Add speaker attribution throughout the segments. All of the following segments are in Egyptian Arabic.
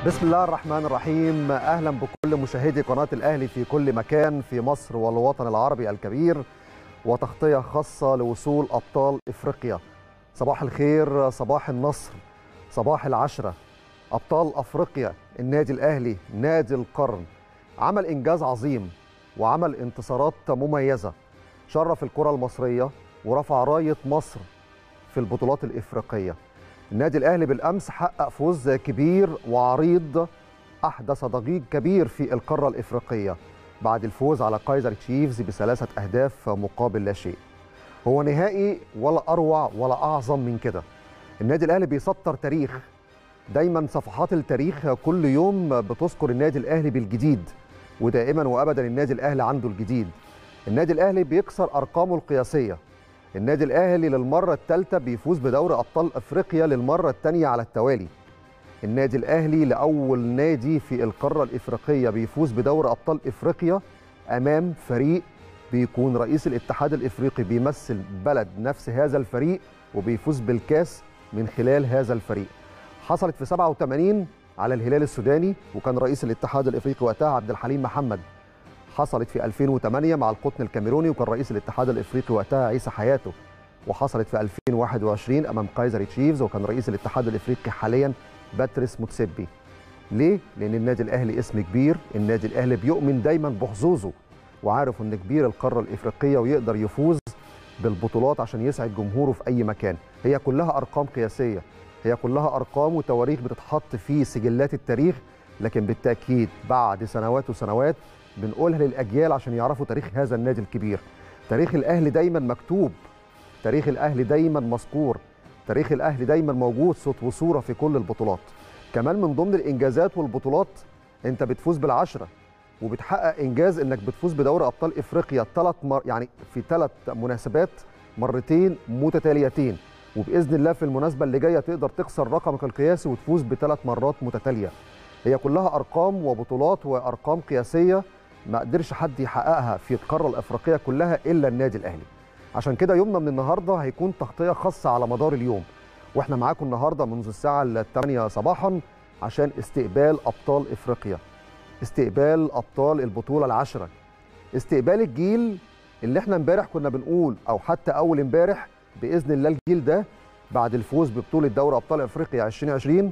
Speaker 1: بسم الله الرحمن الرحيم اهلا بكل مشاهدي قناه الاهلي في كل مكان في مصر والوطن العربي الكبير وتغطيه خاصه لوصول ابطال افريقيا صباح الخير صباح النصر صباح العشره ابطال افريقيا النادي الاهلي نادي القرن عمل انجاز عظيم وعمل انتصارات مميزه شرف الكره المصريه ورفع رايه مصر في البطولات الافريقيه النادي الاهلي بالامس حقق فوز كبير وعريض احدث ضجيج كبير في القاره الافريقيه بعد الفوز على كايزر تشيفز بثلاثه اهداف مقابل لا شيء هو نهائي ولا اروع ولا اعظم من كده النادي الاهلي بيسطر تاريخ دايما صفحات التاريخ كل يوم بتذكر النادي الاهلي بالجديد ودائما وابدا النادي الاهلي عنده الجديد النادي الاهلي بيكسر ارقامه القياسيه النادي الاهلي للمره الثالثه بيفوز بدوري ابطال افريقيا للمره الثانيه على التوالي النادي الاهلي لاول نادي في القاره الافريقيه بيفوز بدوري ابطال افريقيا امام فريق بيكون رئيس الاتحاد الافريقي بيمثل بلد نفس هذا الفريق وبيفوز بالكاس من خلال هذا الفريق حصلت في 87 على الهلال السوداني وكان رئيس الاتحاد الافريقي وقتها عبد الحليم محمد حصلت في 2008 مع القطن الكاميروني وكان رئيس الاتحاد الافريقي وقتها عيسى حياته وحصلت في 2021 امام كايزر تشيفز وكان رئيس الاتحاد الافريقي حاليا باتريس موتسيبي ليه؟ لان النادي الاهلي اسم كبير النادي الاهلي بيؤمن دايما بحظوظه وعارف ان كبير القاره الافريقيه ويقدر يفوز بالبطولات عشان يسعد جمهوره في اي مكان هي كلها ارقام قياسيه هي كلها ارقام وتواريخ بتتحط في سجلات التاريخ لكن بالتاكيد بعد سنوات وسنوات بنقولها للاجيال عشان يعرفوا تاريخ هذا النادي الكبير تاريخ الاهلي دايما مكتوب تاريخ الاهلي دايما مذكور تاريخ الاهلي دايما موجود صوت وصوره في كل البطولات كمان من ضمن الانجازات والبطولات انت بتفوز بالعشره وبتحقق انجاز انك بتفوز بدوري ابطال افريقيا ثلاث مر... يعني في ثلاث مناسبات مرتين متتاليتين وباذن الله في المناسبه اللي جايه تقدر تكسر رقمك القياسي وتفوز بثلاث مرات متتاليه هي كلها ارقام وبطولات وارقام قياسيه ما قدرش حد يحققها في القاره الافريقيه كلها الا النادي الاهلي عشان كده يومنا من النهارده هيكون تغطيه خاصه على مدار اليوم واحنا معاكم النهارده منذ الساعه 8 صباحا عشان استقبال ابطال افريقيا استقبال ابطال البطوله العشره استقبال الجيل اللي احنا امبارح كنا بنقول او حتى اول امبارح باذن الله الجيل ده بعد الفوز ببطوله دوري ابطال افريقيا 2020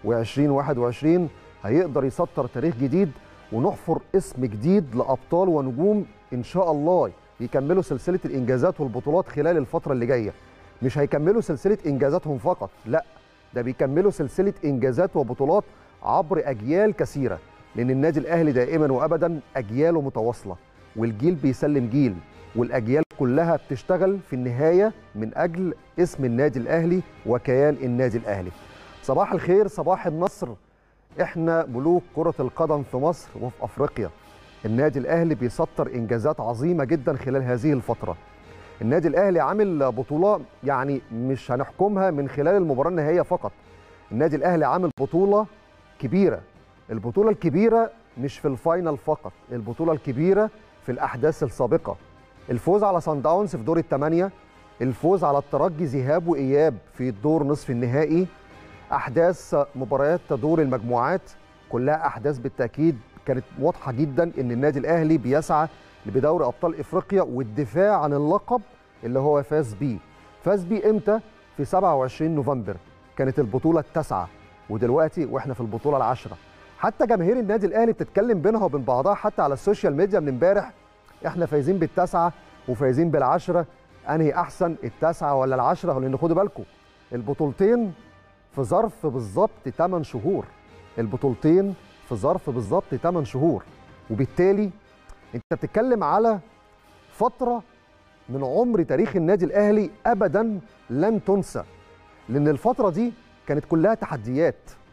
Speaker 1: و2021 هيقدر يسطر تاريخ جديد ونحفر اسم جديد لابطال ونجوم ان شاء الله يكملوا سلسله الانجازات والبطولات خلال الفتره اللي جايه مش هيكملوا سلسله انجازاتهم فقط لا ده بيكملوا سلسله انجازات وبطولات عبر اجيال كثيره لان النادي الاهلي دائما وابدا اجياله متواصله والجيل بيسلم جيل والاجيال كلها بتشتغل في النهايه من اجل اسم النادي الاهلي وكيان النادي الاهلي صباح الخير صباح النصر احنا ملوك كرة القدم في مصر وفي افريقيا. النادي الاهلي بيسطر انجازات عظيمة جدا خلال هذه الفترة. النادي الاهلي عامل بطولة يعني مش هنحكمها من خلال المباراة النهائية فقط. النادي الاهلي عامل بطولة كبيرة. البطولة الكبيرة مش في الفاينل فقط، البطولة الكبيرة في الاحداث السابقة. الفوز على سان داونز في دور الثمانية، الفوز على الترجي ذهاب واياب في الدور نصف النهائي، احداث مباريات دور المجموعات كلها احداث بالتاكيد كانت واضحه جدا ان النادي الاهلي بيسعى بدوري ابطال افريقيا والدفاع عن اللقب اللي هو فاز بيه فاز بيه امتى في 27 نوفمبر كانت البطوله التاسعه ودلوقتي واحنا في البطوله العاشره حتى جماهير النادي الاهلي بتتكلم بينها وبين بعضها حتى على السوشيال ميديا من امبارح احنا فايزين بالتاسعه وفايزين بالعشره انهي احسن التاسعه ولا العشره لان خدوا بالكم البطولتين في ظرف بالظبط 8 شهور البطولتين في ظرف بالظبط 8 شهور وبالتالي انت بتتكلم على فتره من عمر تاريخ النادي الاهلي ابدا لن تنسى لان الفتره دي كانت كلها تحديات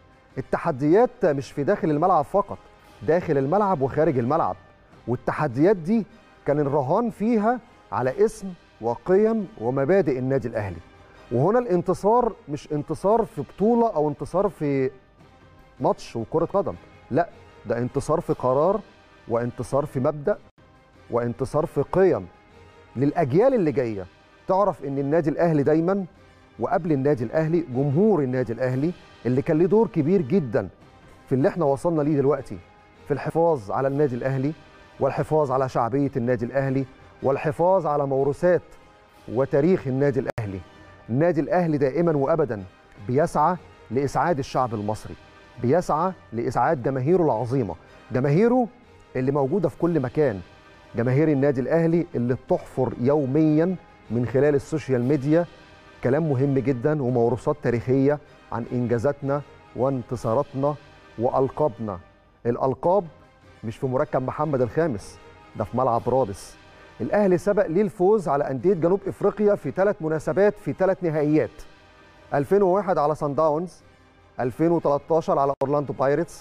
Speaker 1: التحديات مش في داخل الملعب فقط داخل الملعب وخارج الملعب والتحديات دي كان الرهان فيها على اسم وقيم ومبادئ النادي الاهلي وهنا الانتصار مش انتصار في بطولة أو انتصار في ماتش وكرة قدم لا ده انتصار في قرار وانتصار في مبدأ وانتصار في قيم للأجيال اللي جاية تعرف ان النادي الأهلي دايما وقبل النادي الأهلي جمهور النادي الأهلي اللي كان له دور كبير جدا في اللي احنا وصلنا ليه دلوقتي في الحفاظ على النادي الاهلي والحفاظ على شعبيه النادي الاهلي والحفاظ على موروثات وتاريخ النادي الاهلي النادي الاهلي دائما وابدا بيسعى لاسعاد الشعب المصري بيسعى لاسعاد جماهيره العظيمه جماهيره اللي موجوده في كل مكان جماهير النادي الاهلي اللي بتحفر يوميا من خلال السوشيال ميديا كلام مهم جدا وموروثات تاريخيه عن انجازاتنا وانتصاراتنا والقابنا الالقاب مش في مركب محمد الخامس ده في ملعب رادس الاهلي سبق ليه الفوز على انديه جنوب افريقيا في ثلاث مناسبات في ثلاث نهائيات 2001 على سان داونز 2013 على اورلاندو بايرتس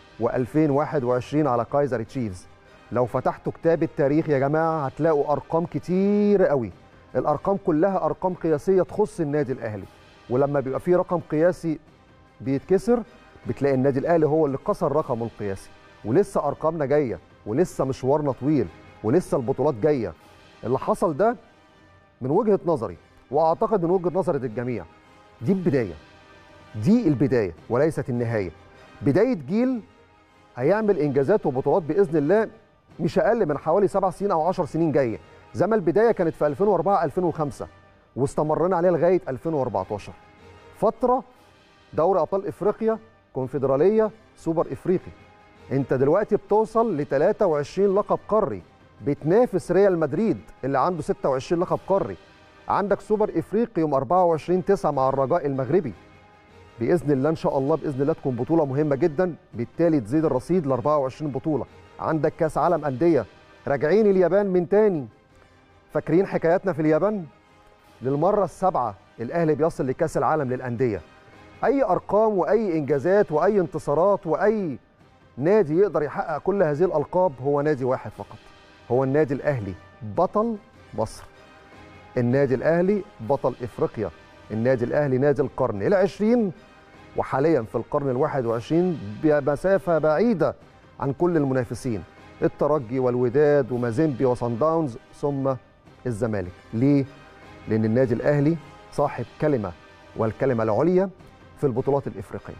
Speaker 1: و2021 على كايزر تشيفز لو فتحتوا كتاب التاريخ يا جماعه هتلاقوا ارقام كتير قوي الارقام كلها ارقام قياسيه تخص النادي الاهلي ولما بيبقى في رقم قياسي بيتكسر بتلاقي النادي الاهلي هو اللي كسر رقمه القياسي ولسه ارقامنا جايه ولسه مشوارنا طويل ولسه البطولات جايه اللي حصل ده من وجهه نظري واعتقد من وجهه نظر الجميع دي البدايه دي البدايه وليست النهايه بدايه جيل هيعمل انجازات وبطولات باذن الله مش اقل من حوالي سبع سنين او 10 سنين جايه زي ما البدايه كانت في 2004 2005 واستمرنا عليها لغايه 2014 فتره دوري ابطال افريقيا كونفدراليه سوبر افريقي انت دلوقتي بتوصل ل 23 لقب قاري بتنافس ريال مدريد اللي عنده 26 لقب قاري عندك سوبر افريقي يوم 24 9 مع الرجاء المغربي باذن الله ان شاء الله باذن الله تكون بطوله مهمه جدا بالتالي تزيد الرصيد ل 24 بطوله عندك كاس عالم انديه راجعين اليابان من تاني فاكرين حكاياتنا في اليابان للمره السابعه الاهلي بيصل لكاس العالم للانديه اي ارقام واي انجازات واي انتصارات واي نادي يقدر يحقق كل هذه الالقاب هو نادي واحد فقط هو النادي الاهلي بطل مصر النادي الاهلي بطل افريقيا النادي الاهلي نادي القرن العشرين وحاليا في القرن الواحد وعشرين بمسافه بعيده عن كل المنافسين الترجي والوداد ومازيمبي وصن داونز ثم الزمالك ليه لان النادي الاهلي صاحب كلمه والكلمه العليا في البطولات الافريقيه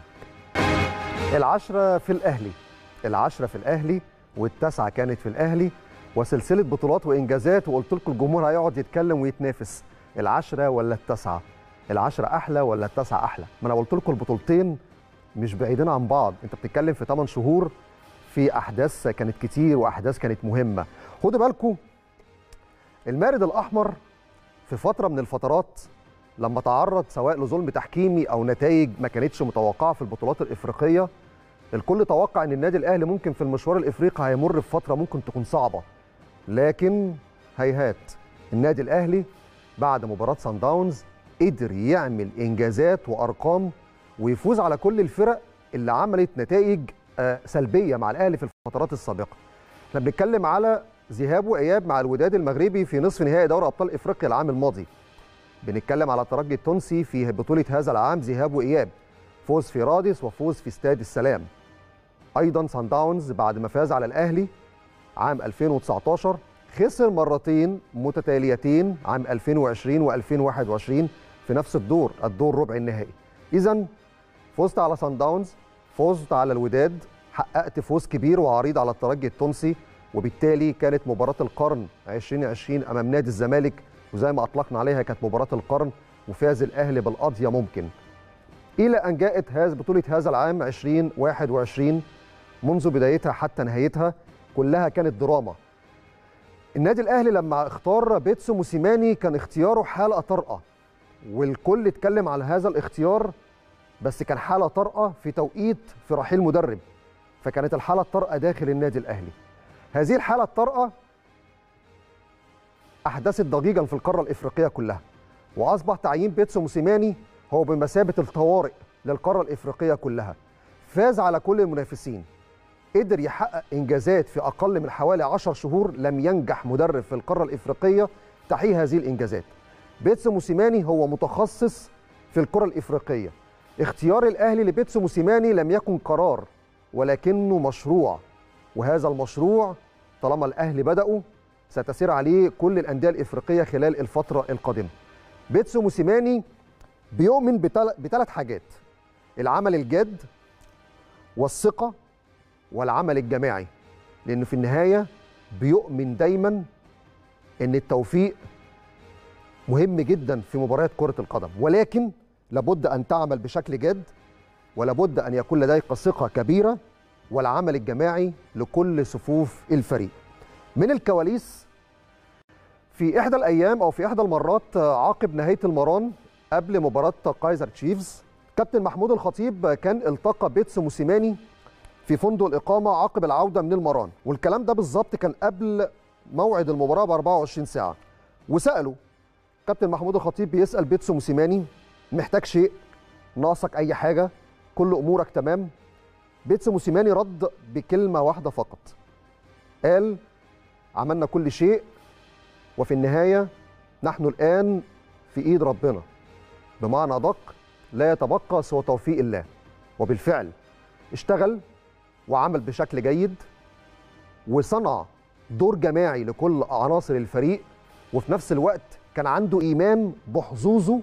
Speaker 1: العشره في الاهلي العشره في الاهلي والتسعه كانت في الاهلي وسلسله بطولات وانجازات وقلت لكم الجمهور هيقعد يتكلم ويتنافس العشره ولا التسعه العشره احلى ولا التسعه احلى ما انا قلت لكم البطولتين مش بعيدين عن بعض انت بتتكلم في 8 شهور في احداث كانت كتير واحداث كانت مهمه خدوا بالكم المارد الاحمر في فتره من الفترات لما تعرض سواء لظلم تحكيمي او نتائج ما كانتش متوقعه في البطولات الافريقيه الكل توقع ان النادي الاهلي ممكن في المشوار الافريقي هيمر بفتره ممكن تكون صعبه لكن هيهات النادي الاهلي بعد مباراه سان داونز قدر يعمل انجازات وارقام ويفوز على كل الفرق اللي عملت نتائج سلبيه مع الاهلي في الفترات السابقه. احنا بنتكلم على ذهاب واياب مع الوداد المغربي في نصف نهائي دوري ابطال افريقيا العام الماضي. بنتكلم على الترجي التونسي في بطوله هذا العام ذهاب واياب. فوز في رادس وفوز في استاد السلام. ايضا سان داونز بعد ما فاز على الاهلي عام 2019 خسر مرتين متتاليتين عام 2020 و2021 في نفس الدور الدور ربع النهائي اذا فزت على سان داونز فزت على الوداد حققت فوز كبير وعريض على الترجي التونسي وبالتالي كانت مباراه القرن 2020 امام نادي الزمالك وزي ما اطلقنا عليها كانت مباراه القرن وفاز الاهلي بالقضيه ممكن الى ان جاءت هذه بطوله هذا العام 2021 منذ بدايتها حتى نهايتها كلها كانت دراما النادي الاهلي لما اختار بيتسو موسيماني كان اختياره حاله طارئه والكل اتكلم على هذا الاختيار بس كان حاله طارئه في توقيت في رحيل مدرب فكانت الحاله الطارئه داخل النادي الاهلي هذه الحاله الطارئه احدثت ضجيجا في القاره الافريقيه كلها واصبح تعيين بيتسو موسيماني هو بمثابه الطوارئ للقاره الافريقيه كلها فاز على كل المنافسين قدر يحقق انجازات في اقل من حوالي 10 شهور لم ينجح مدرب في القاره الافريقيه تحقيق هذه الانجازات بيتسو موسيماني هو متخصص في الكره الافريقيه اختيار الاهلي لبيتسو موسيماني لم يكن قرار ولكنه مشروع وهذا المشروع طالما الاهلي بداوا ستسير عليه كل الانديه الافريقيه خلال الفتره القادمه بيتسو موسيماني بيؤمن بثلاث حاجات العمل الجاد والثقه والعمل الجماعي لانه في النهايه بيؤمن دايما ان التوفيق مهم جدا في مباريات كره القدم ولكن لابد ان تعمل بشكل جاد ولابد ان يكون لديك ثقه كبيره والعمل الجماعي لكل صفوف الفريق من الكواليس في احدى الايام او في احدى المرات عقب نهايه المران قبل مباراه كايزر تشيفز كابتن محمود الخطيب كان التقى بيتس موسيماني في فندق الاقامه عقب العوده من المران والكلام ده بالظبط كان قبل موعد المباراه ب 24 ساعه وساله كابتن محمود الخطيب بيسال بيتسو موسيماني محتاج شيء ناقصك اي حاجه كل امورك تمام بيتسو موسيماني رد بكلمه واحده فقط قال عملنا كل شيء وفي النهايه نحن الان في ايد ربنا بمعنى ادق لا يتبقى سوى توفيق الله وبالفعل اشتغل وعمل بشكل جيد وصنع دور جماعي لكل عناصر الفريق وفي نفس الوقت كان عنده ايمان بحظوظه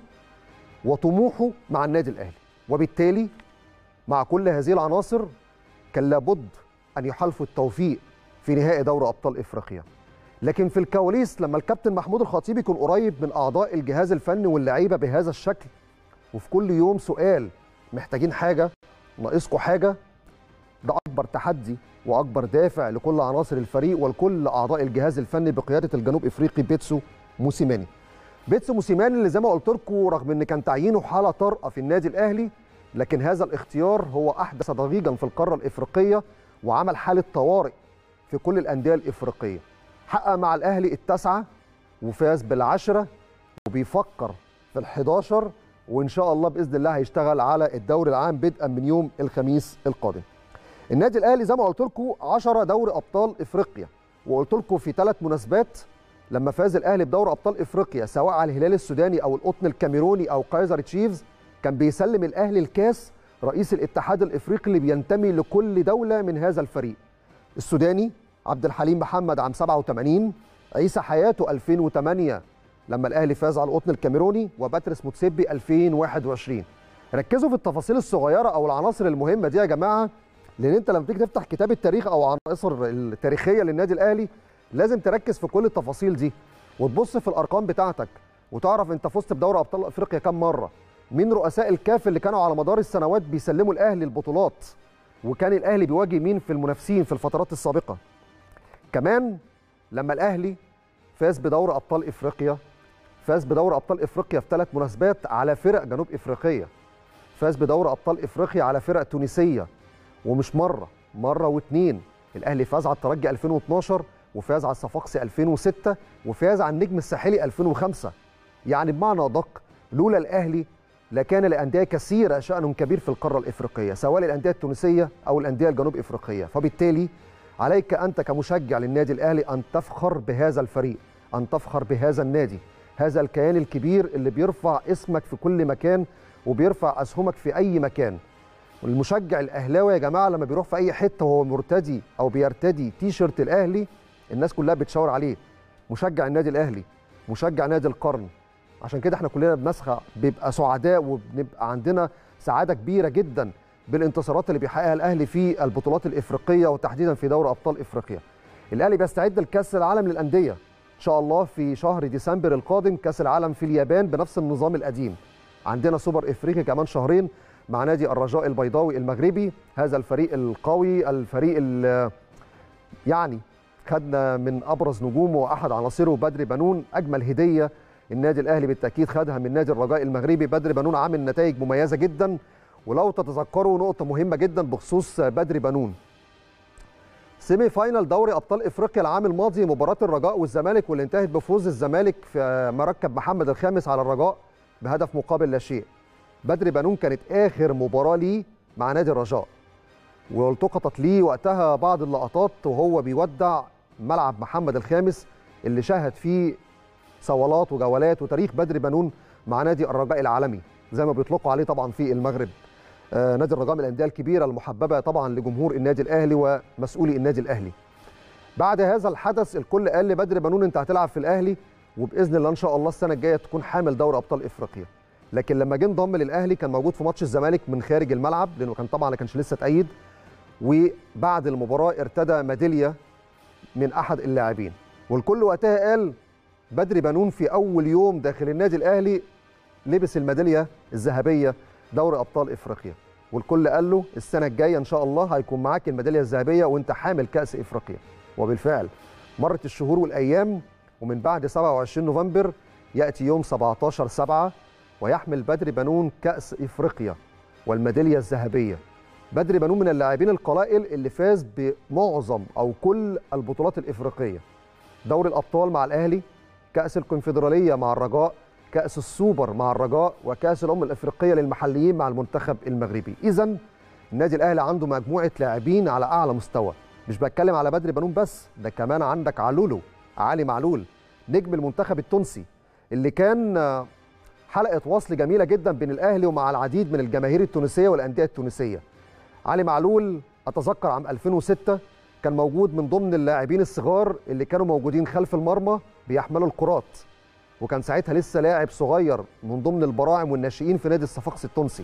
Speaker 1: وطموحه مع النادي الاهلي وبالتالي مع كل هذه العناصر كان لابد ان يحالفوا التوفيق في نهائي دوري ابطال افريقيا لكن في الكواليس لما الكابتن محمود الخطيب يكون قريب من اعضاء الجهاز الفني واللعيبه بهذا الشكل وفي كل يوم سؤال محتاجين حاجه ناقصكم حاجه ده اكبر تحدي واكبر دافع لكل عناصر الفريق ولكل اعضاء الجهاز الفني بقياده الجنوب افريقي بيتسو موسيماني بيتسو موسيماني اللي زي ما قلت لكم رغم ان كان تعيينه حاله طارئه في النادي الاهلي لكن هذا الاختيار هو احدث ضجيجا في القاره الافريقيه وعمل حاله طوارئ في كل الانديه الافريقيه حقق مع الاهلي التاسعه وفاز بالعشره وبيفكر في ال11 وان شاء الله باذن الله هيشتغل على الدوري العام بدءا من يوم الخميس القادم النادي الاهلي زي ما قلت لكم 10 دوري ابطال افريقيا وقلت لكم في ثلاث مناسبات لما فاز الاهلي بدوري ابطال افريقيا سواء على الهلال السوداني او القطن الكاميروني او كايزر تشيفز كان بيسلم الاهلي الكاس رئيس الاتحاد الافريقي اللي بينتمي لكل دوله من هذا الفريق السوداني عبد الحليم محمد عام 87 عيسى حياته 2008 لما الاهلي فاز على القطن الكاميروني وباتريس موتسيبي 2021 ركزوا في التفاصيل الصغيره او العناصر المهمه دي يا جماعه لان انت لما تيجي تفتح كتاب التاريخ او عناصر التاريخيه للنادي الاهلي لازم تركز في كل التفاصيل دي وتبص في الارقام بتاعتك وتعرف انت فزت بدوري ابطال افريقيا كام مره مين رؤساء الكاف اللي كانوا على مدار السنوات بيسلموا الاهلي البطولات وكان الاهلي بيواجه مين في المنافسين في الفترات السابقه كمان لما الاهلي فاز بدوري ابطال افريقيا فاز بدوري ابطال افريقيا في ثلاث مناسبات على فرق جنوب افريقيه فاز بدوري ابطال افريقيا على فرق تونسيه ومش مره مره واثنين الاهلي فاز على الترجي 2012 وفاز على الصفاقسي 2006 وفاز على النجم الساحلي 2005 يعني بمعنى ادق لولا الاهلي لكان لانديه كثيره شان كبير في القاره الافريقيه سواء الانديه التونسيه او الانديه الجنوب افريقيه فبالتالي عليك انت كمشجع للنادي الاهلي ان تفخر بهذا الفريق ان تفخر بهذا النادي هذا الكيان الكبير اللي بيرفع اسمك في كل مكان وبيرفع اسهمك في اي مكان المشجع الاهلاوي يا جماعه لما بيروح في اي حته وهو مرتدي او بيرتدي تي شيرت الاهلي الناس كلها بتشاور عليه مشجع النادي الاهلي مشجع نادي القرن عشان كده احنا كلنا بنسخى بيبقى سعداء وبنبقى عندنا سعاده كبيره جدا بالانتصارات اللي بيحققها الاهلي في البطولات الافريقيه وتحديدا في دوري ابطال افريقيا الاهلي بيستعد لكاس العالم للانديه ان شاء الله في شهر ديسمبر القادم كاس العالم في اليابان بنفس النظام القديم عندنا سوبر افريقيا كمان شهرين مع نادي الرجاء البيضاوي المغربي هذا الفريق القوي الفريق يعني خدنا من ابرز نجومه واحد عناصره بدري بنون اجمل هديه النادي الاهلي بالتاكيد خدها من نادي الرجاء المغربي بدري بنون عامل نتائج مميزه جدا ولو تتذكروا نقطه مهمه جدا بخصوص بدري بنون سيمي فاينل دوري ابطال افريقيا العام الماضي مباراه الرجاء والزمالك واللي انتهت بفوز الزمالك في مركب محمد الخامس على الرجاء بهدف مقابل لا شيء بدري بنون كانت اخر مباراه ليه مع نادي الرجاء والتقطت ليه وقتها بعض اللقطات وهو بيودع ملعب محمد الخامس اللي شهد فيه صولات وجولات وتاريخ بدري بنون مع نادي الرجاء العالمي زي ما بيطلقوا عليه طبعا في المغرب آه نادي الرجاء من الانديه الكبيره المحببه طبعا لجمهور النادي الاهلي ومسؤولي النادي الاهلي بعد هذا الحدث الكل قال لبدري بنون انت هتلعب في الاهلي وباذن الله ان شاء الله السنه الجايه تكون حامل دوري ابطال افريقيا لكن لما جه انضم للاهلي كان موجود في ماتش الزمالك من خارج الملعب لانه كان طبعا ما كانش لسه اتأيد وبعد المباراه ارتدى ميداليه من احد اللاعبين والكل وقتها قال بدري بنون في اول يوم داخل النادي الاهلي لبس الميداليه الذهبيه دوري ابطال افريقيا والكل قال له السنه الجايه ان شاء الله هيكون معاك الميداليه الذهبيه وانت حامل كاس افريقيا وبالفعل مرت الشهور والايام ومن بعد 27 نوفمبر ياتي يوم 17 7 ويحمل بدري بنون كاس افريقيا والميداليه الذهبيه بدري بنون من اللاعبين القلائل اللي فاز بمعظم او كل البطولات الافريقيه دوري الابطال مع الاهلي كاس الكونفدراليه مع الرجاء كاس السوبر مع الرجاء وكاس الامم الافريقيه للمحليين مع المنتخب المغربي اذا النادي الاهلي عنده مجموعه لاعبين على اعلى مستوى مش بتكلم على بدري بنون بس ده كمان عندك علولو علي معلول نجم المنتخب التونسي اللي كان حلقه وصل جميله جدا بين الاهلي ومع العديد من الجماهير التونسيه والانديه التونسيه علي معلول اتذكر عام 2006 كان موجود من ضمن اللاعبين الصغار اللي كانوا موجودين خلف المرمى بيحملوا الكرات وكان ساعتها لسه لاعب صغير من ضمن البراعم والناشئين في نادي الصفاقسي التونسي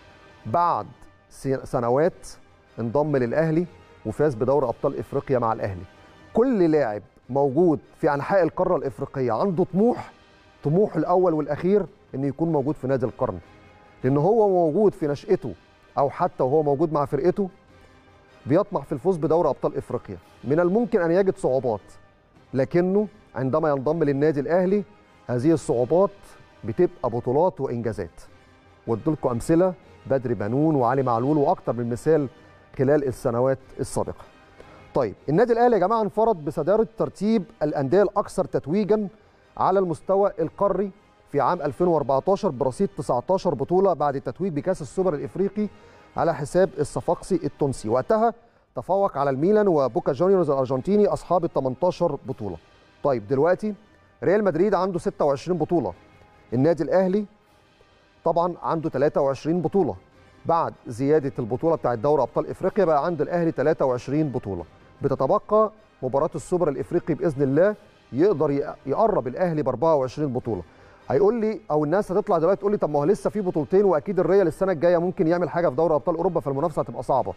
Speaker 1: بعد سنوات انضم للاهلي وفاز بدوري ابطال افريقيا مع الاهلي كل لاعب موجود في انحاء القاره الافريقيه عنده طموح طموحه الاول والاخير انه يكون موجود في نادي القرن لان هو موجود في نشأته او حتى وهو موجود مع فرقته بيطمح في الفوز بدوري ابطال افريقيا من الممكن ان يجد صعوبات لكنه عندما ينضم للنادي الاهلي هذه الصعوبات بتبقى بطولات وانجازات وادولكم امثله بدري بنون وعلي معلول واكثر من مثال خلال السنوات السابقه طيب النادي الاهلي يا جماعه انفرد بصداره ترتيب الانديه الاكثر تتويجا على المستوى القاري في عام 2014 برصيد 19 بطوله بعد التتويج بكاس السوبر الافريقي على حساب الصفاقسي التونسي وقتها تفوق على الميلان وبوكا جونيورز الارجنتيني اصحاب ال 18 بطوله طيب دلوقتي ريال مدريد عنده 26 بطوله النادي الاهلي طبعا عنده 23 بطوله بعد زياده البطوله بتاعه دوري ابطال افريقيا بقى عند الاهلي 23 بطوله بتتبقى مباراه السوبر الافريقي باذن الله يقدر يقرب الاهلي ب 24 بطوله هيقول لي او الناس هتطلع دلوقتي تقول لي طب ما هو لسه في بطولتين واكيد الريال السنه الجايه ممكن يعمل حاجه في دوري ابطال اوروبا فالمنافسه هتبقى صعبه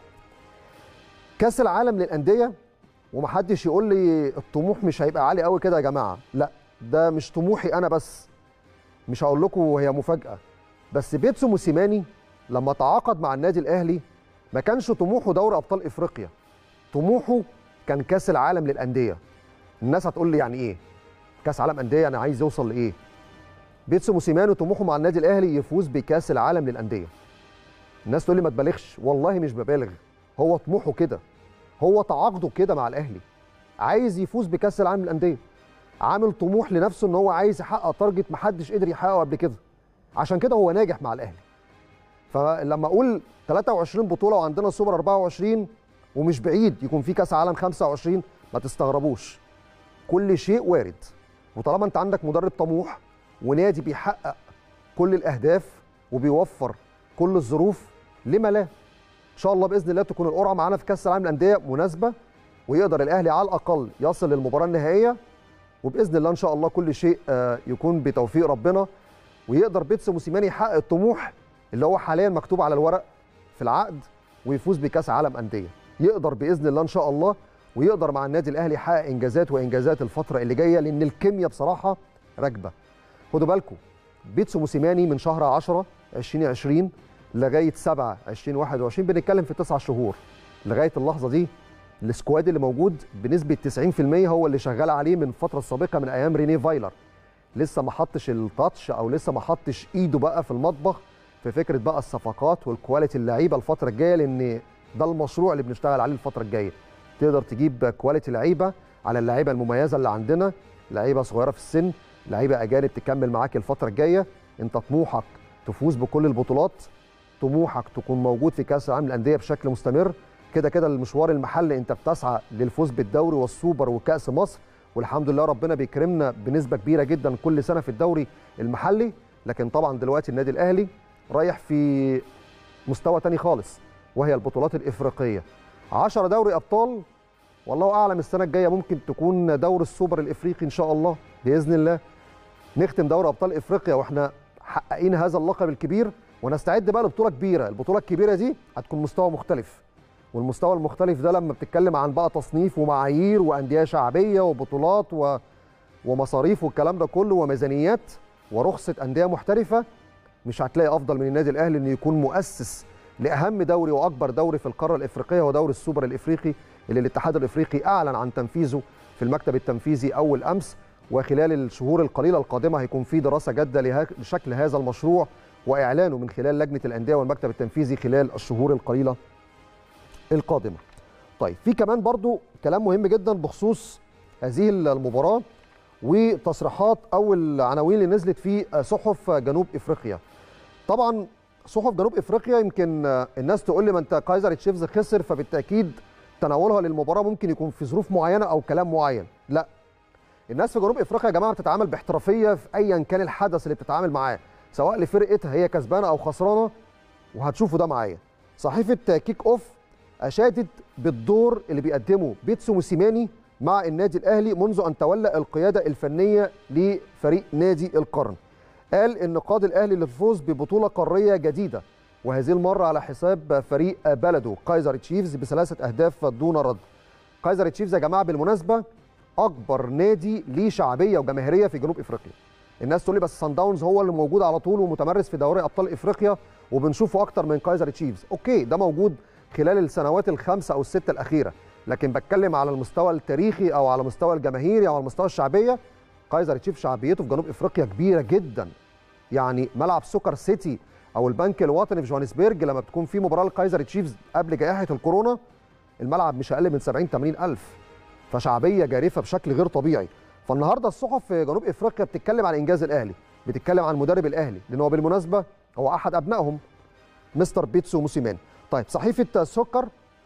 Speaker 1: كاس العالم للانديه ومحدش يقول لي الطموح مش هيبقى عالي قوي كده يا جماعه لا ده مش طموحي انا بس مش هقول لكم هي مفاجاه بس بيتسو موسيماني لما تعاقد مع النادي الاهلي ما كانش طموحه دوري ابطال افريقيا طموحه كان كاس العالم للانديه الناس هتقول لي يعني ايه كاس عالم انديه انا عايز يوصل لايه بيتسو موسيماني طموحه مع النادي الاهلي يفوز بكاس العالم للانديه الناس تقول لي ما تبالغش والله مش ببالغ هو طموحه كده هو تعاقده كده مع الاهلي عايز يفوز بكاس العالم للانديه عامل طموح لنفسه ان هو عايز يحقق تارجت ما حدش قدر يحققه قبل كده عشان كده هو ناجح مع الاهلي فلما اقول 23 بطوله وعندنا سوبر 24 ومش بعيد يكون في كاس عالم 25 ما تستغربوش كل شيء وارد وطالما انت عندك مدرب طموح ونادي بيحقق كل الاهداف وبيوفر كل الظروف لما لا ان شاء الله باذن الله تكون القرعه معانا في كاس العالم للانديه مناسبه ويقدر الاهلي على الاقل يصل للمباراه النهائيه وباذن الله ان شاء الله كل شيء يكون بتوفيق ربنا ويقدر بيتسو موسيماني يحقق الطموح اللي هو حاليا مكتوب على الورق في العقد ويفوز بكاس عالم انديه يقدر باذن الله ان شاء الله ويقدر مع النادي الاهلي يحقق انجازات وانجازات الفتره اللي جايه لان الكيمياء بصراحه راكبه خدوا بالكم بيتسو موسيماني من شهر 10 2020 لغايه 7 2021 بنتكلم في 9 شهور لغايه اللحظه دي السكواد اللي موجود بنسبه 90% هو اللي شغال عليه من الفتره السابقه من ايام ريني فايلر لسه ما حطش التاتش او لسه ما حطش ايده بقى في المطبخ في فكره بقى الصفقات والكواليتي اللعيبه الفتره الجايه لان ده المشروع اللي بنشتغل عليه الفتره الجايه تقدر تجيب كواليتي لعيبه على اللعيبه المميزه اللي عندنا لعيبه صغيره في السن لعيبه اجانب تكمل معاك الفتره الجايه انت طموحك تفوز بكل البطولات طموحك تكون موجود في كاس العالم للانديه بشكل مستمر كده كده المشوار المحلي انت بتسعى للفوز بالدوري والسوبر وكاس مصر والحمد لله ربنا بيكرمنا بنسبه كبيره جدا كل سنه في الدوري المحلي لكن طبعا دلوقتي النادي الاهلي رايح في مستوى تاني خالص وهي البطولات الافريقيه 10 دوري ابطال والله اعلم السنه الجايه ممكن تكون دور السوبر الافريقي ان شاء الله باذن الله نختم دوري ابطال افريقيا واحنا محققين هذا اللقب الكبير ونستعد بقى لبطوله كبيره البطوله الكبيره دي هتكون مستوى مختلف والمستوى المختلف ده لما بتتكلم عن بقى تصنيف ومعايير وانديه شعبيه وبطولات و... ومصاريف والكلام ده كله وميزانيات ورخصه انديه محترفه مش هتلاقي افضل من النادي الاهلي انه يكون مؤسس لاهم دوري واكبر دوري في القاره الافريقيه هو دوري السوبر الافريقي اللي الاتحاد الافريقي اعلن عن تنفيذه في المكتب التنفيذي اول امس وخلال الشهور القليله القادمه هيكون في دراسه جاده لشكل هذا المشروع واعلانه من خلال لجنه الانديه والمكتب التنفيذي خلال الشهور القليله القادمه. طيب في كمان برضو كلام مهم جدا بخصوص هذه المباراه وتصريحات او العناوين اللي نزلت في صحف جنوب افريقيا. طبعا صحف جنوب افريقيا يمكن الناس تقول لي ما انت كايزر تشيفز خسر فبالتاكيد تناولها للمباراه ممكن يكون في ظروف معينه او كلام معين، لا. الناس في جنوب افريقيا يا جماعه بتتعامل باحترافيه في ايا كان الحدث اللي بتتعامل معاه، سواء لفرقتها هي كسبانه او خسرانه وهتشوفوا ده معايا. صحيفه كيك اوف اشادت بالدور اللي بيقدمه بيتسو موسيماني مع النادي الاهلي منذ ان تولى القياده الفنيه لفريق نادي القرن. قال ان قاد الاهلي للفوز ببطوله قاريه جديده وهذه المره على حساب فريق بلده كايزر تشيفز بثلاثه اهداف دون رد. كايزر تشيفز يا جماعه بالمناسبه اكبر نادي ليه شعبيه وجماهيريه في جنوب افريقيا. الناس تقول لي بس سان داونز هو اللي موجود على طول ومتمرس في دوري ابطال افريقيا وبنشوفه اكتر من كايزر تشيفز. اوكي ده موجود خلال السنوات الخمسه او السته الاخيره لكن بتكلم على المستوى التاريخي او على المستوى الجماهيري او على المستوى الشعبيه كايزر تشيف شعبيته في جنوب افريقيا كبيره جدا يعني ملعب سوكر سيتي او البنك الوطني في جوهانسبرج لما بتكون في مباراه لكايزر تشيفز قبل جائحه الكورونا الملعب مش اقل من 70 80 الف فشعبيه جارفه بشكل غير طبيعي فالنهارده الصحف في جنوب افريقيا بتتكلم عن انجاز الاهلي بتتكلم عن المدرب الاهلي لان هو بالمناسبه هو احد ابنائهم مستر بيتسو موسيمان طيب صحيفه سكر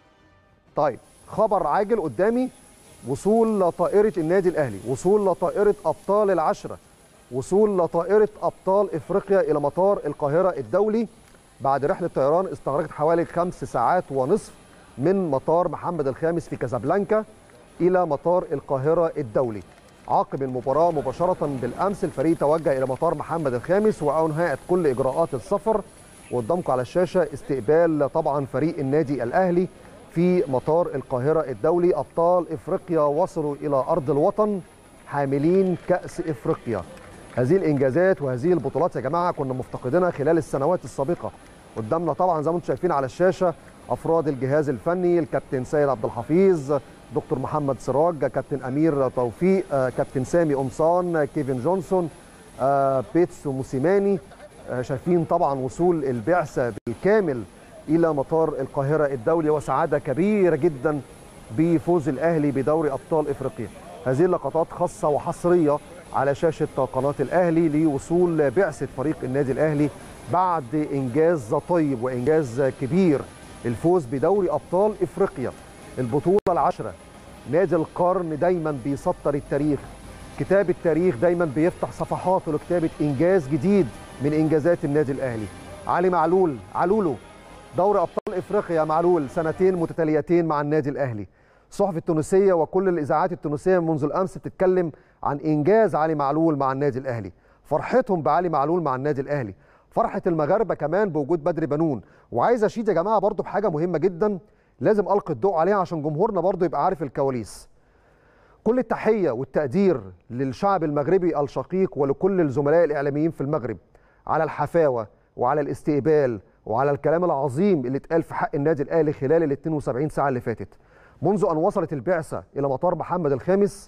Speaker 1: طيب خبر عاجل قدامي وصول طائره النادي الاهلي وصول طائره ابطال العشره وصول طائره ابطال افريقيا الى مطار القاهره الدولي بعد رحله طيران استغرقت حوالي خمس ساعات ونصف من مطار محمد الخامس في كازابلانكا الى مطار القاهره الدولي عقب المباراه مباشره بالامس الفريق توجه الى مطار محمد الخامس وانهت كل اجراءات السفر وقدامكم على الشاشه استقبال طبعا فريق النادي الاهلي في مطار القاهره الدولي ابطال افريقيا وصلوا الى ارض الوطن حاملين كاس افريقيا هذه الانجازات وهذه البطولات يا جماعه كنا مفتقدينها خلال السنوات السابقه قدامنا طبعا زي ما انتم شايفين على الشاشه افراد الجهاز الفني الكابتن سيد عبد الحفيظ دكتور محمد سراج كابتن امير توفيق كابتن سامي قمصان كيفن جونسون بيتسو موسيماني شايفين طبعا وصول البعثه بالكامل الى مطار القاهره الدولي وسعاده كبيره جدا بفوز الاهلي بدوري ابطال افريقيا. هذه اللقطات خاصه وحصريه على شاشه قناه الاهلي لوصول بعثه فريق النادي الاهلي بعد انجاز طيب وانجاز كبير الفوز بدوري ابطال افريقيا. البطوله العشره نادي القرن دايما بيسطر التاريخ. كتاب التاريخ دايما بيفتح صفحاته لكتابه انجاز جديد من انجازات النادي الاهلي. علي معلول علولو دوري ابطال افريقيا معلول سنتين متتاليتين مع النادي الاهلي الصحف التونسيه وكل الاذاعات التونسيه منذ الامس بتتكلم عن انجاز علي معلول مع النادي الاهلي فرحتهم بعلي معلول مع النادي الاهلي فرحه المغاربه كمان بوجود بدر بنون وعايز اشيد يا جماعه برضو بحاجه مهمه جدا لازم القي الضوء عليها عشان جمهورنا برضو يبقى عارف الكواليس كل التحيه والتقدير للشعب المغربي الشقيق ولكل الزملاء الاعلاميين في المغرب على الحفاوه وعلى الاستقبال وعلى الكلام العظيم اللي اتقال في حق النادي الاهلي خلال ال 72 ساعه اللي فاتت منذ ان وصلت البعثه الى مطار محمد الخامس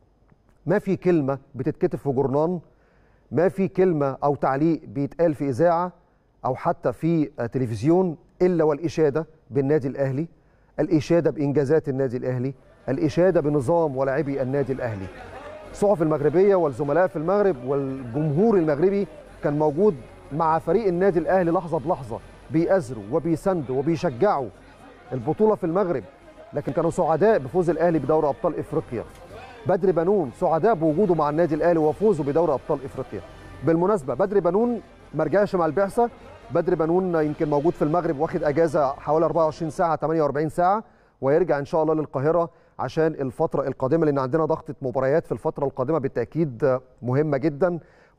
Speaker 1: ما في كلمه بتتكتب في جورنان ما في كلمه او تعليق بيتقال في اذاعه او حتى في تلفزيون الا والاشاده بالنادي الاهلي الاشاده بانجازات النادي الاهلي الاشاده بنظام ولاعبي النادي الاهلي الصحف المغربيه والزملاء في المغرب والجمهور المغربي كان موجود مع فريق النادي الاهلي لحظه بلحظه بيأزروا وبيساندوا وبيشجعوا البطوله في المغرب لكن كانوا سعداء بفوز الاهلي بدوري ابطال افريقيا بدر بنون سعداء بوجوده مع النادي الاهلي وفوزه بدوري ابطال افريقيا بالمناسبه بدر بنون ما رجعش مع البعثه بدر بنون يمكن موجود في المغرب واخد اجازه حوالي 24 ساعه 48 ساعه ويرجع ان شاء الله للقاهره عشان الفتره القادمه لان عندنا ضغطه مباريات في الفتره القادمه بالتاكيد مهمه جدا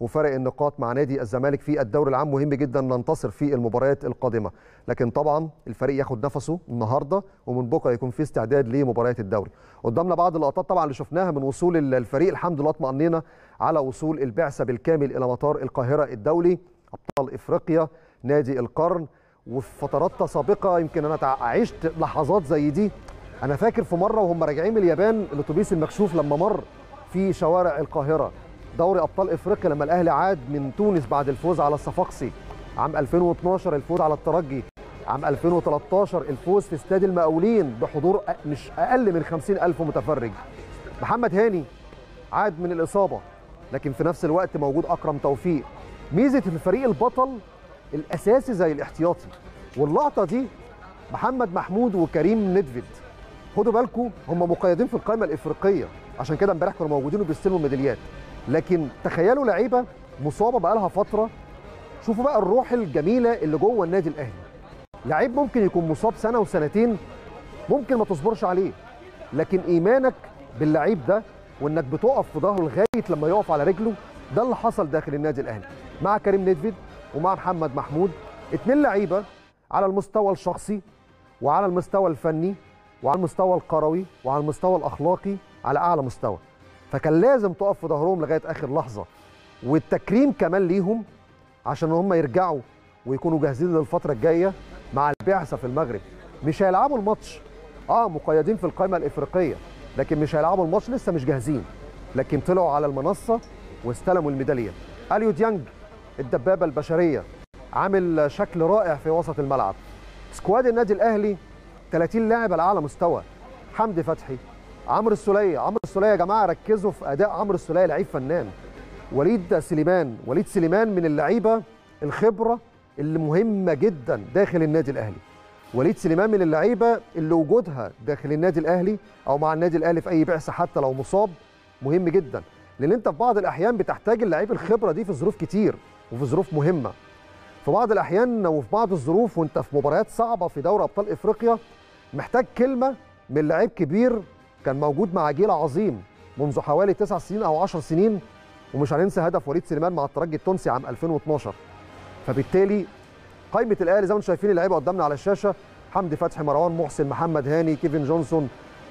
Speaker 1: وفرق النقاط مع نادي الزمالك في الدوري العام مهم جدا ننتصر في المباريات القادمه لكن طبعا الفريق ياخد نفسه النهارده ومن بكره يكون في استعداد لمباريات الدوري قدامنا بعض اللقطات طبعا اللي شفناها من وصول الفريق الحمد لله اطمأنينا على وصول البعثه بالكامل الى مطار القاهره الدولي ابطال افريقيا نادي القرن وفي فترات سابقه يمكن انا عشت لحظات زي دي انا فاكر في مره وهم راجعين من اليابان الاتوبيس المكشوف لما مر في شوارع القاهره دوري ابطال افريقيا لما الاهلي عاد من تونس بعد الفوز على الصفاقسي عام 2012 الفوز على الترجي عام 2013 الفوز في استاد المقاولين بحضور مش اقل من 50 الف متفرج محمد هاني عاد من الاصابه لكن في نفس الوقت موجود اكرم توفيق ميزه الفريق البطل الاساسي زي الاحتياطي واللقطه دي محمد محمود وكريم ندفيد خدوا بالكم هم مقيدين في القائمه الافريقيه عشان كده امبارح كانوا موجودين وبيستلموا ميداليات لكن تخيلوا لعيبه مصابه بقى لها فتره شوفوا بقى الروح الجميله اللي جوه النادي الاهلي لعيب ممكن يكون مصاب سنه وسنتين ممكن ما تصبرش عليه لكن ايمانك باللعيب ده وانك بتقف في ظهره لغايه لما يقف على رجله ده اللي حصل داخل النادي الاهلي مع كريم ندفيد ومع محمد محمود اتنين لعيبه على المستوى الشخصي وعلى المستوى الفني وعلى المستوى الكروي وعلى المستوى الاخلاقي على اعلى مستوى فكان لازم تقف في ظهرهم لغايه اخر لحظه والتكريم كمان ليهم عشان هم يرجعوا ويكونوا جاهزين للفتره الجايه مع البعثه في المغرب مش هيلعبوا الماتش اه مقيدين في القائمه الافريقيه لكن مش هيلعبوا الماتش لسه مش جاهزين لكن طلعوا على المنصه واستلموا الميداليه اليو ديانج الدبابه البشريه عامل شكل رائع في وسط الملعب سكواد النادي الاهلي 30 لاعب على اعلى مستوى حمدي فتحي عمرو السوليه عمرو السوليه يا جماعه ركزوا في اداء عمرو السوليه لعيب فنان وليد سليمان وليد سليمان من اللعيبه الخبره اللي مهمه جدا داخل النادي الاهلي وليد سليمان من اللعيبه اللي وجودها داخل النادي الاهلي او مع النادي الاهلي في اي بعثه حتى لو مصاب مهم جدا لان انت في بعض الاحيان بتحتاج اللعيب الخبره دي في ظروف كتير وفي ظروف مهمه في بعض الاحيان وفي بعض الظروف وانت في مباريات صعبه في دوري ابطال افريقيا محتاج كلمه من لعيب كبير كان موجود مع جيل عظيم منذ حوالي تسع سنين او 10 سنين ومش هننسى هدف وليد سليمان مع الترجي التونسي عام 2012 فبالتالي قائمه الاهلي زي ما انتم شايفين اللعيبه قدامنا على الشاشه حمدي فتحي مروان محسن محمد هاني كيفن جونسون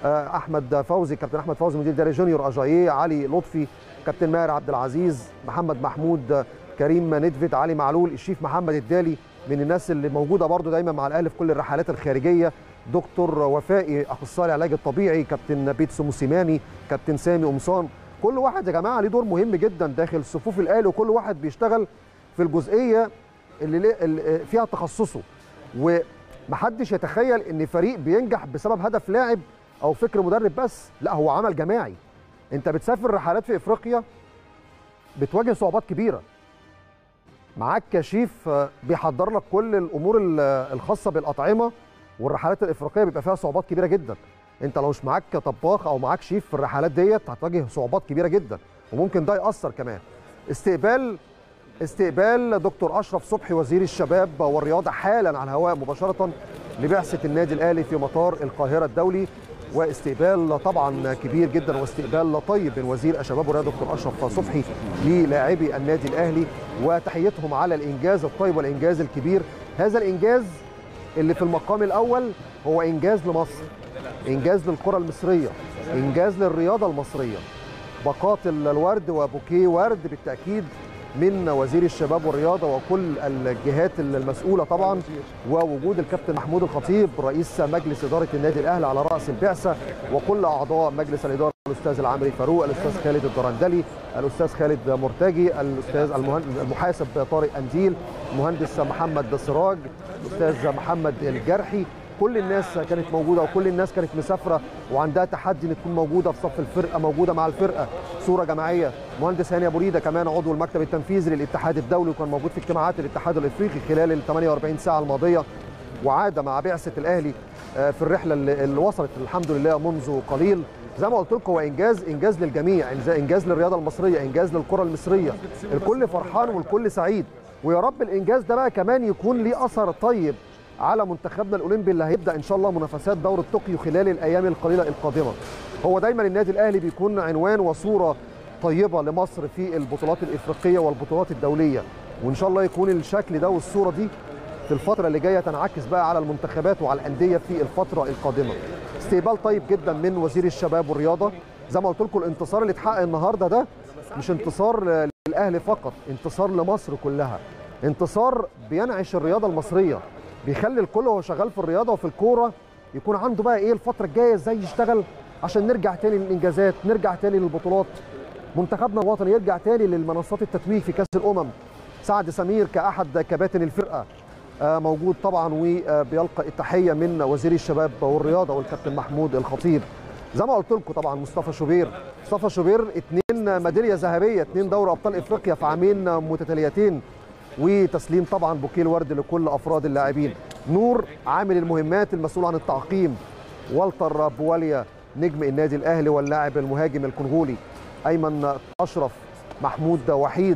Speaker 1: احمد فوزي كابتن احمد فوزي مدير داري جونيور اجاييه علي لطفي كابتن ماهر عبد العزيز محمد محمود كريم ندفيد علي معلول الشيف محمد الدالي من الناس اللي موجوده برضو دايما مع الاهلي في كل الرحلات الخارجيه دكتور وفائي اخصائي العلاج الطبيعي كابتن بيتسو موسيماني كابتن سامي قمصان كل واحد يا جماعه ليه دور مهم جدا داخل صفوف الاهلي وكل واحد بيشتغل في الجزئيه اللي, اللي فيها تخصصه ومحدش يتخيل ان فريق بينجح بسبب هدف لاعب او فكر مدرب بس لا هو عمل جماعي انت بتسافر رحلات في افريقيا بتواجه صعوبات كبيره معاك كشيف بيحضر لك كل الامور الخاصه بالاطعمه والرحلات الافريقيه بيبقى فيها صعوبات كبيره جدا انت لو مش معاك طباخ او معاك شيف في الرحلات ديت هتواجه صعوبات كبيره جدا وممكن ده ياثر كمان استقبال استقبال دكتور اشرف صبحي وزير الشباب والرياضه حالا على الهواء مباشره لبعثه النادي الاهلي في مطار القاهره الدولي واستقبال طبعا كبير جدا واستقبال طيب من وزير الشباب والرياضه دكتور اشرف صبحي للاعبي النادي الاهلي وتحيتهم على الانجاز الطيب والانجاز الكبير هذا الانجاز اللي في المقام الاول هو انجاز لمصر انجاز للكره المصريه انجاز للرياضه المصريه باقات الورد وبوكيه ورد بالتاكيد من وزير الشباب والرياضه وكل الجهات المسؤوله طبعا ووجود الكابتن محمود الخطيب رئيس مجلس اداره النادي الاهلي على راس البعثه وكل اعضاء مجلس الاداره الاستاذ العمري فاروق الاستاذ خالد الدرندلي الاستاذ خالد مرتجي الاستاذ المحاسب طارق انديل المهندس محمد سراج الاستاذ محمد الجرحي كل الناس كانت موجوده وكل الناس كانت مسافره وعندها تحدي ان تكون موجوده في صف الفرقه موجوده مع الفرقه صوره جماعيه مهندس هاني ابو ريده كمان عضو المكتب التنفيذي للاتحاد الدولي وكان موجود في اجتماعات الاتحاد الافريقي خلال ال 48 ساعه الماضيه وعاد مع بعثه الاهلي في الرحله اللي وصلت الحمد لله منذ قليل زي ما قلت لكم هو انجاز انجاز للجميع انجاز للرياضه المصريه انجاز للكره المصريه الكل فرحان والكل سعيد ويا رب الانجاز ده بقى كمان يكون ليه اثر طيب على منتخبنا الاولمبي اللي هيبدا ان شاء الله منافسات دوره طوكيو خلال الايام القليله القادمه هو دايما النادي الاهلي بيكون عنوان وصوره طيبه لمصر في البطولات الافريقيه والبطولات الدوليه وان شاء الله يكون الشكل ده والصوره دي في الفتره اللي جايه تنعكس بقى على المنتخبات وعلى الانديه في الفتره القادمه استقبال طيب جدا من وزير الشباب والرياضه زي ما قلت لكم الانتصار اللي اتحقق النهارده ده مش انتصار للاهلي فقط انتصار لمصر كلها انتصار بينعش الرياضه المصريه بيخلي الكل وهو شغال في الرياضه وفي الكوره يكون عنده بقى ايه الفتره الجايه ازاي يشتغل عشان نرجع تاني للانجازات نرجع تاني للبطولات منتخبنا الوطني يرجع تاني للمنصات التتويج في كاس الامم سعد سمير كاحد كباتن الفرقه موجود طبعا وبيلقى التحيه من وزير الشباب والرياضه والكابتن محمود الخطيب زي ما قلت لكم طبعا مصطفى شوبير مصطفى شوبير اثنين ميداليه ذهبيه اثنين دوري ابطال افريقيا في عامين متتاليتين وتسليم طبعا بوكيه الورد لكل افراد اللاعبين نور عامل المهمات المسؤول عن التعقيم والتر بواليا نجم النادي الاهلي واللاعب المهاجم الكونغولي ايمن اشرف محمود وحيد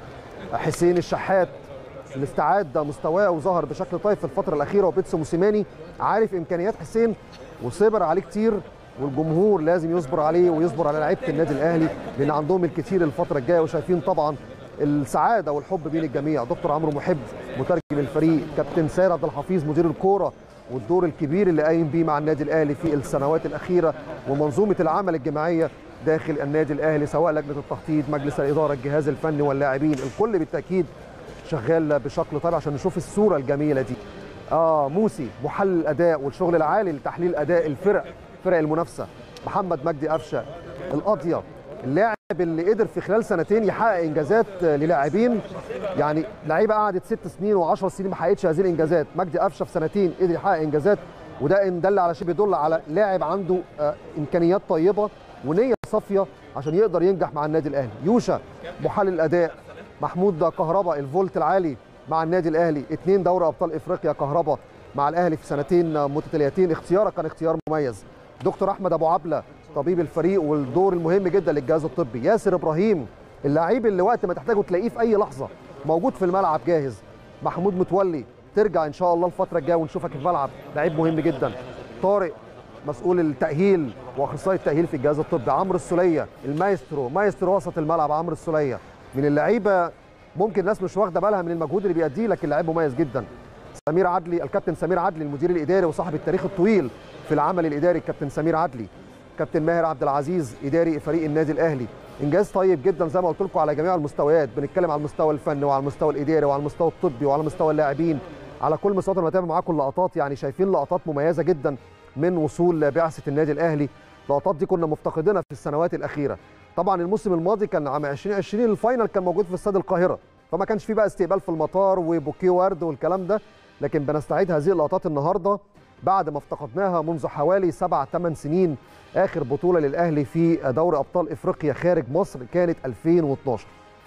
Speaker 1: حسين الشحات اللي استعاد مستواه وظهر بشكل طيب في الفتره الاخيره وبيتسو موسيماني عارف امكانيات حسين وصبر عليه كتير والجمهور لازم يصبر عليه ويصبر على لعيبه النادي الاهلي لان عندهم الكثير الفتره الجايه وشايفين طبعا السعاده والحب بين الجميع دكتور عمرو محب مترجم الفريق كابتن سيد عبد الحفيظ مدير الكوره والدور الكبير اللي قايم بيه مع النادي الاهلي في السنوات الاخيره ومنظومه العمل الجماعيه داخل النادي الاهلي سواء لجنه التخطيط مجلس الاداره الجهاز الفني واللاعبين الكل بالتاكيد شغال بشكل طيب عشان نشوف الصوره الجميله دي اه موسي محلل الاداء والشغل العالي لتحليل اداء الفرق فرق المنافسه محمد مجدي قفشه القاضيه اللاعب اللي قدر في خلال سنتين يحقق انجازات للاعبين يعني لعيبه قعدت ست سنين و10 سنين ما حققتش هذه الانجازات مجدي قفشه في سنتين قدر يحقق انجازات وده ان دل على شيء بيدل على لاعب عنده آه امكانيات طيبه ونيه صافيه عشان يقدر ينجح مع النادي الاهلي يوشا محلل الاداء محمود كهربا الفولت العالي مع النادي الاهلي اثنين دوري ابطال افريقيا كهربا مع الاهلي في سنتين متتاليتين اختيارك كان اختيار مميز دكتور احمد ابو عبله طبيب الفريق والدور المهم جدا للجهاز الطبي ياسر ابراهيم اللاعب اللي وقت ما تحتاجه تلاقيه في اي لحظه موجود في الملعب جاهز محمود متولي ترجع ان شاء الله الفتره الجايه ونشوفك في الملعب لعيب مهم جدا طارق مسؤول التاهيل واخصائي التاهيل في الجهاز الطبي عمرو السوليه المايسترو مايسترو وسط الملعب عمرو السوليه من اللعيبه ممكن الناس مش واخده بالها من المجهود اللي بيأديه لكن لعيب مميز جدا سمير عدلي الكابتن سمير عدلي المدير الاداري وصاحب التاريخ الطويل في العمل الاداري الكابتن سمير عدلي كابتن ماهر عبد العزيز اداري فريق النادي الاهلي انجاز طيب جدا زي ما قلت لكم على جميع المستويات بنتكلم على المستوى الفني وعلى المستوى الاداري وعلى المستوى الطبي وعلى مستوى اللاعبين على كل مستوى انا بتابع معاكم اللقطات يعني شايفين لقطات مميزه جدا من وصول بعثه النادي الاهلي اللقطات دي كنا مفتقدينها في السنوات الاخيره طبعا الموسم الماضي كان عام 2020 الفاينل كان موجود في استاد القاهره فما كانش فيه بقى استقبال في المطار وبوكيه ورد والكلام ده لكن بنستعيد هذه اللقطات النهارده بعد ما افتقدناها منذ حوالي سبع ثمان سنين اخر بطوله للاهلي في دوري ابطال افريقيا خارج مصر كانت 2012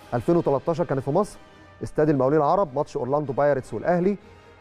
Speaker 1: 2013 كانت في مصر استاد المقاولين العرب ماتش اورلاندو بايرتس والاهلي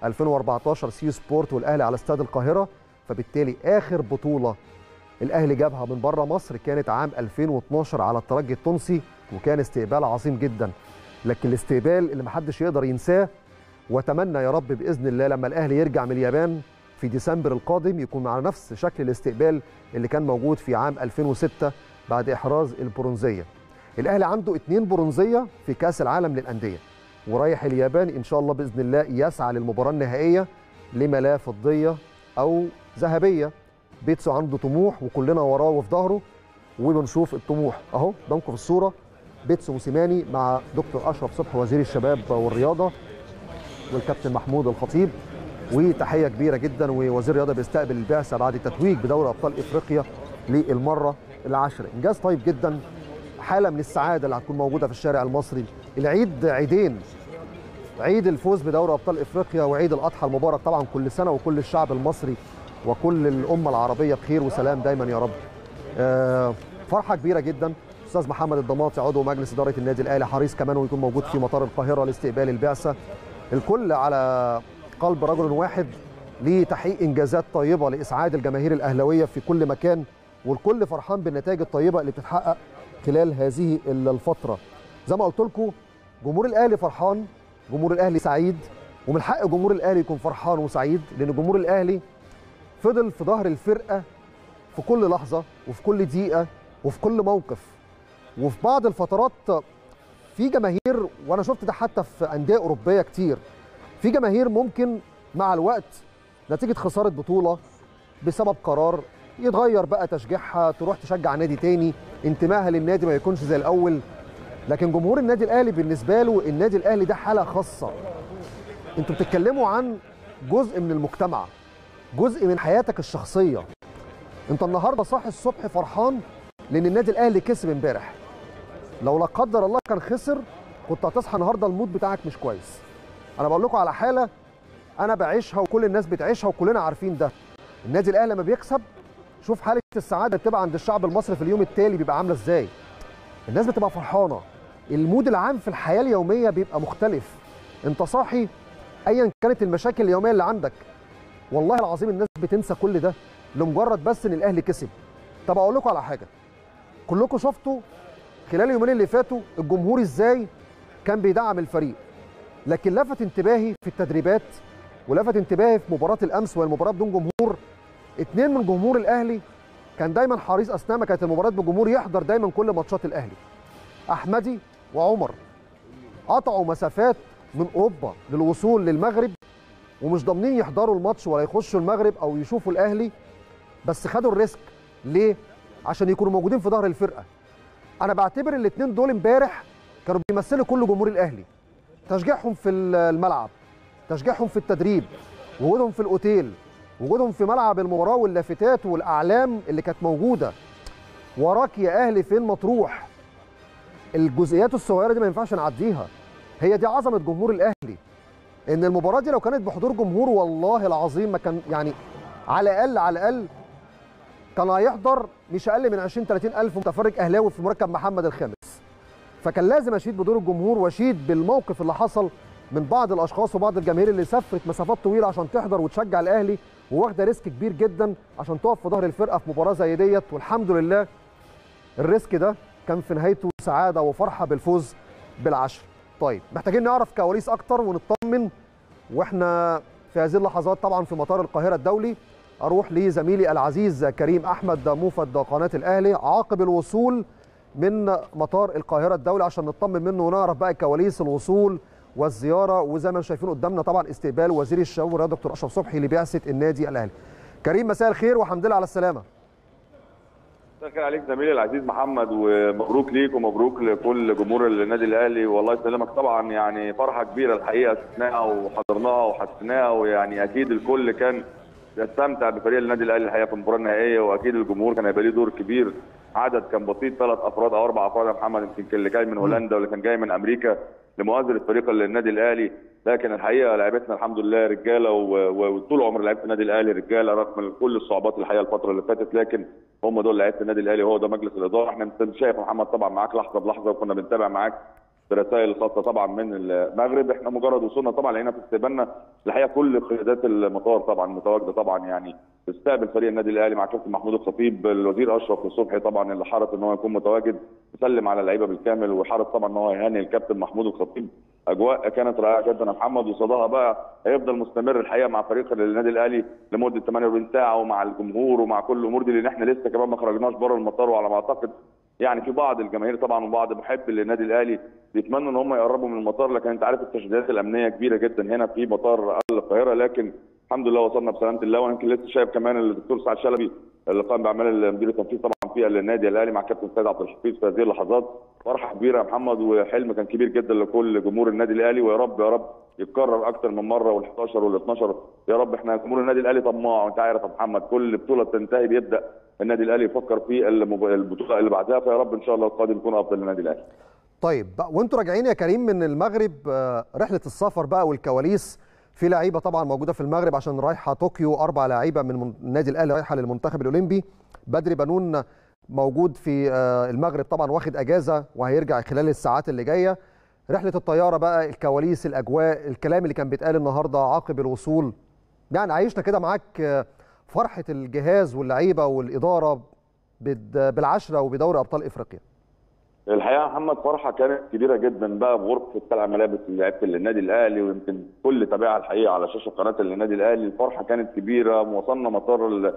Speaker 1: 2014 سيو سبورت والاهلي على استاد القاهره فبالتالي اخر بطوله الاهلي جابها من بره مصر كانت عام 2012 على الترجي التونسي وكان استقبال عظيم جدا لكن الاستقبال اللي محدش يقدر ينساه واتمنى يا رب باذن الله لما الاهلي يرجع من اليابان في ديسمبر القادم يكون على نفس شكل الاستقبال اللي كان موجود في عام 2006 بعد احراز البرونزيه. الاهلي عنده اثنين برونزيه في كاس العالم للانديه ورايح اليابان ان شاء الله باذن الله يسعى للمباراه النهائيه لما لا فضيه او ذهبيه. بيتسو عنده طموح وكلنا وراه وفي ظهره وبنشوف الطموح اهو قدامكم في الصوره بيتسو موسيماني مع دكتور اشرف صبحي وزير الشباب والرياضه والكابتن محمود الخطيب وتحيه كبيره جدا ووزير الرياضه بيستقبل البعثه بعد التتويج بدوري ابطال افريقيا للمره العاشره انجاز طيب جدا حاله من السعاده اللي هتكون موجوده في الشارع المصري العيد عيدين عيد الفوز بدوري ابطال افريقيا وعيد الاضحى المبارك طبعا كل سنه وكل الشعب المصري وكل الامه العربيه بخير وسلام دايما يا رب آه فرحه كبيره جدا استاذ محمد الضماطي عضو مجلس اداره النادي الاهلي حريص كمان ويكون موجود في مطار القاهره لاستقبال البعثه الكل على قلب رجل واحد لتحقيق انجازات طيبه لاسعاد الجماهير الاهلاويه في كل مكان والكل فرحان بالنتائج الطيبه اللي بتتحقق خلال هذه الفتره زي ما قلت لكم جمهور الاهلي فرحان جمهور الاهلي سعيد ومن حق جمهور الاهلي يكون فرحان وسعيد لان جمهور الاهلي فضل في ظهر الفرقه في كل لحظه وفي كل دقيقه وفي كل موقف وفي بعض الفترات في جماهير وانا شفت ده حتى في انديه اوروبيه كتير في جماهير ممكن مع الوقت نتيجه خساره بطوله بسبب قرار يتغير بقى تشجيعها تروح تشجع نادي تاني انتمائها للنادي ما يكونش زي الاول لكن جمهور النادي الاهلي بالنسبه له النادي الاهلي ده حاله خاصه انتوا بتتكلموا عن جزء من المجتمع جزء من حياتك الشخصيه انت النهارده صاحي الصبح فرحان لان النادي الاهلي كسب امبارح لو لا قدر الله كان خسر كنت هتصحى النهارده المود بتاعك مش كويس انا بقول لكم على حاله انا بعيشها وكل الناس بتعيشها وكلنا عارفين ده النادي الاهلي لما بيكسب شوف حاله السعاده اللي بتبقى عند الشعب المصري في اليوم التالي بيبقى عامله ازاي الناس بتبقى فرحانه المود العام في الحياه اليوميه بيبقى مختلف انت صاحي ايا كانت المشاكل اليوميه اللي عندك والله العظيم الناس بتنسى كل ده لمجرد بس ان الاهلي كسب طب اقول لكم على حاجه كلكم شفتوا خلال اليومين اللي فاتوا الجمهور ازاي كان بيدعم الفريق لكن لفت انتباهي في التدريبات ولفت انتباهي في مباراه الامس وهي المباراه بدون جمهور اتنين من جمهور الاهلي كان دايما حريص اثناء ما كانت المباراه بجمهور يحضر دايما كل ماتشات الاهلي احمدي وعمر قطعوا مسافات من اوروبا للوصول للمغرب ومش ضامنين يحضروا الماتش ولا يخشوا المغرب او يشوفوا الاهلي بس خدوا الريسك ليه عشان يكونوا موجودين في ظهر الفرقه انا بعتبر الاثنين دول امبارح كانوا بيمثلوا كل جمهور الاهلي تشجيعهم في الملعب تشجيعهم في التدريب وجودهم في الاوتيل وجودهم في ملعب المباراه واللافتات والاعلام اللي كانت موجوده وراك يا اهلي فين مطروح الجزئيات الصغيره دي ما ينفعش نعديها هي دي عظمه جمهور الاهلي ان المباراه دي لو كانت بحضور جمهور والله العظيم ما كان يعني على الاقل على الاقل كان هيحضر مش اقل من 20 30 الف متفرج اهلاوي في مركب محمد الخامس فكان لازم اشيد بدور الجمهور واشيد بالموقف اللي حصل من بعض الاشخاص وبعض الجماهير اللي سافرت مسافات طويله عشان تحضر وتشجع الاهلي وواخده ريسك كبير جدا عشان تقف في ظهر الفرقه في مباراه زي ديت والحمد لله الريسك ده كان في نهايته سعاده وفرحه بالفوز بالعشر طيب محتاجين نعرف كواليس اكتر ونطمن واحنا في هذه اللحظات طبعا في مطار القاهره الدولي اروح لزميلي العزيز كريم احمد موفد قناه الاهلي عقب الوصول من مطار القاهره الدولي عشان نطمن منه ونعرف بقى كواليس الوصول والزياره وزي ما شايفين قدامنا طبعا استقبال وزير الشباب والرياضه دكتور اشرف صبحي لبعثه النادي الاهلي. كريم مساء الخير والحمد لله على السلامه.
Speaker 2: مساء الخير عليك زميلي العزيز محمد ومبروك ليك ومبروك لكل جمهور النادي الاهلي والله يسلمك طبعا يعني فرحه كبيره الحقيقه شفناها وحضرناها وحسيناها ويعني اكيد الكل كان يستمتع بفريق النادي الاهلي الحقيقه في المباراه النهائيه واكيد الجمهور كان هيبقى ليه دور كبير عدد كان بسيط ثلاث افراد او اربع افراد يا محمد يمكن اللي جاي من هولندا واللي كان جاي من امريكا لمؤازره فريق النادي الاهلي لكن الحقيقه لعيبتنا الحمد لله رجاله وطول عمر لعيبه النادي الاهلي رجاله رغم كل الصعوبات الحقيقه الفتره اللي فاتت لكن هم دول لعيبه النادي الاهلي وهو ده مجلس الاداره احنا انت شايف محمد طبعا معاك لحظه بلحظه وكنا بنتابع معاك برسائل الخاصه طبعا من المغرب احنا مجرد وصولنا طبعا لقينا في استقبالنا الحقيقه كل قيادات المطار طبعا متواجده طبعا يعني استقبل فريق النادي الاهلي مع كابتن محمود الخطيب الوزير اشرف الصبحي طبعا اللي حرص ان هو يكون متواجد سلم على اللعيبه بالكامل وحرص طبعا ان هو يهني الكابتن محمود الخطيب اجواء كانت رائعه جدا يا محمد وصداها بقى هيفضل مستمر الحقيقه مع فريق النادي الاهلي لمده 48 ساعه ومع الجمهور ومع كل الامور دي لان احنا لسه كمان ما خرجناش بره المطار وعلى ما اعتقد يعني في بعض الجماهير طبعا وبعض محب للنادي الاهلي بيتمنوا ان هم يقربوا من المطار لكن انت عارف التشديدات الامنيه كبيره جدا هنا في مطار القاهره لكن الحمد لله وصلنا بسلامه الله ويمكن لسه شايف كمان الدكتور سعد شلبي اللي قام باعمال المدير التنفيذي طبعا في النادي الاهلي مع كابتن سيد عبد الحفيظ في هذه اللحظات فرحه كبيره يا محمد وحلم كان كبير جدا لكل جمهور النادي الاهلي ويا رب يا رب يتكرر اكتر من مره وال11 وال12 يا رب احنا جمهور النادي الاهلي طماع وانت عارف يا محمد كل بطوله تنتهي بيبدا النادي الاهلي يفكر في البطوله اللي بعدها فيا رب ان شاء الله القادم يكون افضل للنادي الاهلي.
Speaker 1: طيب وانتوا راجعين يا كريم من المغرب رحله السفر بقى والكواليس في لعيبه طبعا موجوده في المغرب عشان رايحه طوكيو اربع لعيبه من النادي الاهلي رايحه للمنتخب الاولمبي بدري بنون موجود في المغرب طبعا واخد اجازه وهيرجع خلال الساعات اللي جايه رحله الطياره بقى الكواليس الاجواء الكلام اللي كان بيتقال النهارده عقب الوصول يعني عايشنا كده معاك فرحه الجهاز واللعيبه والاداره بالعشره وبدوري ابطال افريقيا
Speaker 2: الحقيقه يا محمد فرحه كانت كبيره جدا بقى بغرفه قلع ملابس لعيبه النادي الاهلي ويمكن كل تابعها الحقيقه على شاشه قناه النادي الاهلي الفرحه كانت كبيره وصلنا مطار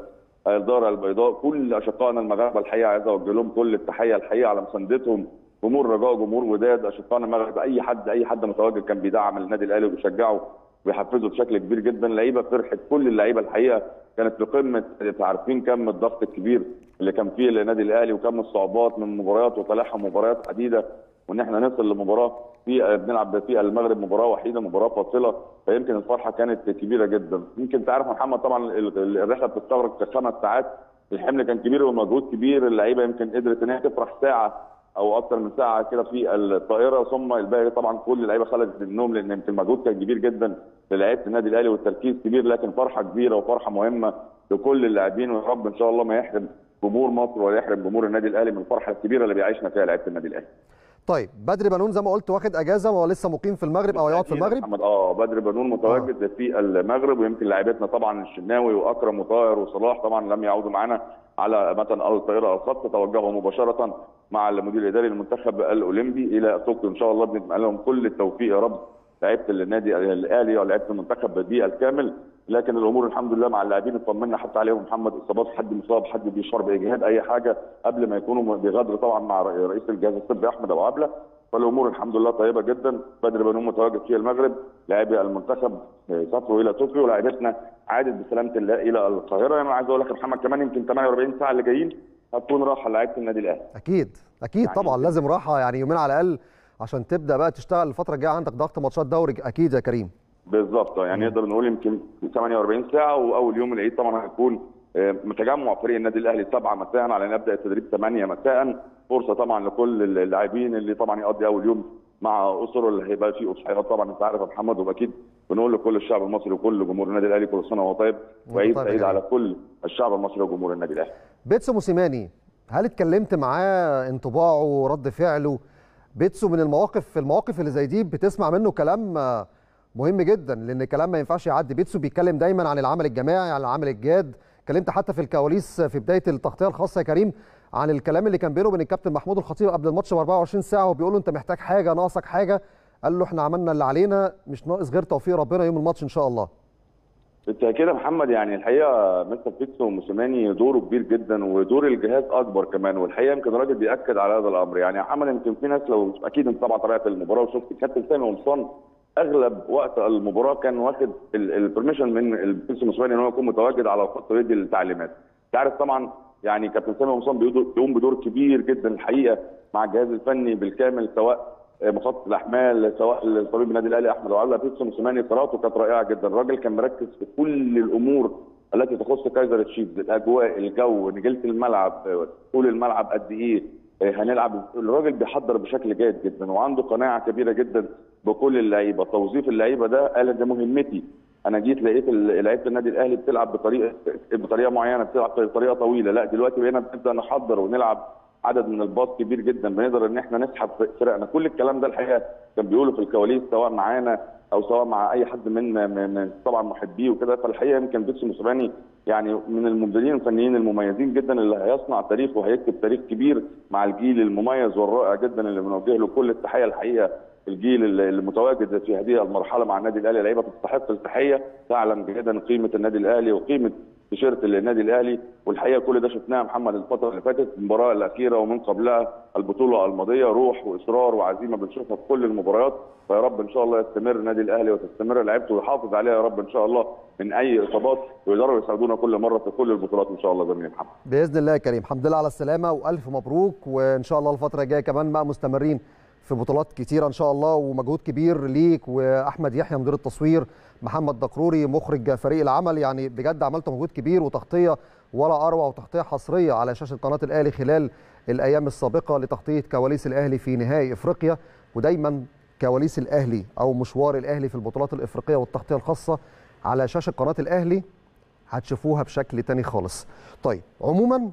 Speaker 2: الدار البيضاء كل اشقائنا المغاربه الحقيقه عايز اوجه لهم كل التحيه الحقيقه على مساندتهم جمهور رجاء جمهور وداد اشقائنا المغرب اي حد اي حد متواجد كان بيدعم النادي الاهلي وبيشجعه وبيحفزه بشكل كبير جدا اللعيبه فرحت كل اللعيبه الحقيقه كانت في قمه عارفين كم الضغط الكبير اللي كان فيه النادي الاهلي وكم الصعوبات من مباريات وتلاحم مباريات عديده وان احنا نصل لمباراه في بنلعب في المغرب مباراه وحيده مباراه فاصله فيمكن الفرحه كانت كبيره جدا يمكن تعرف محمد طبعا الرحله بتستغرق خمس ساعات الحمل كان كبير والمجهود كبير اللعيبه يمكن قدرت ان هي تفرح ساعه او اكثر من ساعه كده في الطائره ثم الباقي طبعا كل اللعيبه خلت النوم لان يمكن المجهود كان كبير جدا للاعيبه النادي الاهلي والتركيز كبير لكن فرحه كبيره وفرحه مهمه لكل اللاعبين ويا رب ان شاء الله ما يحرم جمهور مصر ولا يحرم جمهور النادي الاهلي من الفرحه الكبيره اللي بيعيشنا فيها لعيبه النادي الاهلي.
Speaker 1: طيب بدر بنون زي ما قلت واخد اجازه وهو لسه مقيم في المغرب او هيقعد في المغرب
Speaker 2: محمد اه بدر بنون متواجد آه. في المغرب ويمكن لاعبتنا طبعا الشناوي واكرم وطاهر وصلاح طبعا لم يعودوا معنا على متن الطائره الخاصه توجهوا مباشره مع المدير الاداري للمنتخب الاولمبي الى طوكيو ان شاء الله بنتمنى لهم كل التوفيق يا رب لعيبه النادي الاهلي ولعيبه المنتخب بالكامل لكن الامور الحمد لله مع اللاعبين اطمنا حتى عليهم محمد اصابات حد مصاب حد بيشعر باجهاد اي حاجه قبل ما يكونوا بغدر طبعا مع رئيس الجهاز الطبي احمد ابو عبله فالامور الحمد لله طيبه جدا بدر بنون متواجد في المغرب لاعبي المنتخب سافروا الى طوكيو ولاعبتنا عادت بسلامه الله الى القاهره يعني انا عايز اقول لك يا محمد كمان يمكن 48 ساعه اللي جايين هتكون راحه لعيبه النادي الاهلي
Speaker 1: اكيد اكيد يعني طبعا لازم راحه يعني يومين على الاقل عشان تبدا بقى تشتغل الفتره الجايه عندك ضغط ماتشات دوري اكيد يا كريم
Speaker 2: بالظبط يعني نقدر نقول يمكن 48 ساعه واول يوم العيد طبعا هيكون تجمع فريق النادي الاهلي 7 مساء على نبدا التدريب 8 مساء فرصه طبعا لكل اللاعبين اللي طبعا يقضي اول يوم مع اسره اللي هيبقى فيه اضحيات طبعا انت عارف يا محمد واكيد بنقول لكل الشعب المصري وكل جمهور النادي الاهلي كل سنه وهو طيب وعيد سعيد على كل الشعب المصري وجمهور النادي الاهلي.
Speaker 1: بيتسو موسيماني هل اتكلمت معاه انطباعه ورد فعله؟ بيتسو من المواقف في المواقف اللي زي دي بتسمع منه كلام مهم جدا لان كلام ما ينفعش يعدي بيتسو بيتكلم دايما عن العمل الجماعي عن العمل الجاد اتكلمت حتى في الكواليس في بدايه التغطيه الخاصه يا كريم عن الكلام اللي كان بينه وبين الكابتن محمود الخطيب قبل الماتش ب 24 ساعه وبيقول له انت محتاج حاجه ناقصك حاجه قال له احنا عملنا اللي علينا مش ناقص غير توفيق ربنا يوم الماتش ان شاء الله
Speaker 2: بالتاكيد يا محمد يعني الحقيقه مستر بيتسو وموسيماني دوره كبير جدا ودور الجهاز اكبر كمان والحقيقه يمكن الراجل بياكد على هذا الامر يعني يا محمد يمكن في ناس لو اكيد انت طبعا تابعت المباراه وشفت الكابتن سامي قمصان اغلب وقت المباراه كان واخد البرميشن من البيتسو موسيماني ان هو يكون متواجد على الخط ويدي التعليمات انت عارف طبعا يعني كابتن سامي قمصان بيقوم بدور كبير جدا الحقيقه مع الجهاز الفني بالكامل سواء مخطط الاحمال سواء طبيب النادي الاهلي احمد وعلا بيتسو موسيماني قراءته كانت رائعه جدا الراجل كان مركز في كل الامور التي تخص كايزر تشيفز الاجواء الجو نجيله الملعب طول الملعب قد ايه هنلعب الراجل بيحضر بشكل جيد جدا وعنده قناعه كبيره جدا بكل اللعيبه توظيف اللعيبه ده قال ده مهمتي انا جيت لقيت لعيبه النادي الاهلي بتلعب بطريقه بطريقه معينه بتلعب بطريقه طويله لا دلوقتي بقينا بنبدا نحضر ونلعب عدد من الباص كبير جدا بنقدر ان احنا نسحب فرقنا كل الكلام ده الحقيقه كان بيقوله في الكواليس سواء معانا او سواء مع اي حد من من طبعا محبيه وكده فالحقيقه يمكن بيتسو موسيماني يعني من المبدعين الفنيين المميزين جدا اللي هيصنع تاريخ وهيكتب تاريخ كبير مع الجيل المميز والرائع جدا اللي بنوجه له كل التحيه الحقيقه الجيل المتواجد في هذه المرحله مع النادي الاهلي لعيبه تستحق التحيه تعلم جدا قيمه النادي الاهلي وقيمه تيشيرت النادي الاهلي والحقيقه كل ده شفناه محمد الفتره اللي فاتت المباراه الاخيره ومن قبلها البطوله الماضيه روح واصرار وعزيمه بنشوفها في كل المباريات فيا رب ان شاء الله يستمر النادي الاهلي وتستمر لعيبته ويحافظ عليها يا رب ان شاء الله من اي اصابات ويقدروا يساعدونا كل مره في كل البطولات ان شاء الله زميلي محمد
Speaker 1: باذن الله يا كريم الحمد لله على السلامه والف مبروك وان شاء الله الفتره الجايه كمان بقى مستمرين في بطولات كتيرة إن شاء الله ومجهود كبير ليك وأحمد يحيى مدير التصوير محمد دقروري مخرج فريق العمل يعني بجد عملت مجهود كبير وتغطية ولا أروع وتغطية حصرية على شاشة قناة الأهلي خلال الأيام السابقة لتغطية كواليس الأهلي في نهائي إفريقيا ودايما كواليس الأهلي أو مشوار الأهلي في البطولات الإفريقية والتغطية الخاصة على شاشة قناة الأهلي هتشوفوها بشكل تاني خالص طيب عموما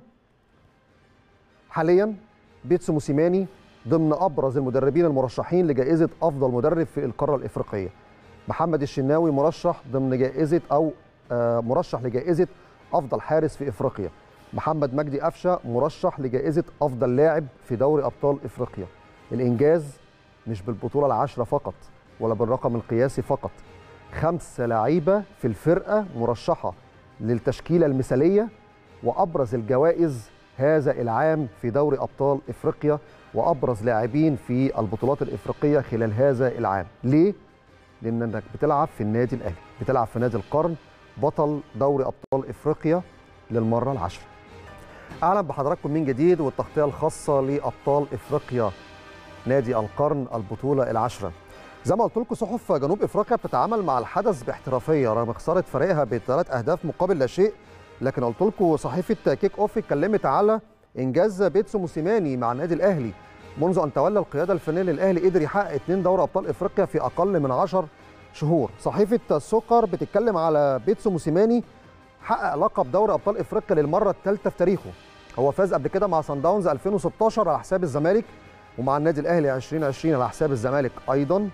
Speaker 1: حاليا بيتسو موسيماني ضمن ابرز المدربين المرشحين لجائزه افضل مدرب في القاره الافريقيه. محمد الشناوي مرشح ضمن جائزه او مرشح لجائزه افضل حارس في افريقيا. محمد مجدي قفشه مرشح لجائزه افضل لاعب في دوري ابطال افريقيا. الانجاز مش بالبطوله العاشره فقط ولا بالرقم القياسي فقط. خمسه لعيبه في الفرقه مرشحه للتشكيله المثاليه وابرز الجوائز هذا العام في دوري ابطال افريقيا وابرز لاعبين في البطولات الافريقيه خلال هذا العام ليه لانك بتلعب في النادي الاهلي بتلعب في نادي القرن بطل دوري ابطال افريقيا للمره العاشره اهلا بحضراتكم من جديد والتغطيه الخاصه لابطال افريقيا نادي القرن البطوله العاشره زي ما قلت لكم صحف جنوب افريقيا بتتعامل مع الحدث باحترافيه رغم خساره فريقها بثلاث اهداف مقابل لا شيء لكن قلت لكم صحيفه كيك اوف اتكلمت على انجاز بيتسو موسيماني مع النادي الاهلي منذ ان تولى القياده الفنيه للاهلي قدر يحقق اثنين دوري ابطال افريقيا في اقل من 10 شهور صحيفه سوكر بتتكلم على بيتسو موسيماني حقق لقب دوري ابطال افريقيا للمره الثالثه في تاريخه هو فاز قبل كده مع سان داونز 2016 على حساب الزمالك ومع النادي الاهلي 2020 على حساب الزمالك ايضا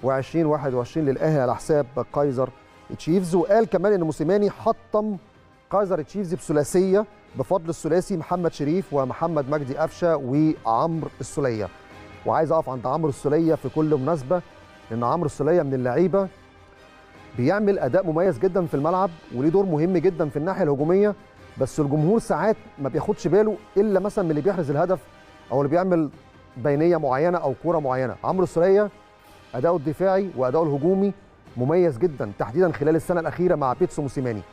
Speaker 1: و2021 للاهلي على حساب كايزر تشيفز وقال كمان ان موسيماني حطم كايزر تشيفز بثلاثيه بفضل الثلاثي محمد شريف ومحمد مجدي قفشه وعمرو السوليه وعايز اقف عند عمرو السوليه في كل مناسبه لان عمرو السوليه من اللعيبه بيعمل اداء مميز جدا في الملعب وليه دور مهم جدا في الناحيه الهجوميه بس الجمهور ساعات ما بياخدش باله الا مثلا من اللي بيحرز الهدف او اللي بيعمل بينيه معينه او كوره معينه عمرو السوليه اداؤه الدفاعي واداؤه الهجومي مميز جدا تحديدا خلال السنه الاخيره مع بيتسو موسيماني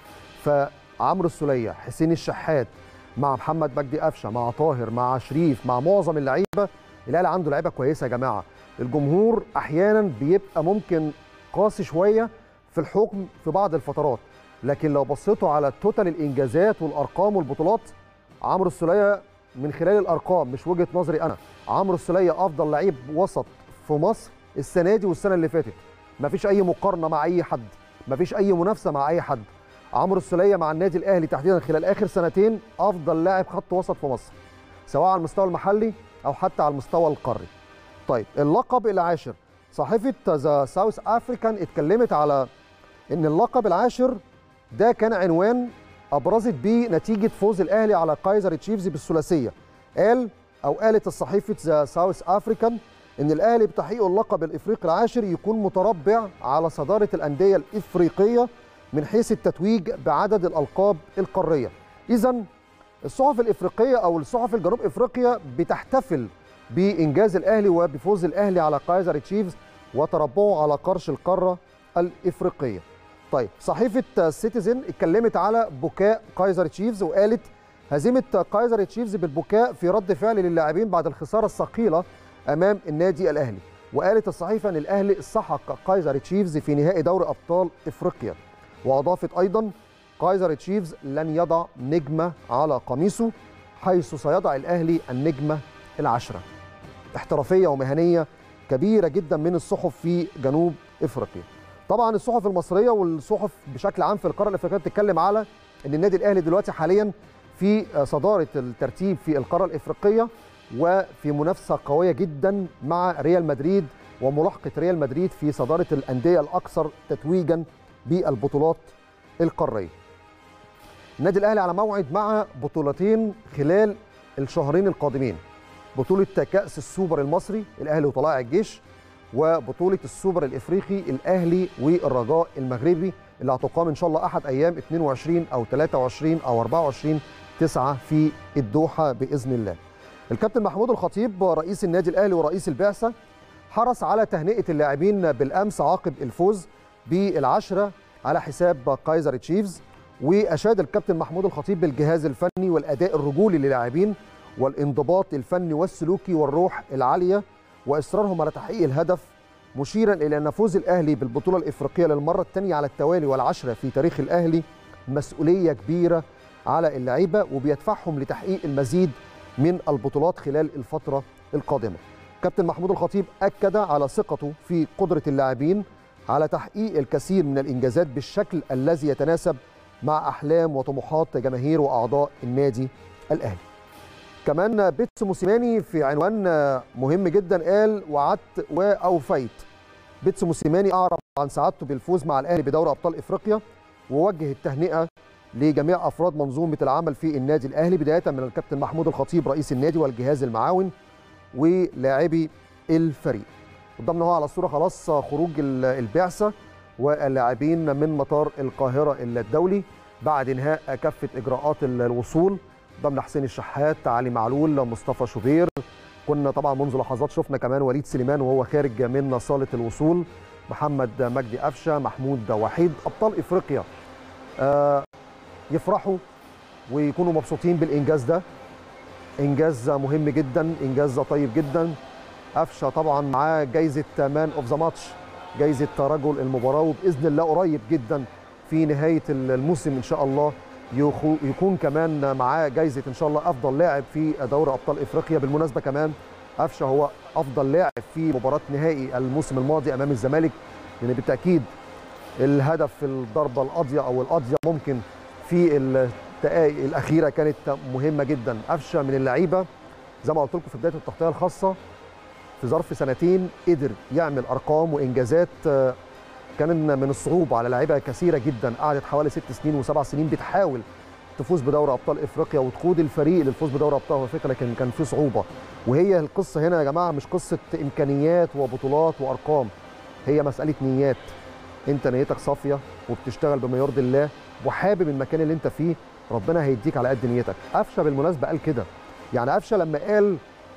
Speaker 1: فعمرو السوليه حسين الشحات مع محمد مجدي قفشه مع طاهر مع شريف مع معظم اللعيبه الاهلي عنده لعيبه كويسه يا جماعه الجمهور احيانا بيبقى ممكن قاسي شويه في الحكم في بعض الفترات لكن لو بصيتوا على توتال الانجازات والارقام والبطولات عمرو السوليه من خلال الارقام مش وجهه نظري انا عمرو السوليه افضل لعيب وسط في مصر السنه دي والسنه اللي فاتت مفيش اي مقارنه مع اي حد مفيش اي منافسه مع اي حد عمرو السوليه مع النادي الاهلي تحديدا خلال اخر سنتين افضل لاعب خط وسط في مصر سواء على المستوى المحلي او حتى على المستوى القاري طيب اللقب العاشر صحيفه ذا ساوث افريكان اتكلمت على ان اللقب العاشر ده كان عنوان ابرزت بيه نتيجه فوز الاهلي على كايزر تشيفز بالثلاثيه قال او قالت الصحيفه ذا ساوث افريكان ان الاهلي بتحقيق اللقب الافريقي العاشر يكون متربع على صداره الانديه الافريقيه من حيث التتويج بعدد الالقاب القاريه اذا الصحف الافريقيه او الصحف الجنوب افريقيا بتحتفل بانجاز الاهلي وبفوز الاهلي على كايزر تشيفز وتربعه على قرش القاره الافريقيه طيب صحيفه سيتيزن اتكلمت على بكاء كايزر تشيفز وقالت هزيمه كايزر تشيفز بالبكاء في رد فعل للاعبين بعد الخساره الثقيله امام النادي الاهلي وقالت الصحيفه ان الاهلي سحق كايزر تشيفز في نهائي دوري ابطال افريقيا واضافت ايضا كايزر تشيفز لن يضع نجمه على قميصه حيث سيضع الاهلي النجمه العشره احترافيه ومهنيه كبيره جدا من الصحف في جنوب افريقيا طبعا الصحف المصريه والصحف بشكل عام في القاره الافريقيه بتتكلم على ان النادي الاهلي دلوقتي حاليا في صداره الترتيب في القاره الافريقيه وفي منافسه قويه جدا مع ريال مدريد وملاحقه ريال مدريد في صداره الانديه الاكثر تتويجا بالبطولات القاريه. النادي الاهلي على موعد مع بطولتين خلال الشهرين القادمين. بطوله كاس السوبر المصري الاهلي وطلائع الجيش وبطوله السوبر الافريقي الاهلي والرجاء المغربي اللي هتقام ان شاء الله احد ايام 22 او 23 او 24 9 في الدوحه باذن الله. الكابتن محمود الخطيب رئيس النادي الاهلي ورئيس البعثه حرص على تهنئه اللاعبين بالامس عقب الفوز بالعشره على حساب كايزر تشيفز واشاد الكابتن محمود الخطيب بالجهاز الفني والاداء الرجولي للاعبين والانضباط الفني والسلوكي والروح العاليه واصرارهم على تحقيق الهدف مشيرا الى ان فوز الاهلي بالبطوله الافريقيه للمره الثانيه على التوالي والعشره في تاريخ الاهلي مسؤوليه كبيره على اللعيبه وبيدفعهم لتحقيق المزيد من البطولات خلال الفتره القادمه. كابتن محمود الخطيب اكد على ثقته في قدره اللاعبين على تحقيق الكثير من الانجازات بالشكل الذي يتناسب مع احلام وطموحات جماهير واعضاء النادي الاهلي. كمان بيتسو موسيماني في عنوان مهم جدا قال وعدت واوفيت. بيتسو موسيماني اعرب عن سعادته بالفوز مع الاهلي بدوري ابطال افريقيا ووجه التهنئه لجميع افراد منظومه العمل في النادي الاهلي بدايه من الكابتن محمود الخطيب رئيس النادي والجهاز المعاون ولاعبي الفريق. قدامنا هو على الصوره خلاص خروج البعثه واللاعبين من مطار القاهره الدولي بعد انهاء كافه اجراءات الوصول ضمن حسين الشحات علي معلول مصطفى شوبير كنا طبعا منذ لحظات شفنا كمان وليد سليمان وهو خارج من صاله الوصول محمد مجدي قفشه محمود وحيد ابطال افريقيا آه يفرحوا ويكونوا مبسوطين بالانجاز ده انجاز مهم جدا انجاز طيب جدا قفشه طبعا معاه جايزه مان اوف ذا ماتش جايزه رجل المباراه وباذن الله قريب جدا في نهايه الموسم ان شاء الله يكون كمان معاه جايزه ان شاء الله افضل لاعب في دوري ابطال افريقيا بالمناسبه كمان قفشه هو افضل لاعب في مباراه نهائي الموسم الماضي امام الزمالك لان بالتاكيد الهدف في الضربه القاضيه او القاضيه ممكن في الدقائق الاخيره كانت مهمه جدا قفشه من اللعيبه زي ما قلت لكم في بدايه التغطيه الخاصه في ظرف سنتين قدر يعمل ارقام وانجازات كان من الصعوبه على لعيبه كثيره جدا قعدت حوالي ست سنين وسبع سنين بتحاول تفوز بدوري ابطال افريقيا وتقود الفريق للفوز بدوري ابطال افريقيا لكن كان في صعوبه وهي القصه هنا يا جماعه مش قصه امكانيات وبطولات وارقام هي مساله نيات انت نيتك صافيه وبتشتغل بما يرضي الله وحابب المكان اللي انت فيه ربنا هيديك على قد نيتك قفشه بالمناسبه قال كده يعني قفشه لما قال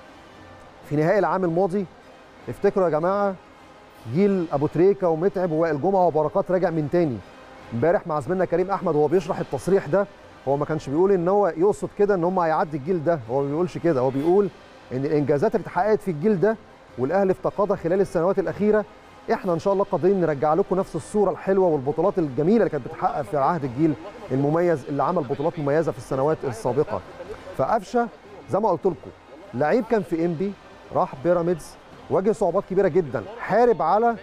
Speaker 1: في نهائي العام الماضي افتكروا يا جماعه جيل ابو تريكه ومتعب ووائل جمعه وبركات راجع من تاني امبارح مع زميلنا كريم احمد وهو بيشرح التصريح ده هو ما كانش بيقول ان هو يقصد كده ان هم هيعدي الجيل ده هو ما بيقولش كده هو بيقول ان الانجازات اللي اتحققت في الجيل ده والاهلي افتقدها خلال السنوات الاخيره احنا ان شاء الله قادرين نرجع لكم نفس الصوره الحلوه والبطولات الجميله اللي كانت بتحقق في عهد الجيل المميز اللي عمل بطولات مميزه في السنوات السابقه فقفشه زي ما قلت لكم لعيب كان في انبي راح بيراميدز واجه صعوبات كبيره جدا حارب على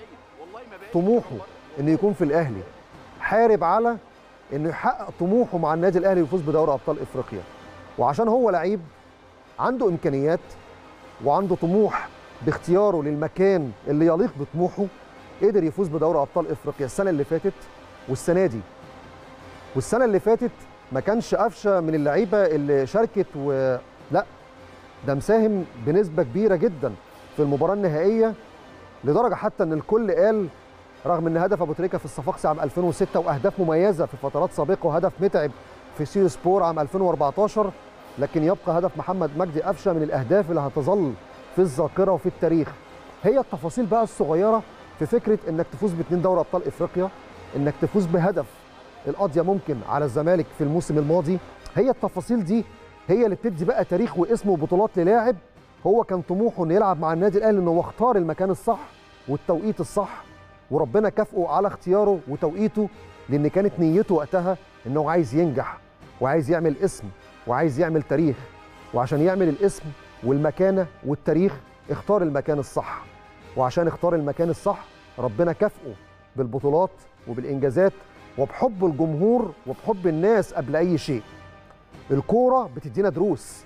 Speaker 1: طموحه انه يكون في الاهلي حارب على انه يحقق طموحه مع النادي الاهلي ويفوز بدوري ابطال افريقيا وعشان هو لعيب عنده امكانيات وعنده طموح باختياره للمكان اللي يليق بطموحه قدر يفوز بدوري ابطال افريقيا السنه اللي فاتت والسنه دي والسنه اللي فاتت ما كانش قفشه من اللعيبه اللي شاركت و لا ده مساهم بنسبه كبيره جدا في المباراه النهائيه لدرجه حتى ان الكل قال رغم ان هدف ابو تريكه في الصفاقسي عام 2006 واهداف مميزه في فترات سابقه وهدف متعب في سيو سبور عام 2014 لكن يبقى هدف محمد مجدي قفشه من الاهداف اللي هتظل في الذاكره وفي التاريخ هي التفاصيل بقى الصغيره في فكره انك تفوز باثنين دوري ابطال افريقيا انك تفوز بهدف القضيه ممكن على الزمالك في الموسم الماضي هي التفاصيل دي هي اللي بتدي بقى تاريخ واسم وبطولات للاعب هو كان طموحه انه يلعب مع النادي الاهلي انه هو اختار المكان الصح والتوقيت الصح وربنا كافئه على اختياره وتوقيته لان كانت نيته وقتها انه عايز ينجح وعايز يعمل اسم وعايز يعمل تاريخ وعشان يعمل الاسم والمكانه والتاريخ اختار المكان الصح وعشان اختار المكان الصح ربنا كافئه بالبطولات وبالانجازات وبحب الجمهور وبحب الناس قبل اي شيء الكوره بتدينا دروس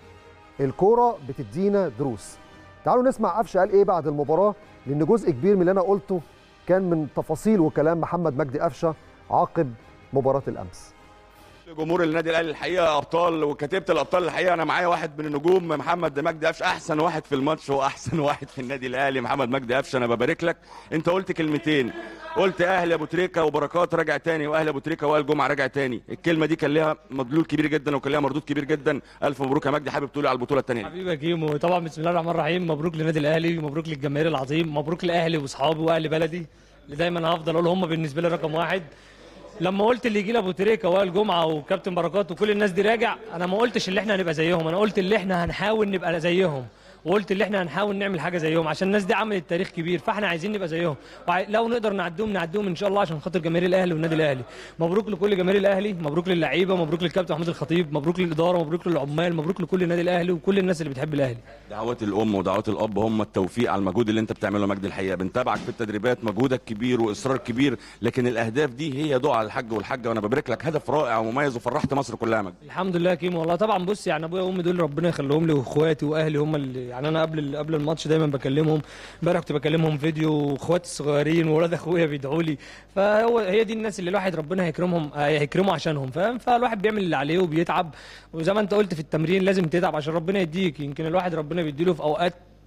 Speaker 1: الكوره بتدينا دروس تعالوا نسمع قفشه قال ايه بعد المباراه لان جزء كبير من اللي انا قلته كان من تفاصيل وكلام محمد مجدي قفشه عقب مباراه الامس
Speaker 3: جمهور النادي الاهلي الحقيقه ابطال وكتيبه الابطال الحقيقه انا معايا واحد من النجوم محمد مجدي قفشه احسن واحد في الماتش واحسن واحد في النادي الاهلي محمد مجدي قفشه انا ببارك لك انت قلت كلمتين قلت اهلي ابو تريكه وبركات راجع تاني واهلي ابو تريكه وائل جمعه راجع تاني الكلمه دي كان لها مدلول كبير جدا وكان لها مردود كبير جدا الف مبروك يا مجدي حابب تقولي على البطوله الثانيه
Speaker 4: حبيبي يا كيمو طبعا بسم الله الرحمن الرحيم مبروك للنادي الاهلي ومبروك للجماهير العظيم مبروك لاهلي واصحابي واهل بلدي اللي دايما هفضل اقول هم بالنسبه لي رقم واحد لما قلت اللي يجي لي ابو تريكه وائل جمعه وكابتن بركات وكل الناس دي راجع انا ما قلتش اللي احنا هنبقى زيهم انا قلت اللي احنا هنحاول نبقى زيهم وقلت اللي احنا هنحاول نعمل حاجه زيهم عشان الناس دي عملت تاريخ كبير فاحنا عايزين نبقى زيهم لو نقدر نعديهم نعديهم ان شاء الله عشان خاطر جماهير الاهلي والنادي الاهلي مبروك لكل جماهير الاهلي مبروك للعيبه مبروك للكابتن محمود الخطيب مبروك للاداره مبروك للعمال مبروك لكل النادي الاهلي وكل الناس اللي بتحب الاهلي
Speaker 3: دعوات الام ودعوات الاب هم التوفيق على المجهود اللي انت بتعمله يا مجدي الحقيقه بنتابعك في التدريبات مجهودك كبير واصرار كبير لكن الاهداف دي هي دعاء الحاج والحاجه وانا ببارك لك هدف رائع ومميز وفرحت مصر كلها يا مجدي
Speaker 4: الحمد لله يا كيمو والله طبعا بص يعني ابويا وامي دول ربنا يخليهم لي واخواتي واهلي هم اللي يعني انا قبل قبل الماتش دايما بكلمهم امبارح كنت بكلمهم فيديو واخواتي الصغيرين واولاد اخويا بيدعوا لي فهو هي دي الناس اللي الواحد ربنا هيكرمهم هيكرمه عشانهم فاهم فالواحد بيعمل اللي عليه وبيتعب وزي ما انت قلت في التمرين لازم تتعب عشان ربنا يديك يمكن الواحد ربنا بيديله في اوقات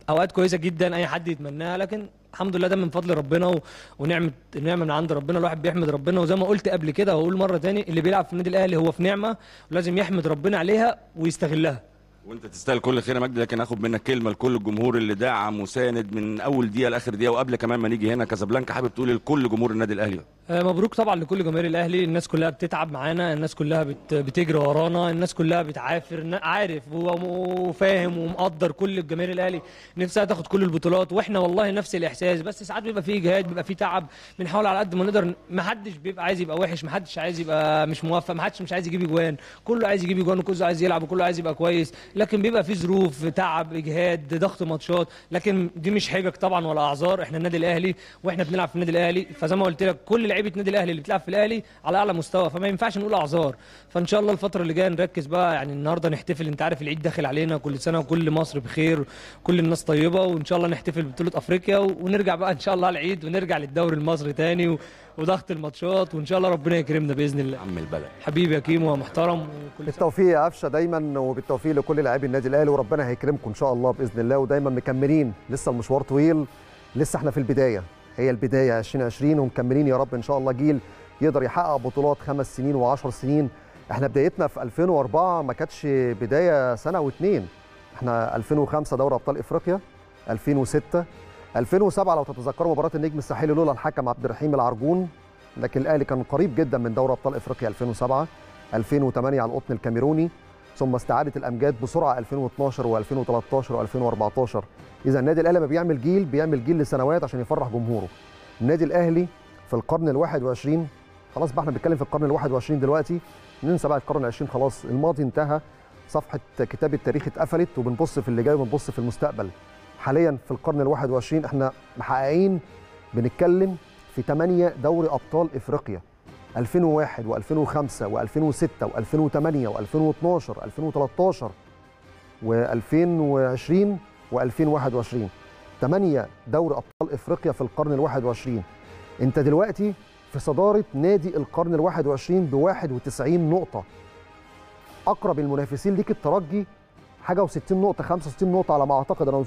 Speaker 4: اوقات كويسه جدا اي حد يتمناها لكن الحمد لله ده من فضل ربنا و... ونعمه نعمه من عند ربنا الواحد بيحمد ربنا وزي ما قلت قبل كده وهقول مره تاني اللي بيلعب في النادي الاهلي هو في نعمه ولازم يحمد ربنا عليها ويستغلها
Speaker 3: وانت تستاهل كل خير يا مجدي لكن اخد منك كلمه لكل الجمهور اللي دعم وساند من اول دقيقه لاخر دقيقه وقبل كمان ما نيجي هنا كازابلانكا حابب تقول لكل جمهور النادي الاهلي
Speaker 4: آه، مبروك طبعا لكل جماهير الاهلي الناس كلها بتتعب معانا الناس كلها بت... بتجري ورانا الناس كلها بتعافر نا- عارف و- وفاهم ومقدر كل الجماهير الاهلي نفسها تاخد كل البطولات واحنا والله نفس الاحساس بس ساعات بيبقى فيه جهاد بيبقى فيه تعب بنحاول على قد ما نقدر ما حدش بيبقى عايز يبقى وحش ما حدش عايز يبقى مش موفق ما حدش مش عايز يجيب اجوان كله عايز يجيب اجوان وكله عايز يلعب وكله عايز يبقى كويس لكن بيبقى فيه ظروف تعب اجهاد ضغط ماتشات لكن دي مش حجج طبعا ولا اعذار احنا النادي الاهلي واحنا بنلعب في النادي الاهلي فزي ما قلت لك كل لعيبه النادي الاهلي اللي بتلعب في الاهلي على اعلى مستوى فما ينفعش نقول اعذار فان شاء الله الفتره اللي جايه نركز بقى يعني النهارده نحتفل انت عارف العيد داخل علينا كل سنه وكل مصر بخير كل الناس طيبه وان شاء الله نحتفل ببطوله افريقيا و- ونرجع بقى ان شاء الله على العيد ونرجع للدوري المصري تاني و- وضغط الماتشات وان شاء الله ربنا يكرمنا باذن الله
Speaker 3: عم البلد
Speaker 4: حبيبي يا كيمو ومحترم وكل سنه
Speaker 1: بالتوفيق يا قفشه دايما وبالتوفيق لكل لاعبي النادي الاهلي وربنا هيكرمكم ان شاء الله باذن الله ودايما مكملين لسه المشوار طويل لسه احنا في البدايه هي البدايه 2020 ومكملين يا رب ان شاء الله جيل يقدر يحقق بطولات خمس سنين وعشر سنين احنا بدايتنا في 2004 ما كانتش بدايه سنه واثنين احنا 2005 دوري ابطال افريقيا 2006 2007 لو تتذكروا مباراه النجم الساحلي لولا الحكم عبد الرحيم العرجون لكن الاهلي كان قريب جدا من دوري ابطال افريقيا 2007 2008 على القطن الكاميروني ثم استعاده الامجاد بسرعه 2012 و2013 و2014 اذا النادي الاهلي لما بيعمل جيل بيعمل جيل لسنوات عشان يفرح جمهوره النادي الاهلي في القرن ال21 خلاص بقى احنا بنتكلم في القرن ال21 دلوقتي ننسى بقى القرن ال20 خلاص الماضي انتهى صفحه كتاب التاريخ اتقفلت وبنبص في اللي جاي وبنبص في المستقبل حاليا في القرن ال21 احنا محققين بنتكلم في 8 دوري ابطال افريقيا 2001 و2005 و2006 و2008 و2012 2013 و2020 و2021 8 دوري ابطال افريقيا في القرن ال21 انت دلوقتي في صداره نادي القرن ال21 ب 91 نقطه اقرب المنافسين ليك الترجي حاجه و60 نقطه 65 نقطه على ما اعتقد انا مش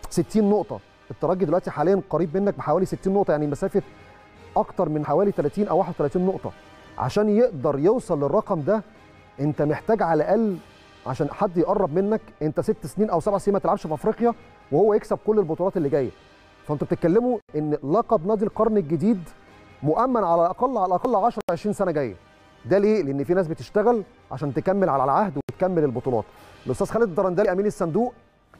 Speaker 1: 60 نقطه الترجي دلوقتي حاليا قريب منك بحوالي 60 نقطه يعني مسافه اكتر من حوالي 30 او 31 نقطه عشان يقدر يوصل للرقم ده انت محتاج على الاقل عشان حد يقرب منك انت ست سنين او سبع سنين ما تلعبش في افريقيا وهو يكسب كل البطولات اللي جايه فانتوا بتتكلموا ان لقب نادي القرن الجديد مؤمن على الاقل على الاقل 10 20 سنه جايه ده ليه لان في ناس بتشتغل عشان تكمل على العهد وتكمل البطولات الاستاذ خالد الدرندلي امين الصندوق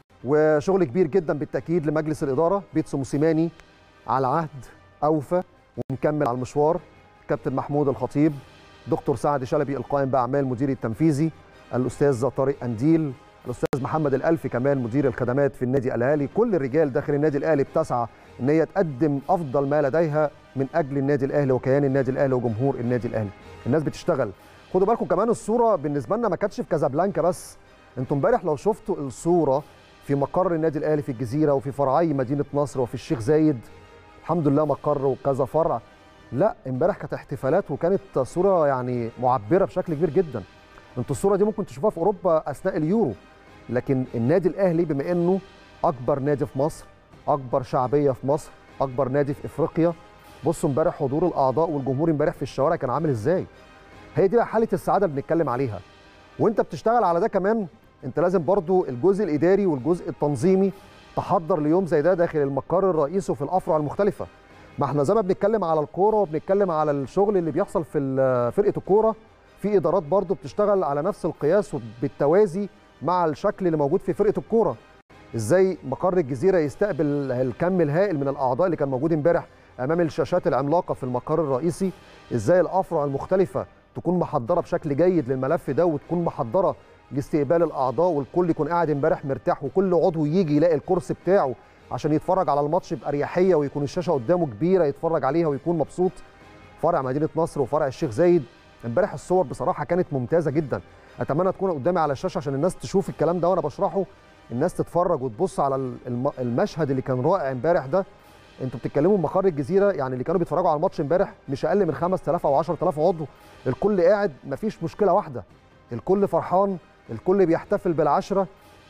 Speaker 1: وشغل كبير جدا بالتاكيد لمجلس الاداره بيتسو موسيماني على عهد اوفى ونكمل على المشوار كابتن محمود الخطيب دكتور سعد شلبي القائم باعمال المدير التنفيذي الاستاذ طارق انديل الاستاذ محمد الالفي كمان مدير الخدمات في النادي الاهلي كل الرجال داخل النادي الاهلي بتسعى ان هي تقدم افضل ما لديها من اجل النادي الاهلي وكيان النادي الاهلي وجمهور النادي الاهلي الناس بتشتغل خدوا بالكم كمان الصوره بالنسبه لنا ما كانتش في كازابلانكا بس انتوا امبارح لو شفتوا الصوره في مقر النادي الاهلي في الجزيره وفي فرعي مدينه نصر وفي الشيخ زايد الحمد لله مقر وكذا فرع لا امبارح كانت احتفالات وكانت صوره يعني معبره بشكل كبير جدا انتوا الصوره دي ممكن تشوفوها في اوروبا اثناء اليورو لكن النادي الاهلي بما انه اكبر نادي في مصر اكبر شعبيه في مصر اكبر نادي في افريقيا بصوا امبارح حضور الاعضاء والجمهور امبارح في الشوارع كان عامل ازاي هي دي بقى حاله السعاده اللي بنتكلم عليها وانت بتشتغل على ده كمان انت لازم برضو الجزء الاداري والجزء التنظيمي تحضر ليوم زي ده داخل المقر الرئيسي وفي الافرع المختلفه ما احنا زي ما بنتكلم على الكوره وبنتكلم على الشغل اللي بيحصل في ال- فرقه الكوره في ادارات برضو بتشتغل على نفس القياس وبالتوازي مع الشكل اللي موجود في فرقه الكوره ازاي مقر الجزيره يستقبل الكم الهائل من الاعضاء اللي كان موجود امبارح امام الشاشات العملاقه في المقر الرئيسي ازاي الافرع المختلفه تكون محضره بشكل جيد للملف ده وتكون محضره لاستقبال الاعضاء والكل يكون قاعد امبارح مرتاح وكل عضو يجي يلاقي الكرسي بتاعه عشان يتفرج على الماتش باريحيه ويكون الشاشه قدامه كبيره يتفرج عليها ويكون مبسوط فرع مدينه نصر وفرع الشيخ زايد امبارح الصور بصراحه كانت ممتازه جدا اتمنى تكون قدامي على الشاشه عشان الناس تشوف الكلام ده وانا بشرحه الناس تتفرج وتبص على الم- المشهد اللي كان رائع امبارح ده انتوا بتتكلموا مقر الجزيره يعني اللي كانوا بيتفرجوا على الماتش امبارح مش اقل من 5000 او 10000 عضو الكل قاعد مفيش مشكله واحده الكل فرحان الكل بيحتفل بالعشره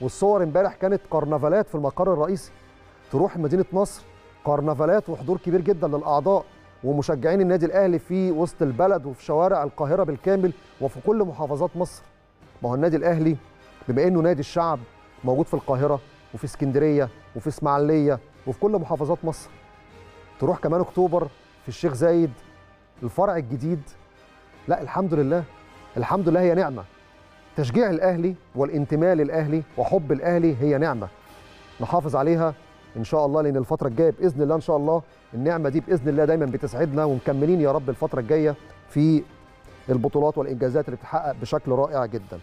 Speaker 1: والصور امبارح كانت كرنفالات في المقر الرئيسي تروح مدينه نصر كرنفالات وحضور كبير جدا للاعضاء ومشجعين النادي الاهلي في وسط البلد وفي شوارع القاهره بالكامل وفي كل محافظات مصر ما هو النادي الاهلي بما انه نادي الشعب موجود في القاهره وفي اسكندريه وفي اسماعيليه وفي كل محافظات مصر تروح كمان اكتوبر في الشيخ زايد الفرع الجديد لا الحمد لله الحمد لله هي نعمه تشجيع الاهلي والانتماء للاهلي وحب الاهلي هي نعمه نحافظ عليها ان شاء الله لان الفتره الجايه باذن الله ان شاء الله النعمه دي باذن الله دايما بتسعدنا ومكملين يا رب الفتره الجايه في البطولات والانجازات اللي بتتحقق بشكل رائع جدا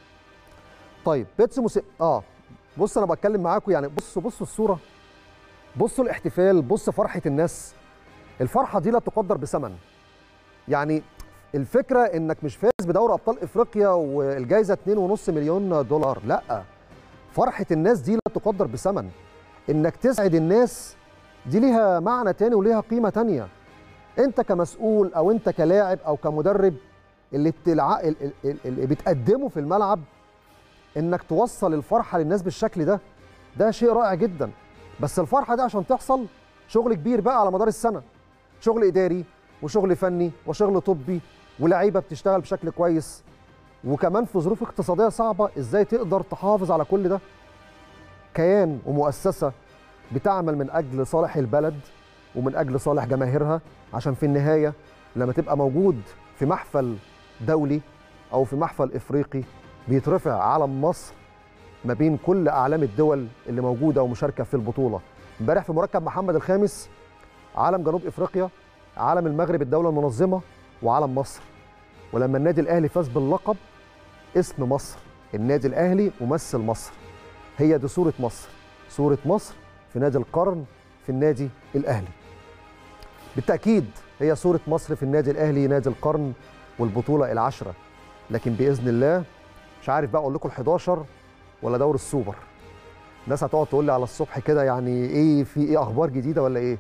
Speaker 1: طيب بيتسو موسي... اه بص انا بتكلم معاكم يعني بصوا بصوا الصوره بصوا الاحتفال بص فرحه الناس الفرحه دي لا تقدر بثمن يعني الفكره انك مش فاز بدوري ابطال افريقيا والجائزه 2.5 مليون دولار لا فرحه الناس دي لا تقدر بثمن انك تسعد الناس دي ليها معنى تاني وليها قيمه تانيه انت كمسؤول او انت كلاعب او كمدرب اللي بتلع... اللي بتقدمه في الملعب انك توصل الفرحه للناس بالشكل ده ده شيء رائع جدا بس الفرحه دي عشان تحصل شغل كبير بقى على مدار السنه شغل اداري وشغل فني وشغل طبي ولاعيبه بتشتغل بشكل كويس وكمان في ظروف اقتصاديه صعبه ازاي تقدر تحافظ على كل ده كيان ومؤسسه بتعمل من اجل صالح البلد ومن اجل صالح جماهيرها عشان في النهايه لما تبقى موجود في محفل دولي او في محفل افريقي بيترفع علم مصر ما بين كل اعلام الدول اللي موجوده ومشاركه في البطوله امبارح في مركب محمد الخامس علم جنوب افريقيا علم المغرب الدوله المنظمه وعلم مصر ولما النادي الاهلي فاز باللقب اسم مصر النادي الاهلي ممثل مصر هي دي صوره مصر صوره مصر في نادي القرن في النادي الاهلي بالتاكيد هي صوره مصر في النادي الاهلي نادي القرن والبطوله العشره لكن باذن الله مش عارف بقى اقول لكم ال11 ولا دور السوبر الناس هتقعد تقول لي على الصبح كده يعني ايه في ايه اخبار جديده ولا ايه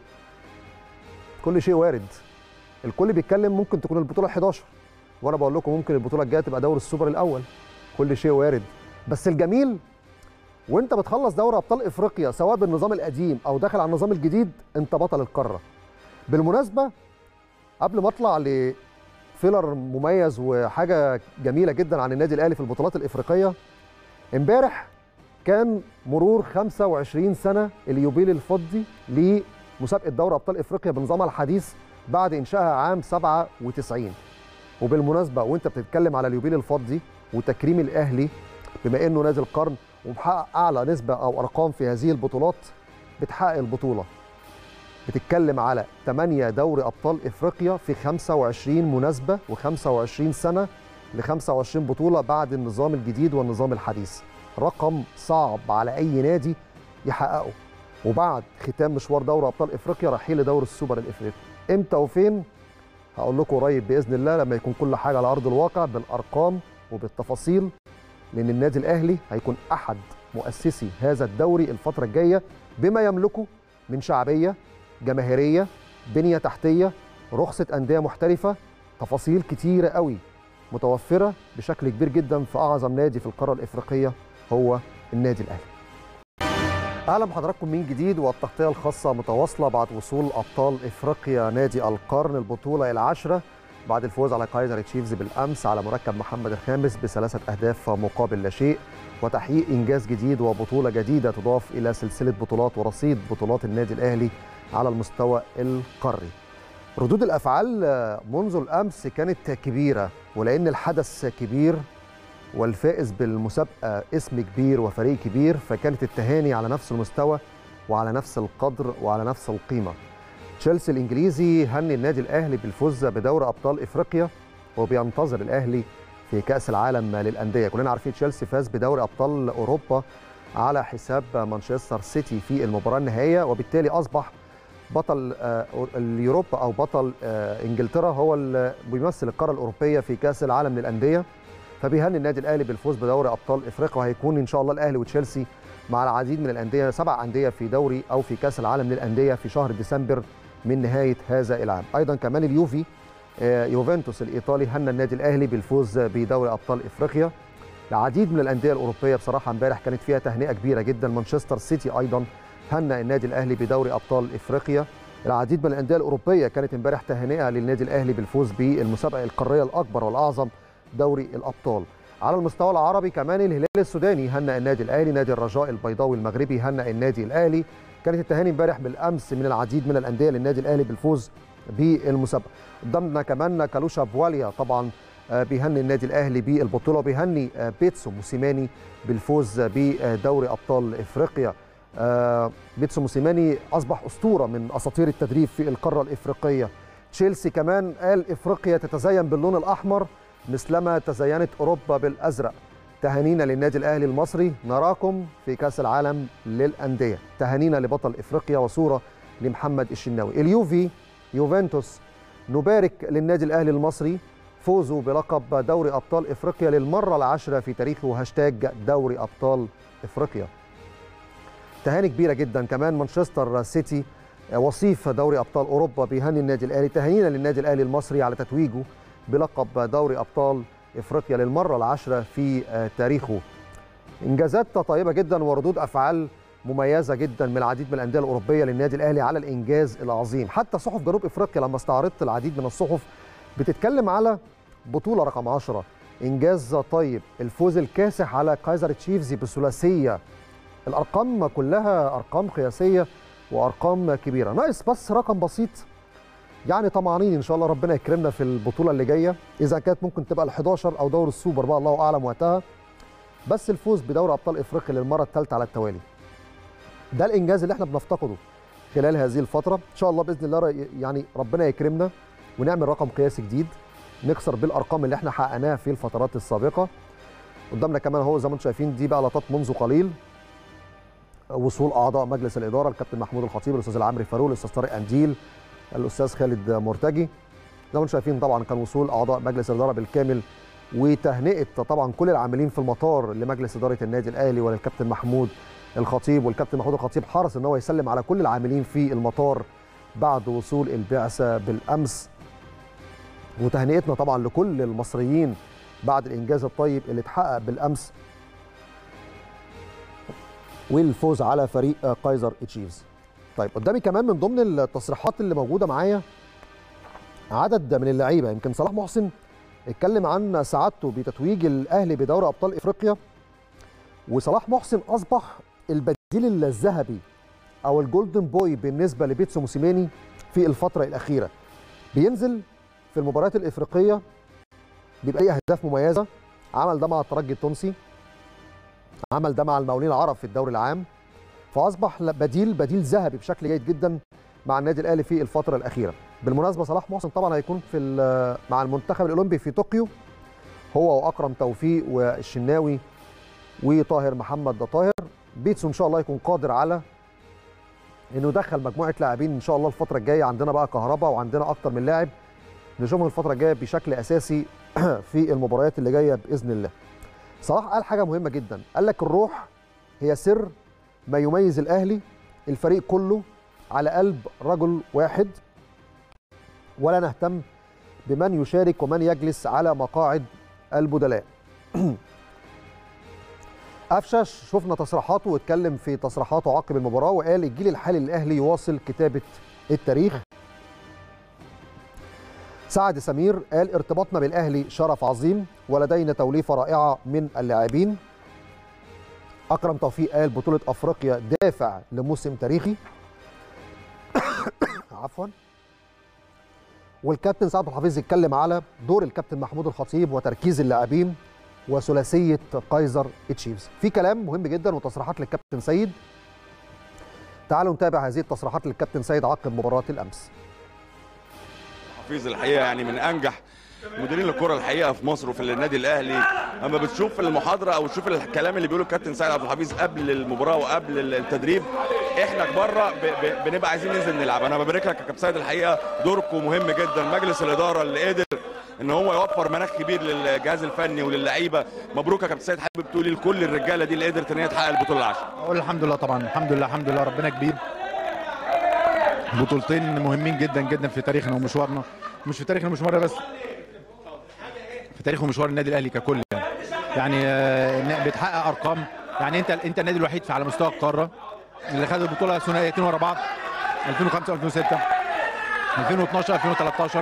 Speaker 1: كل شيء وارد الكل بيتكلم ممكن تكون البطوله 11 وانا بقول لكم ممكن البطوله الجايه تبقى دوري السوبر الاول كل شيء وارد بس الجميل وانت بتخلص دوري ابطال افريقيا سواء بالنظام القديم او داخل على النظام الجديد انت بطل القاره بالمناسبه قبل ما اطلع لفيلر مميز وحاجه جميله جدا عن النادي الاهلي في البطولات الافريقيه امبارح كان مرور 25 سنه اليوبيل الفضي لمسابقه دوري ابطال افريقيا بنظامها الحديث بعد انشائها عام 97 وبالمناسبه وانت بتتكلم على اليوبيل الفضي وتكريم الاهلي بما انه نادي القرن ومحقق اعلى نسبه او ارقام في هذه البطولات بتحقق البطوله بتتكلم على 8 دوري ابطال افريقيا في 25 مناسبه و25 سنه ل 25 بطوله بعد النظام الجديد والنظام الحديث رقم صعب على اي نادي يحققه وبعد ختام مشوار دوري ابطال افريقيا رحيل لدوري السوبر الافريقي امتى وفين هقول لكم قريب باذن الله لما يكون كل حاجه على ارض الواقع بالارقام وبالتفاصيل لان النادي الاهلي هيكون احد مؤسسي هذا الدوري الفتره الجايه بما يملكه من شعبيه جماهيريه بنيه تحتيه رخصه انديه محترفه تفاصيل كتيره قوي متوفره بشكل كبير جدا في اعظم نادي في القاره الافريقيه هو النادي الاهلي اهلا بحضراتكم من جديد والتغطيه الخاصه متواصله بعد وصول ابطال افريقيا نادي القرن البطوله العاشره بعد الفوز على كايزر تشيفز بالامس على مركب محمد الخامس بثلاثه اهداف مقابل لا شيء وتحقيق انجاز جديد وبطوله جديده تضاف الى سلسله بطولات ورصيد بطولات النادي الاهلي على المستوى القاري. ردود الافعال منذ الامس كانت كبيره ولان الحدث كبير والفائز بالمسابقه اسم كبير وفريق كبير فكانت التهاني على نفس المستوى وعلى نفس القدر وعلى نفس القيمه. تشيلسي الانجليزي هني النادي الاهلي بالفوز بدوري ابطال افريقيا وبينتظر الاهلي في كاس العالم للانديه، كلنا عارفين تشيلسي فاز بدوري ابطال اوروبا على حساب مانشستر سيتي في المباراه النهائيه وبالتالي اصبح بطل اليوروبا او بطل انجلترا هو اللي بيمثل القاره الاوروبيه في كاس العالم للانديه فبيهني النادي الاهلي بالفوز بدوري ابطال افريقيا وهيكون ان شاء الله الاهلي وتشيلسي مع العديد من الانديه سبع انديه في دوري او في كاس العالم للانديه في شهر ديسمبر من نهايه هذا العام ايضا كمان اليوفي يوفنتوس الايطالي هنى النادي الاهلي بالفوز بدوري ابطال افريقيا العديد من الانديه الاوروبيه بصراحه امبارح كانت فيها تهنئه كبيره جدا مانشستر سيتي ايضا هنأ النادي الاهلي بدوري ابطال افريقيا العديد من الانديه الاوروبيه كانت امبارح تهنئه للنادي الاهلي بالفوز بالمسابقه القاريه الاكبر والاعظم دوري الابطال على المستوى العربي كمان الهلال السوداني هنأ النادي الاهلي نادي الرجاء البيضاوي المغربي هنأ النادي الاهلي كانت التهاني امبارح بالامس من العديد من الانديه للنادي الاهلي بالفوز بالمسابقه قدامنا كمان كالوشا بواليا طبعا بيهني النادي الاهلي بالبطوله وبيهني بيتسو موسيماني بالفوز بدوري ابطال افريقيا بيتسو موسيماني اصبح اسطوره من اساطير التدريب في القاره الافريقيه تشيلسي كمان قال افريقيا تتزين باللون الاحمر مثلما تزينت اوروبا بالازرق تهانينا للنادي الاهلي المصري نراكم في كاس العالم للانديه تهانينا لبطل افريقيا وصوره لمحمد الشناوي اليوفي يوفنتوس نبارك للنادي الاهلي المصري فوزه بلقب دوري ابطال افريقيا للمره العاشره في تاريخه هاشتاج دوري ابطال افريقيا تهاني كبيره جدا كمان مانشستر سيتي وصيف دوري ابطال اوروبا بيهني النادي الاهلي تهانينا للنادي الاهلي المصري على تتويجه بلقب دوري ابطال افريقيا للمره العاشره في تاريخه انجازات طيبه جدا وردود افعال مميزه جدا من العديد من الانديه الاوروبيه للنادي الاهلي على الانجاز العظيم حتى صحف جنوب افريقيا لما استعرضت العديد من الصحف بتتكلم على بطوله رقم 10 انجاز طيب الفوز الكاسح على كايزر تشيفز بثلاثيه الارقام كلها ارقام قياسيه وارقام كبيره ناقص بس رقم بسيط يعني طمعانين ان شاء الله ربنا يكرمنا في البطوله اللي جايه اذا كانت ممكن تبقى ال11 او دور السوبر بقى الله اعلم وقتها بس الفوز بدوري ابطال افريقيا للمره الثالثه على التوالي ده الانجاز اللي احنا بنفتقده خلال هذه الفتره ان شاء الله باذن الله يعني ربنا يكرمنا ونعمل رقم قياسي جديد نكسر بالارقام اللي احنا حققناها في الفترات السابقه قدامنا كمان اهو زي ما انتم شايفين دي بقى لقطات منذ قليل وصول اعضاء مجلس الاداره الكابتن محمود الخطيب الاستاذ العمري فاروق الاستاذ طارق انديل الاستاذ خالد مرتجي زي ما انتم شايفين طبعا كان وصول اعضاء مجلس الاداره بالكامل وتهنئه طبعا كل العاملين في المطار لمجلس اداره النادي الاهلي وللكابتن محمود الخطيب والكابتن محمود الخطيب حرص ان هو يسلم على كل العاملين في المطار بعد وصول البعثه بالامس وتهنئتنا طبعا لكل المصريين بعد الانجاز الطيب اللي اتحقق بالامس والفوز على فريق كايزر تشيفز طيب قدامي كمان من ضمن التصريحات اللي موجوده معايا عدد من اللعيبه يمكن صلاح محسن اتكلم عن سعادته بتتويج الاهلي بدوري ابطال افريقيا وصلاح محسن اصبح البديل الذهبي او الجولدن بوي بالنسبه لبيتسو موسيماني في الفتره الاخيره بينزل في المباريات الافريقيه بيبقى ليه اهداف مميزه عمل ده مع الترجي التونسي عمل ده مع المقاولين العرب في الدوري العام فاصبح بديل بديل ذهبي بشكل جيد جدا مع النادي الاهلي في الفتره الاخيره بالمناسبه صلاح محسن طبعا هيكون في مع المنتخب الاولمبي في طوكيو هو واكرم توفيق والشناوي وطاهر محمد طاهر بيتسو ان شاء الله يكون قادر على انه يدخل مجموعه لاعبين ان شاء الله الفتره الجايه عندنا بقى كهرباء وعندنا اكتر من لاعب نشوفهم الفتره الجايه بشكل اساسي في المباريات اللي جايه باذن الله صلاح قال حاجه مهمه جدا قال لك الروح هي سر ما يميز الاهلي الفريق كله على قلب رجل واحد ولا نهتم بمن يشارك ومن يجلس على مقاعد البدلاء قفشه شفنا تصريحاته واتكلم في تصريحاته عقب المباراه وقال الجيل الحالي للاهلي يواصل كتابه التاريخ سعد سمير قال ارتباطنا بالاهلي شرف عظيم ولدينا توليفه رائعه من اللاعبين اكرم توفيق قال بطوله افريقيا دافع لموسم تاريخي عفوا والكابتن سعد الحفيظ اتكلم على دور الكابتن محمود الخطيب وتركيز اللاعبين وثلاثيه كايزر تشيفز في كلام مهم جدا وتصريحات للكابتن سيد تعالوا نتابع هذه التصريحات للكابتن سيد عقب مباراه الامس
Speaker 3: حفيظ الحقيقه يعني من انجح مديرين الكره الحقيقه في مصر وفي النادي الاهلي اما بتشوف المحاضره او تشوف الكلام اللي بيقوله الكابتن سيد عبد الحفيظ قبل المباراه وقبل التدريب احنا بره بنبقى عايزين ننزل نلعب انا ببارك لك يا كابتن سيد الحقيقه دوركم مهم جدا مجلس الاداره اللي قدر ان هو يوفر مناخ كبير للجهاز الفني وللعيبه مبروك يا كابتن سيد حابب تقولي لكل الرجاله دي اللي قدرت ان هي تحقق البطوله العاشره
Speaker 5: اقول الحمد لله طبعا الحمد لله الحمد لله ربنا كبير بطولتين مهمين جدا جدا في تاريخنا ومشوارنا مش في تاريخنا مشوارنا بس في تاريخ ومشوار النادي الاهلي ككل يعني يعني آه، إن بتحقق ارقام يعني انت انت النادي الوحيد في على مستوى القاره اللي خد البطوله ثنائيتين ورا بعض 2005 2006 2012 2013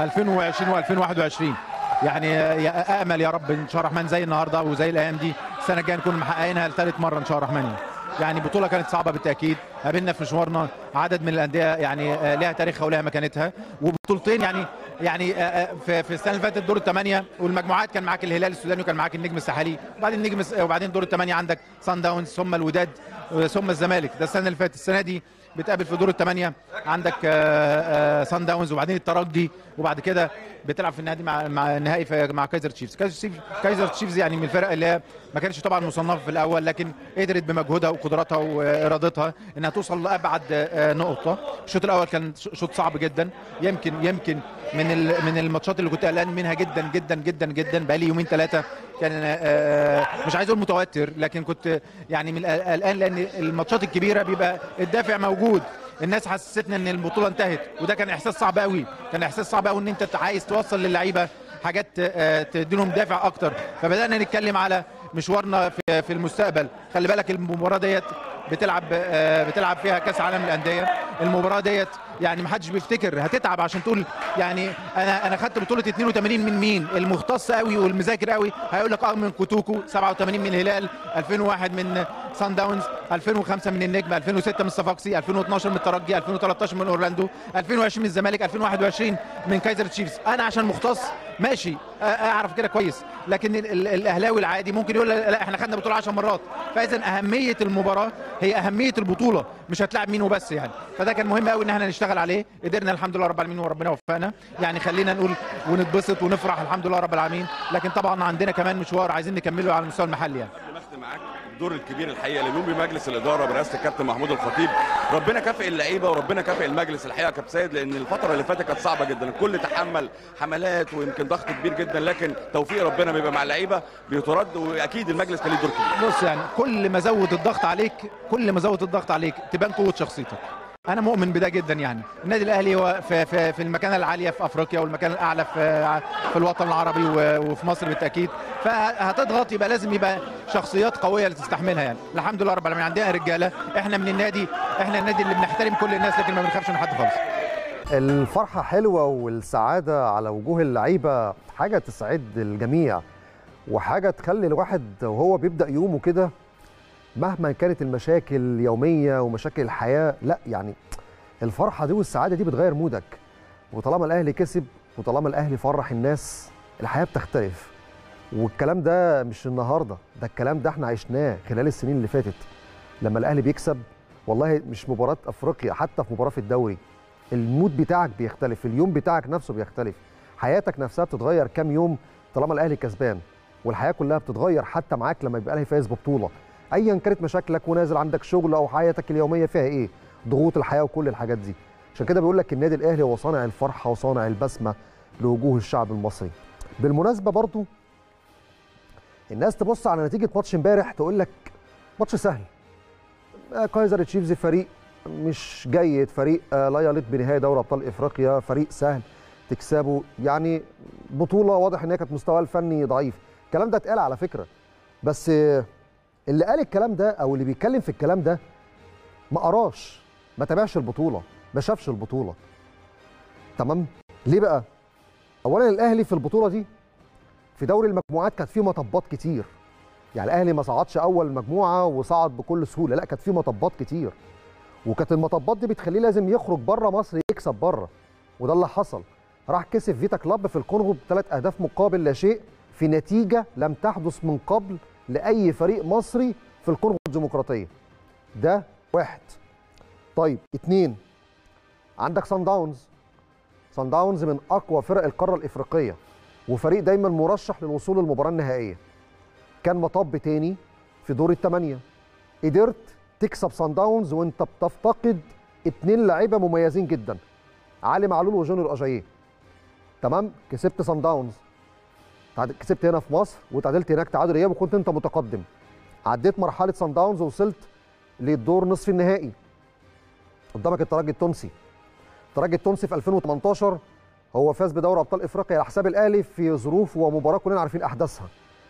Speaker 5: 2020 و2021 يعني يا امل يا رب ان شاء الله الرحمن زي النهارده وزي الايام دي السنه الجايه نكون محققينها لثالث مره ان شاء الله الرحمن يعني بطوله كانت صعبه بالتاكيد قابلنا في مشوارنا عدد من الانديه يعني آه، لها تاريخها ولها مكانتها وبطولتين يعني يعني آه، آه، في في السنه اللي فاتت دور الثمانيه والمجموعات كان معاك الهلال السوداني وكان معاك النجم الساحلي وبعدين النجم الس- وبعدين دور الثمانيه عندك سان داونز ثم الوداد ثم الزمالك ده السنه اللي فاتت السنه دي بتقابل في دور الثمانيه عندك آه، آه، سان داونز وبعدين الترجي وبعد كده بتلعب في النهائي مع مع النهائي في- مع كايزر تشيفز كايزر تشيفز كايزر تشيفز يعني من الفرق اللي هي ما كانتش طبعا مصنفه في الاول لكن قدرت بمجهودها وقدراتها وارادتها انها توصل لابعد آه، نقطه الشوط الاول كان ش- شوط صعب جدا يمكن يمكن من ال- من الماتشات اللي كنت قلقان منها جدا جدا جدا جدا بقالي يومين ثلاثه كان آه، مش عايز اقول متوتر لكن كنت يعني من الق- قلقان لان الماتشات الكبيره بيبقى الدافع موجود الناس حسستنا ان البطوله انتهت وده كان احساس صعب قوي كان احساس صعب قوي ان انت عايز توصل للعيبه حاجات آه، تديلهم دافع اكتر فبدانا نتكلم على مشوارنا في في المستقبل خلي بالك المباراه ديت بتلعب آه، بتلعب فيها كاس عالم الانديه المباراه ديت يعني ما حدش بيفتكر هتتعب عشان تقول يعني انا انا خدت بطوله 82 من مين المختص قوي والمذاكر قوي هيقول لك اه من كوتوكو 87 من الهلال 2001 من سان داونز 2005 من النجم 2006 من الصفاقسي 2012 من الترجي 2013 من اورلاندو 2020 من الزمالك 2021 من كايزر تشيفز انا عشان مختص ماشي آه، اعرف كده كويس لكن ال- ال- الاهلاوي العادي ممكن يقول لا لا، احنا خدنا بطوله 10 مرات فاذا اهميه المباراه هي اهميه البطوله مش هتلاعب مين وبس يعني فده كان مهم قوي ان احنا نشتغل عليه قدرنا الحمد لله رب العالمين وربنا وفقنا يعني خلينا نقول ونتبسط ونفرح الحمد لله رب العالمين لكن طبعا عندنا كمان مشوار عايزين نكمله على المستوى المحلي يعني
Speaker 3: قبل ما اختم معاك الدور الكبير الحقيقه اللي بيقوم بمجلس الاداره برئاسه الكابتن محمود الخطيب ربنا كافئ اللعيبه وربنا كافئ المجلس الحقيقه يا كابتن سيد لان الفتره اللي فاتت كانت صعبه جدا الكل تحمل حملات ويمكن ضغط كبير جدا لكن توفيق ربنا بيبقى مع اللعيبه بيترد واكيد المجلس كان ليه دور كبير
Speaker 5: بص يعني كل ما زود الضغط عليك كل ما زود الضغط عليك تبان قوه شخصيتك انا مؤمن بده جدا يعني النادي الاهلي هو في, في, في المكانه العاليه في افريقيا والمكان الاعلى في في الوطن العربي و- وفي مصر بالتاكيد فهتضغط يبقى لازم يبقى شخصيات قويه اللي تستحملها يعني الحمد لله رب العالمين عندنا رجاله احنا من النادي احنا النادي اللي بنحترم كل الناس لكن ما بنخافش من حد خالص
Speaker 1: الفرحة حلوة والسعادة على وجوه اللعيبة حاجة تسعد الجميع وحاجة تخلي الواحد وهو بيبدأ يومه كده مهما كانت المشاكل اليومية ومشاكل الحياة لا يعني الفرحة دي والسعادة دي بتغير مودك وطالما الأهلي كسب وطالما الأهلي فرح الناس الحياة بتختلف والكلام ده مش النهاردة ده الكلام ده احنا عشناه خلال السنين اللي فاتت لما الأهلي بيكسب والله مش مباراة أفريقيا حتى في مباراة في الدوري المود بتاعك بيختلف اليوم بتاعك نفسه بيختلف حياتك نفسها بتتغير كام يوم طالما الاهلي كسبان والحياه كلها بتتغير حتى معاك لما يبقى الاهلي فايز ببطوله ايا كانت مشاكلك ونازل عندك شغل او حياتك اليوميه فيها ايه ضغوط الحياه وكل الحاجات دي عشان كده بيقول لك النادي الاهلي هو صانع الفرحه وصانع البسمه لوجوه الشعب المصري بالمناسبه برضو الناس تبص على نتيجه ماتش امبارح تقول لك ماتش سهل آه، كايزر تشيفز فريق مش جيد فريق آه، لا يليق بنهائي دوري ابطال افريقيا فريق سهل تكسبه يعني بطوله واضح ان هي كانت مستواها الفني ضعيف الكلام ده اتقال على فكره بس آه، اللي قال الكلام ده او اللي بيتكلم في الكلام ده ما قراش ما تابعش البطوله ما شافش البطوله تمام ليه بقى اولا الاهلي في البطوله دي في دوري المجموعات كانت فيه مطبات كتير يعني الاهلي ما صعدش اول مجموعه وصعد بكل سهوله لا كانت فيه مطبات كتير وكانت المطبات دي بتخليه لازم يخرج بره مصر يكسب بره وده اللي حصل راح كسب فيتا كلاب في الكونغو بثلاث اهداف مقابل لا شيء في نتيجه لم تحدث من قبل لاي فريق مصري في الكونغو الديمقراطيه ده واحد طيب اتنين عندك سان داونز سان داونز من اقوى فرق القاره الافريقيه وفريق دايما مرشح للوصول للمباراه النهائيه كان مطب تاني في دور الثمانيه قدرت تكسب سان داونز وانت بتفتقد اتنين لعيبه مميزين جدا علي معلول وجونيور اجاييه تمام كسبت سان داونز تعاد- كسبت هنا في مصر وتعادلت هناك تعادل اياب وكنت انت متقدم عديت مرحله سان داونز ووصلت للدور نصف النهائي قدامك الترجي التونسي الترجي التونسي في 2018 هو فاز بدوري ابطال افريقيا على حساب الاهلي في ظروف ومباراه كلنا عارفين احداثها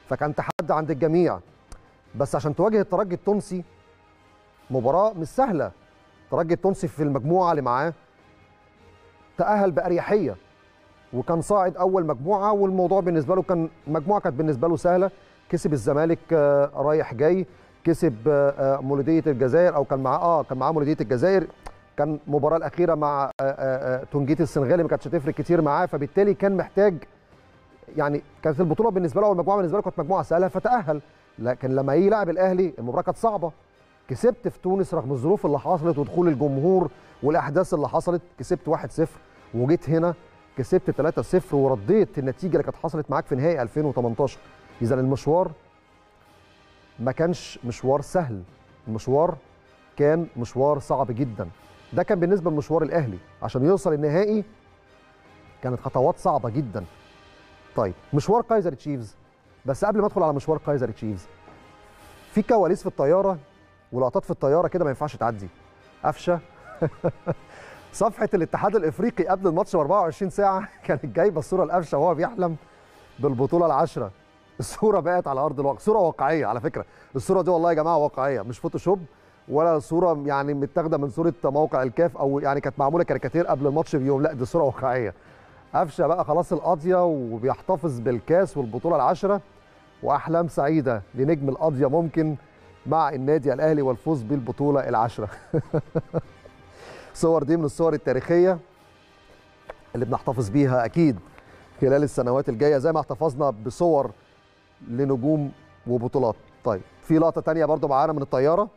Speaker 1: فكان تحدي عند الجميع بس عشان تواجه الترجي التونسي مباراه مش سهله الترجي التونسي في المجموعه اللي معاه تاهل باريحيه وكان صاعد اول مجموعه والموضوع بالنسبه له كان المجموعه كانت بالنسبه له سهله كسب الزمالك آه، رايح جاي كسب آه، آه، مولوديه الجزائر او كان معاه اه كان معاه مولوديه الجزائر كان المباراه الاخيره مع آه، آه، آه، تونجيت السنغالي ما كانتش هتفرق كتير معاه فبالتالي كان محتاج يعني كانت البطوله بالنسبه له او المجموعه بالنسبه له كانت مجموعه سهله فتاهل لكن لما يجي يلعب الاهلي المباراه كانت صعبه كسبت في تونس رغم الظروف اللي حصلت ودخول الجمهور والاحداث اللي حصلت كسبت 1-0 وجيت هنا كسبت 3-0 ورديت النتيجه اللي كانت حصلت معاك في نهائي 2018 اذا المشوار ما كانش مشوار سهل المشوار كان مشوار صعب جدا ده كان بالنسبه لمشوار الاهلي عشان يوصل النهائي كانت خطوات صعبه جدا طيب مشوار كايزر تشيفز بس قبل ما ادخل على مشوار كايزر تشيفز في كواليس في الطياره ولقطات في الطياره كده ما ينفعش تعدي قفشه صفحه الاتحاد الافريقي قبل الماتش ب 24 ساعه كانت جايبه الصوره لقفشه وهو بيحلم بالبطوله العاشره الصوره بقت على ارض الواقع صوره واقعيه على فكره الصوره دي والله يا جماعه واقعيه مش فوتوشوب ولا صوره يعني متاخده من صوره موقع الكاف او يعني كانت معموله كاريكاتير قبل الماتش بيوم لا دي صوره واقعيه قفشه بقى خلاص القاضيه وبيحتفظ بالكاس والبطوله العاشره واحلام سعيده لنجم القاضيه ممكن مع النادي الاهلي والفوز بالبطوله العاشره الصور دي من الصور التاريخيه اللي بنحتفظ بيها اكيد خلال السنوات الجايه زي ما احتفظنا بصور لنجوم وبطولات طيب في لقطه تانية برضو معانا من الطياره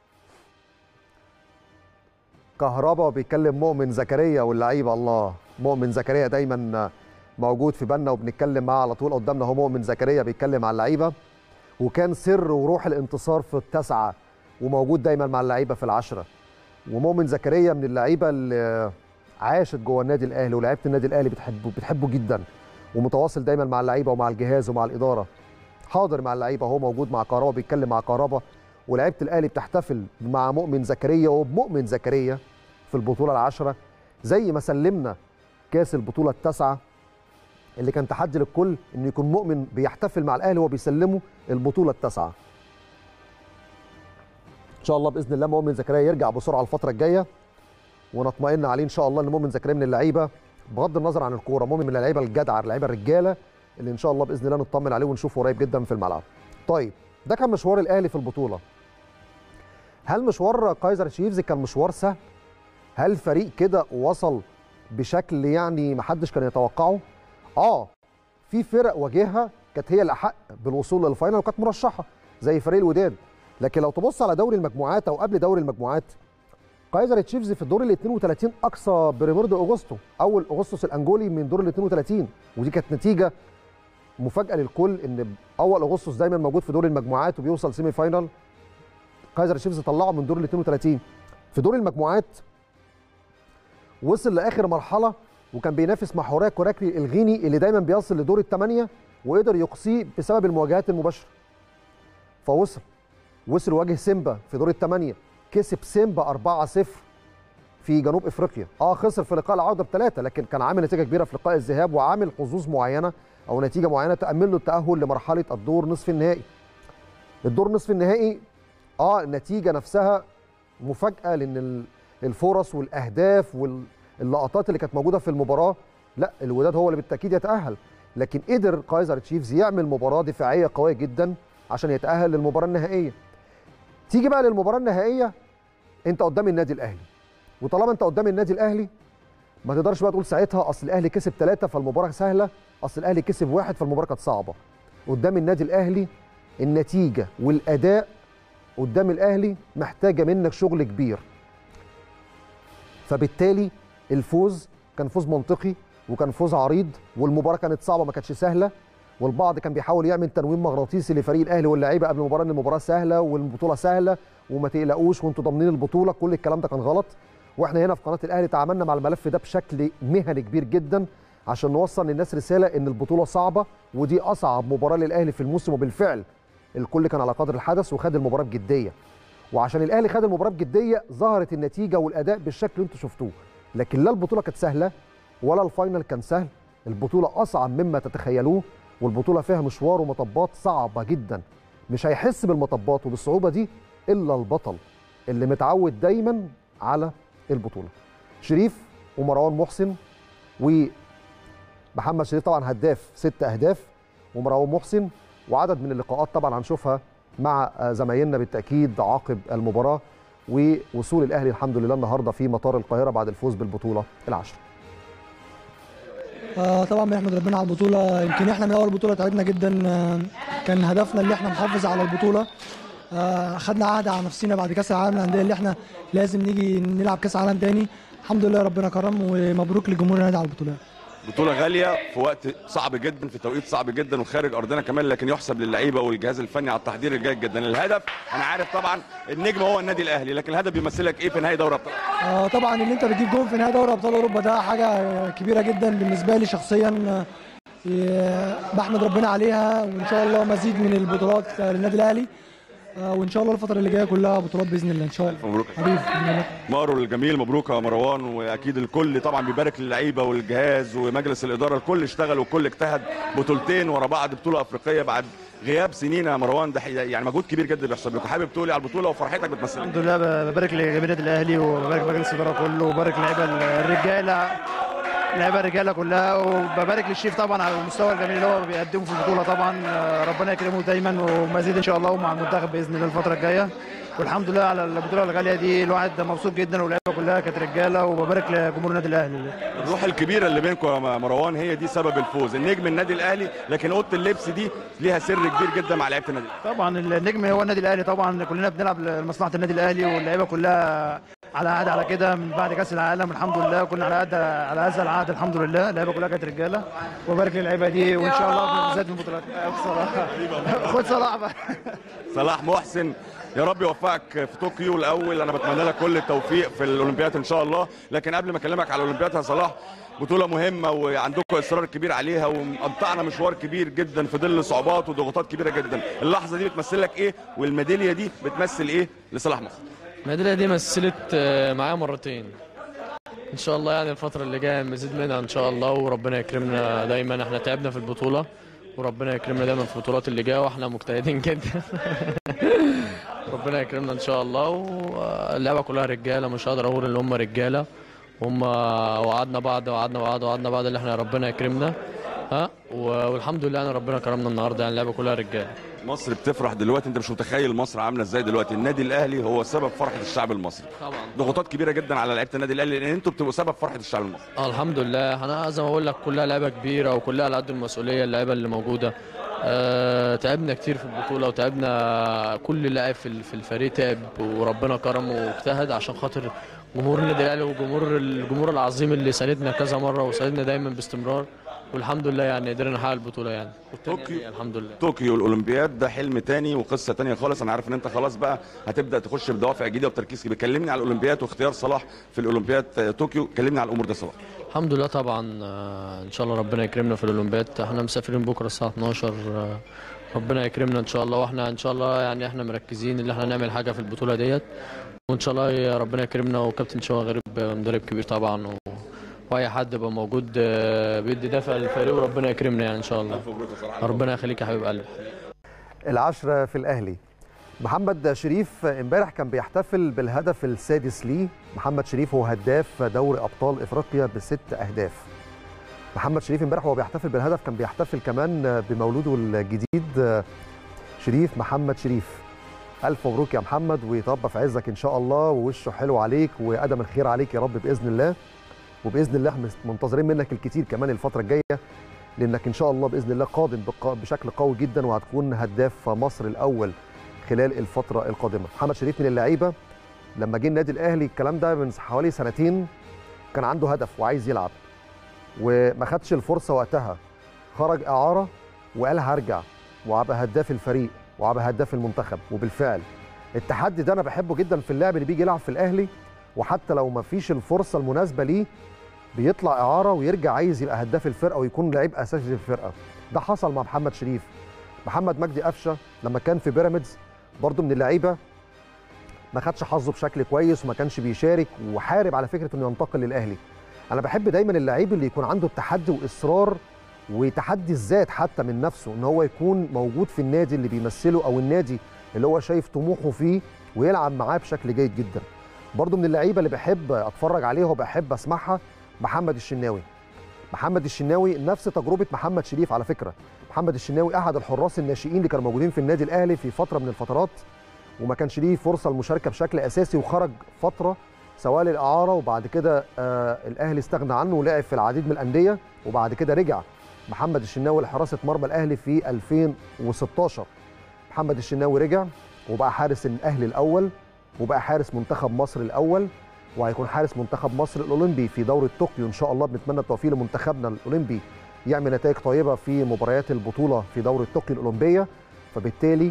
Speaker 1: كهربا بيتكلم مؤمن زكريا واللعيبه الله مؤمن زكريا دايما موجود في بالنا وبنتكلم معاه على طول قدامنا هو مؤمن زكريا بيتكلم مع اللعيبه وكان سر وروح الانتصار في التسعه وموجود دايما مع اللعيبه في العشره ومؤمن زكريا من اللعيبه اللي عاشت جوه النادي الاهلي ولعيبه النادي الاهلي بتحبه بتحبه جدا ومتواصل دايما مع اللعيبه ومع الجهاز ومع الاداره حاضر مع اللعيبه هو موجود مع كهربا بيتكلم مع كهربا ولعيبه الاهلي بتحتفل مع مؤمن زكريا وبمؤمن زكريا في البطوله العاشره زي ما سلمنا كاس البطوله التاسعه اللي كان تحدي للكل انه يكون مؤمن بيحتفل مع الاهلي وهو بيسلمه البطوله التاسعه ان شاء الله باذن الله مؤمن زكريا يرجع بسرعه الفتره الجايه ونطمئن عليه ان شاء الله ان مؤمن زكريا من اللعيبه بغض النظر عن الكوره مؤمن من اللعيبه الجدعه اللعيبه الرجاله اللي ان شاء الله باذن الله نطمن عليه ونشوفه قريب جدا في الملعب. طيب ده كان مشوار الاهلي في البطوله. هل مشوار كايزر تشيفز كان مشوار سهل؟ هل فريق كده وصل بشكل يعني ما حدش كان يتوقعه؟ اه في فرق واجهها كانت هي الاحق بالوصول للفاينل وكانت مرشحه زي فريق الوداد لكن لو تبص على دوري المجموعات او قبل دوري المجموعات كايزر تشيفز في الدور ال 32 اقصى بريميردو اوغسطو اول اغسطس الانجولي من دور ال 32 ودي كانت نتيجه مفاجاه للكل ان اول اغسطس دايما موجود في دور المجموعات وبيوصل سيمي فاينال كايزر تشيفز طلعه من دور ال 32 في دور المجموعات وصل لاخر مرحله وكان بينافس مع حوريه كوراكري الغيني اللي دايما بيصل لدور الثمانيه وقدر يقصيه بسبب المواجهات المباشره فوصل وصل واجه سيمبا في دور الثمانيه كسب سيمبا 4-0 في جنوب افريقيا اه خسر في لقاء العوده بثلاثه لكن كان عامل نتيجه كبيره في لقاء الذهاب وعامل حظوظ معينه او نتيجه معينه تامن له التاهل لمرحله الدور نصف النهائي الدور نصف النهائي اه النتيجه نفسها مفاجاه لان الفرص والاهداف واللقطات اللي كانت موجوده في المباراه لا الوداد هو اللي بالتاكيد يتاهل لكن قدر كايزر تشيفز يعمل مباراه دفاعيه قويه جدا عشان يتاهل للمباراه النهائيه تيجي بقى للمباراه النهائيه انت قدام النادي الاهلي وطالما انت قدام النادي الاهلي ما تقدرش بقى تقول ساعتها اصل الاهلي كسب ثلاثه فالمباراه سهله اصل الاهلي كسب واحد فالمباراه كانت صعبه قدام النادي الاهلي النتيجه والاداء قدام الاهلي محتاجه منك شغل كبير فبالتالي الفوز كان فوز منطقي وكان فوز عريض والمباراه كانت صعبه ما كانتش سهله والبعض كان بيحاول يعمل تنويم مغناطيسي لفريق الاهلي واللعيبه قبل المباراه ان المباراه سهله والبطوله سهله وما تقلقوش وانتوا ضامنين البطوله كل الكلام ده كان غلط واحنا هنا في قناه الاهلي تعاملنا مع الملف ده بشكل مهني كبير جدا عشان نوصل للناس رساله ان البطوله صعبه ودي اصعب مباراه للاهلي في الموسم وبالفعل الكل كان على قدر الحدث وخد المباراه بجديه وعشان الاهلي خد المباراه بجديه ظهرت النتيجه والاداء بالشكل اللي انتوا شفتوه لكن لا البطوله كانت سهله ولا الفاينل كان سهل البطوله اصعب مما تتخيلوه والبطوله فيها مشوار ومطبات صعبه جدا مش هيحس بالمطبات وبالصعوبه دي الا البطل اللي متعود دايما على البطوله شريف ومروان محسن ومحمد شريف طبعا هداف ست اهداف ومروان محسن وعدد من اللقاءات طبعا هنشوفها مع زمايلنا بالتاكيد عقب المباراه ووصول الاهلي الحمد لله النهارده في مطار القاهره بعد الفوز بالبطوله العاشره
Speaker 6: آه طبعا بنحمد ربنا على البطوله يمكن احنا من اول البطوله تعبنا جدا آه كان هدفنا اللي احنا نحافظ على البطوله آه خدنا عهد على نفسنا بعد كاس العالم للانديه اللي احنا لازم نيجي نلعب كاس عالم تاني الحمد لله ربنا كرم ومبروك لجمهور النادي على البطولات
Speaker 3: بطولة غالية في وقت صعب جدا في توقيت صعب جدا وخارج أرضنا كمان لكن يحسب للعيبة والجهاز الفني على التحضير الجيد جدا الهدف أنا عارف طبعا النجم هو النادي الأهلي لكن الهدف بيمثلك إيه في نهائي دوري أبطال
Speaker 6: آه طبعا ان انت بتجيب جون في نهائي دوري ابطال اوروبا ده حاجه كبيره جدا بالنسبه لي شخصيا آه بحمد ربنا عليها وان شاء الله مزيد من البطولات للنادي الاهلي آه وان شاء الله الفتره اللي جايه كلها بطولات باذن الله ان شاء الله
Speaker 3: مبروك
Speaker 6: حبيبي
Speaker 3: مارو الجميل مبروك يا مروان واكيد الكل طبعا بيبارك للعيبه والجهاز ومجلس الاداره الكل اشتغل والكل اجتهد بطولتين ورا بعض بطوله افريقيه بعد غياب سنين يا مروان ده يعني مجهود كبير جدا بيحصل لكم حابب تقولي على البطوله وفرحتك بتمثل
Speaker 7: الحمد لله ببارك لجماهير النادي الاهلي وببارك مجلس الاداره كله وببارك لعيبه الرجاله اللعيبه الرجاله كلها وببارك للشيف طبعا على المستوى الجميل اللي هو بيقدمه في البطوله طبعا ربنا يكرمه دايما ومزيد ان شاء الله ومع المنتخب باذن الله الفتره الجايه والحمد لله على البطوله الغاليه دي الواحد مبسوط جدا واللعيبه كلها كانت رجاله وببارك لجمهور النادي الاهلي
Speaker 3: الروح الكبيره اللي بينكم يا مروان هي دي سبب الفوز النجم النادي الاهلي لكن اوضه اللبس دي ليها سر كبير جدا مع لعيبه النادي
Speaker 7: طبعا النجم هو النادي الاهلي طبعا كلنا بنلعب لمصلحه النادي الاهلي واللعيبه كلها على عهد على كده من بعد كاس العالم الحمد لله كنا على قد على هذا العهد الحمد لله اللعيبه كلها كانت رجاله وبارك للعيبه دي وان شاء الله بالذات من البطولات خد صلاح بقى
Speaker 3: صلاح محسن يا رب يوفقك في طوكيو الاول انا بتمنى لك كل التوفيق في الاولمبياد ان شاء الله لكن قبل ما اكلمك على الاولمبياد يا صلاح بطوله مهمه وعندكم اصرار كبير عليها وقطعنا مشوار كبير جدا في ظل صعوبات وضغوطات كبيره جدا اللحظه دي بتمثل لك ايه والميداليه دي بتمثل ايه لصلاح محسن
Speaker 8: الميداليه دي مثلت معايا مرتين ان شاء الله يعني الفتره اللي جايه مزيد منها ان شاء الله وربنا يكرمنا دايما احنا تعبنا في البطوله وربنا يكرمنا دايما في البطولات اللي جايه واحنا مجتهدين جدا ربنا يكرمنا ان شاء الله واللعبه كلها رجاله مش هقدر اقول ان هم رجاله هم وعدنا بعض وعدنا بعض وعدنا بعض اللي احنا ربنا يكرمنا ها والحمد لله انا ربنا كرمنا النهارده يعني اللعبه كلها رجاله
Speaker 3: مصر بتفرح دلوقتي انت مش متخيل مصر عامله ازاي دلوقتي النادي الاهلي هو سبب فرحه الشعب المصري
Speaker 8: طبعا
Speaker 3: ضغوطات كبيره جدا على لعيبه النادي الاهلي لان انتوا بتبقوا سبب فرحه الشعب المصري
Speaker 8: اه الحمد لله انا زي ما بقول لك كلها لعبه كبيره وكلها على قد المسؤوليه اللعيبه اللي موجوده آه تعبنا كتير في البطوله وتعبنا كل لاعب في في الفريق تعب وربنا كرمه واجتهد عشان خاطر جمهور النادي الاهلي وجمهور الجمهور العظيم اللي ساندنا كذا مره وساندنا دايما باستمرار والحمد لله يعني قدرنا نحقق البطوله يعني
Speaker 3: طوكيو
Speaker 8: يعني الحمد لله
Speaker 3: طوكيو الاولمبياد ده حلم تاني وقصه تانية خالص انا عارف ان انت خلاص بقى هتبدا تخش بدوافع جديده وبتركيز كبير كلمني على الاولمبياد واختيار صلاح في الاولمبياد طوكيو كلمني على الامور ده صلاح
Speaker 8: الحمد لله طبعا آه، ان شاء الله ربنا يكرمنا في الاولمبياد احنا مسافرين بكره الساعه 12 آه، ربنا يكرمنا ان شاء الله واحنا ان شاء الله يعني احنا مركزين ان احنا نعمل حاجه في البطوله ديت وان شاء الله يا ربنا يكرمنا وكابتن شوقي غريب مدرب كبير طبعا و... واي حد يبقى موجود آه، بيدي دافع للفريق وربنا يكرمنا يعني ان شاء الله ربنا يخليك يا حبيب قلبي
Speaker 1: العشرة في الأهلي محمد شريف امبارح كان بيحتفل بالهدف السادس ليه محمد شريف هو هداف دوري أبطال إفريقيا بست أهداف محمد شريف امبارح وهو بيحتفل بالهدف كان بيحتفل كمان بمولوده الجديد شريف محمد شريف ألف مبروك يا محمد ويتربى في عزك إن شاء الله ووشه حلو عليك وقدم الخير عليك يا رب بإذن الله وبإذن الله احنا منتظرين منك الكتير كمان الفترة الجاية لانك ان شاء الله باذن الله قادم بق- بشكل قوي جدا وهتكون هداف مصر الاول خلال الفتره القادمه محمد شريف من اللعيبه لما جه النادي الاهلي الكلام ده من حوالي سنتين كان عنده هدف وعايز يلعب وما خدش الفرصه وقتها خرج اعاره وقال هرجع وهبقى هداف الفريق وهبقى هداف المنتخب وبالفعل التحدي ده انا بحبه جدا في اللاعب اللي بيجي يلعب في الاهلي وحتى لو ما فيش الفرصه المناسبه ليه بيطلع اعاره ويرجع عايز يبقى هداف الفرقه ويكون لعيب اساسي في الفرقه ده حصل مع محمد شريف محمد مجدي قفشه لما كان في بيراميدز برضه من اللعيبه ما خدش حظه بشكل كويس وما كانش بيشارك وحارب على فكره انه ينتقل للاهلي انا بحب دايما اللعيب اللي يكون عنده التحدي واصرار وتحدي الذات حتى من نفسه ان هو يكون موجود في النادي اللي بيمثله او النادي اللي هو شايف طموحه فيه ويلعب معاه بشكل جيد جدا برضو من اللعيبه اللي بحب اتفرج عليها وبحب اسمعها محمد الشناوي محمد الشناوي نفس تجربه محمد شريف على فكره محمد الشناوي احد الحراس الناشئين اللي كانوا موجودين في النادي الاهلي في فتره من الفترات وما كانش ليه فرصه المشاركه بشكل اساسي وخرج فتره سواء للاعاره وبعد كده آه الاهلي استغنى عنه ولعب في العديد من الانديه وبعد كده رجع محمد الشناوي لحراسه مرمى الاهلي في 2016 محمد الشناوي رجع وبقى حارس الاهلي الاول وبقى حارس منتخب مصر الاول وهيكون حارس منتخب مصر الاولمبي في دوره طوكيو ان شاء الله بنتمنى التوفيق لمنتخبنا الاولمبي يعمل نتائج طيبه في مباريات البطوله في دوره طوكيو الاولمبيه فبالتالي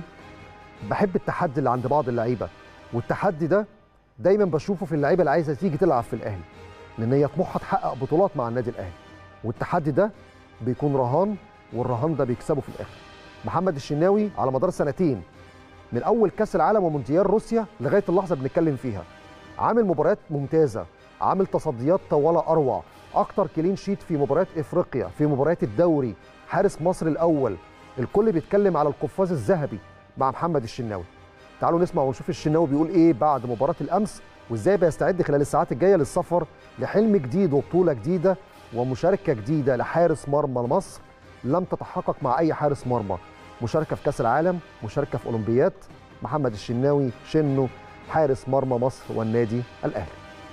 Speaker 1: بحب التحدي اللي عند بعض اللعيبه والتحدي ده دايما بشوفه في اللعيبه اللي عايزه تيجي تلعب في الاهلي لان هي طموحها تحقق بطولات مع النادي الاهلي والتحدي ده بيكون رهان والرهان ده بيكسبه في الاخر محمد الشناوي على مدار سنتين من اول كاس العالم ومونديال روسيا لغايه اللحظه بنتكلم فيها عامل مباريات ممتازه عامل تصديات ولا اروع اكتر كلين شيت في مباريات افريقيا في مباريات الدوري حارس مصر الاول الكل بيتكلم على القفاز الذهبي مع محمد الشناوي تعالوا نسمع ونشوف الشناوي بيقول ايه بعد مباراه الامس وازاي بيستعد خلال الساعات الجايه للسفر لحلم جديد وبطوله جديده ومشاركه جديده لحارس مرمى مصر لم تتحقق مع اي حارس مرمى مشاركه في كاس العالم مشاركه في اولمبيات محمد الشناوي شنه حارس مرمى مصر والنادي الاهلي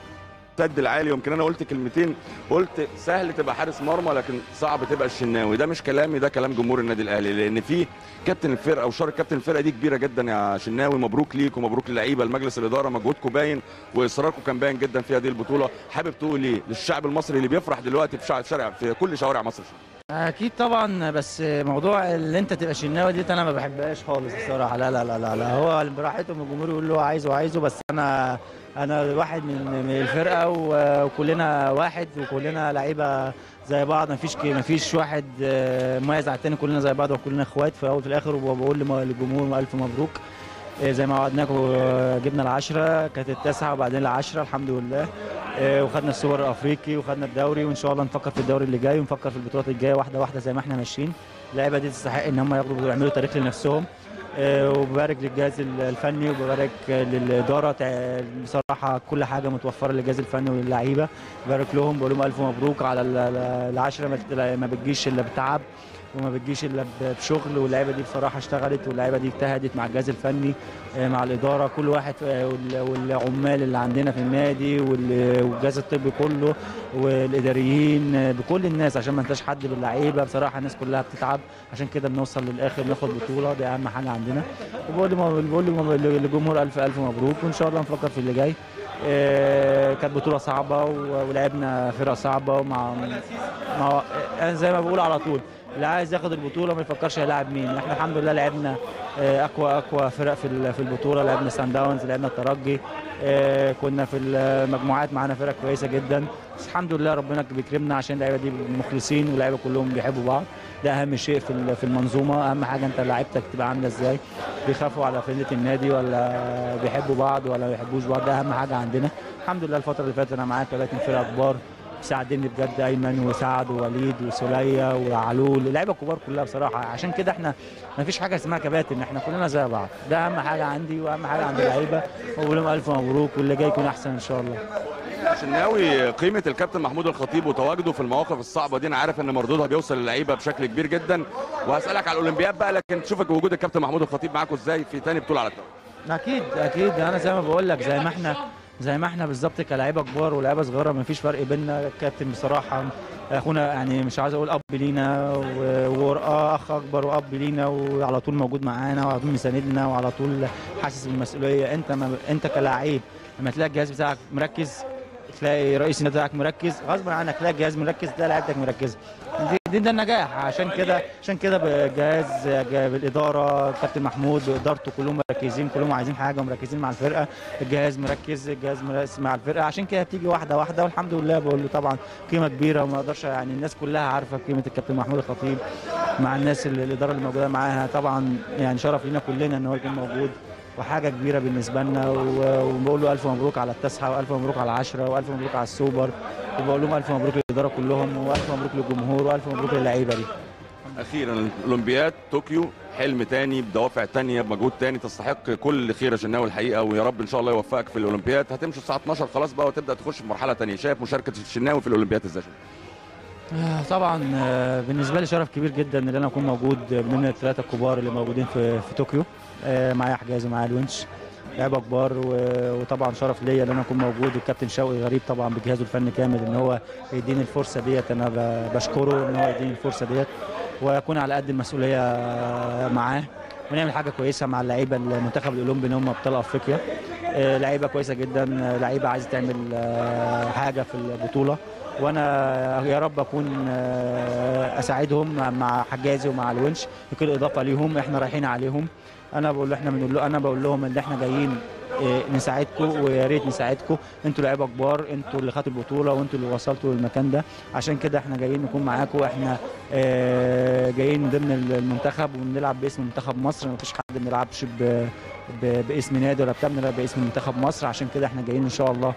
Speaker 3: السد العالي يمكن انا قلت كلمتين قلت سهل تبقى حارس مرمى لكن صعب تبقى الشناوي ده مش كلامي ده كلام جمهور النادي الاهلي لان في كابتن الفرقه وشارك كابتن الفرقه دي كبيره جدا يا شناوي مبروك ليك ومبروك للعيبه لمجلس الاداره مجهودكم باين واصراركم كان باين جدا في هذه البطوله حابب تقول ايه للشعب المصري اللي بيفرح دلوقتي في شارع- شارع في كل شوارع مصر
Speaker 9: اكيد طبعا بس موضوع اللي انت تبقى شناوي دي انا ما بحبهاش خالص الصراحه لا لا لا لا, لا. هو براحتهم الجمهور يقول له هو عايزه عايزه بس انا انا واحد من من الفرقه و- وكلنا واحد وكلنا لعيبه زي بعض مفيش ك- مفيش واحد آه، مميز على التاني كلنا زي بعض وكلنا اخوات في الاول وفي الاخر وبقول لم- للجمهور الف مبروك آه، زي ما وعدناكم آه، جبنا العشرة كانت التاسعة وبعدين العشرة الحمد لله آه، وخدنا السوبر الافريقي وخدنا الدوري وان شاء الله نفكر في الدوري اللي جاي ونفكر في البطولات الجايه واحده واحده زي ما احنا ماشيين اللعيبه دي تستحق ان هم ياخدوا يعملوا تاريخ لنفسهم آه، وببارك للجهاز الفني وببارك للاداره تع- بصراحه كل حاجه متوفره للجهاز الفني وللعيبه ببارك لهم بقول لهم الف مبروك على ال- ال- العشره ما تت- ما بتجيش الا بتعب وما بتجيش الا ب- بشغل واللعيبه دي بصراحه اشتغلت واللعيبه دي اجتهدت مع الجهاز الفني آه، مع الاداره كل واحد آه، وال- والعمال اللي عندنا في النادي وال- والجهاز الطبي كله والاداريين آه، بكل الناس عشان ما ننساش حد باللعيبه بصراحه الناس كلها بتتعب عشان كده بنوصل للاخر ناخد بطوله دي اهم حاجه عندنا وبقول لهم- بقول لهم- للجمهور الف الف مبروك وان شاء الله نفكر في اللي جاي آه، كانت بطوله صعبه و- ولعبنا فرقه صعبه ومع مع انا زي ما بقول على طول اللي عايز ياخد البطوله ما يفكرش هيلاعب مين احنا الحمد لله لعبنا آه، اقوى اقوى فرق في ال- في البطوله لعبنا سان داونز لعبنا الترجي آه، كنا في المجموعات معانا فرق كويسه جدا بس الحمد لله ربنا بيكرمنا عشان اللعيبه دي مخلصين واللعيبه كلهم بيحبوا بعض ده اهم شيء في ال- في المنظومه اهم حاجه انت لعيبتك تبقى عامله ازاي بيخافوا على فرقه النادي ولا بيحبوا بعض ولا ما بيحبوش بعض ده اهم حاجه عندنا الحمد لله الفتره اللي فاتت انا معاك كباتن فرقه كبار مساعديني بجد ايمن وسعد ووليد وسوليه وعلول اللعيبه الكبار كلها بصراحه عشان كده احنا ما فيش حاجه اسمها كباتن احنا كلنا زي بعض ده اهم حاجه عندي واهم حاجه عند اللعيبه وبقول لهم الف مبروك واللي جاي يكون احسن ان شاء الله
Speaker 3: شناوي قيمه الكابتن محمود الخطيب وتواجده في المواقف الصعبه دي انا عارف ان مردودها بيوصل للعيبه بشكل كبير جدا وهسالك على الاولمبياد بقى لكن تشوفك وجود الكابتن محمود الخطيب معاكم ازاي في تاني بطوله على الدوري
Speaker 9: اكيد اكيد انا زي ما بقول لك زي ما احنا زي ما احنا بالظبط كلاعيبه كبار ولاعيبه صغيره ما فيش فرق بيننا الكابتن بصراحه اخونا يعني مش عايز اقول اب لينا و- واخ اكبر واب لينا وعلى طول موجود معانا وعلى طول مساندنا وعلى طول حاسس بالمسؤوليه انت ما انت كلاعب لما تلاقي الجهاز بتاعك مركز تلاقي رئيس النادي بتاعك مركز غصب عنك تلاقي الجهاز مركز تلاقي لعيبتك مركزه دي, دي ده النجاح عشان كده عشان كده بالجهاز بالاداره كابتن محمود بادارته كلهم مركزين كلهم عايزين حاجه ومركزين مع الفرقه الجهاز مركز الجهاز مركز مع الفرقه عشان كده بتيجي واحده واحده والحمد لله بقول له طبعا قيمه كبيره وما اقدرش يعني الناس كلها عارفه قيمه الكابتن محمود الخطيب مع الناس اللي الاداره اللي موجوده معاها طبعا يعني شرف لينا كلنا ان هو يكون موجود وحاجه كبيره بالنسبه لنا و- وبقول له الف مبروك على التسعه والف مبروك على العشره والف مبروك على السوبر وبقول لهم الف مبروك للاداره كلهم والف مبروك للجمهور والف مبروك للعيبه دي
Speaker 3: اخيرا الاولمبياد طوكيو حلم تاني بدوافع تانية بمجهود تاني تستحق كل خير يا شناوي الحقيقه ويا رب ان شاء الله يوفقك في الاولمبياد هتمشي الساعه 12 خلاص بقى وتبدا تخش في مرحله تانية شايف مشاركه الشناوي في الاولمبياد ازاي
Speaker 9: آه، طبعا آه، بالنسبه لي شرف كبير جدا ان انا اكون موجود من الثلاثه الكبار اللي موجودين في في طوكيو آه، معايا حجازي ومعايا الونش لعيبه كبار و- وطبعا شرف ليا ان انا اكون موجود والكابتن شوقي غريب طبعا بجهازه الفني كامل ان هو يديني الفرصه ديت انا ب- بشكره ان هو يديني الفرصه ديت واكون على قد المسؤوليه معاه ونعمل حاجه كويسه مع اللعيبه المنتخب الاولمبي اللي هم ابطال افريقيا آه، لعيبه كويسه جدا آه، لعيبه عايزه تعمل آه، حاجه في البطوله وانا يا رب اكون آه، اساعدهم مع- مع حجازي ومع الونش يكون اضافه ليهم احنا رايحين عليهم انا بقول احنا بنقول له انا بقول لهم ان احنا جايين آه، نساعدكم ويا ريت نساعدكم انتوا لعيبه كبار انتوا اللي خدتوا البطوله وانتوا اللي وصلتوا للمكان ده عشان كده احنا جايين نكون معاكم احنا آه، جايين ضمن المنتخب ونلعب باسم منتخب مصر ما فيش حد ما بيلعبش ب- ب- باسم نادي ولا بتاع بنلعب باسم منتخب مصر عشان كده احنا جايين ان شاء الله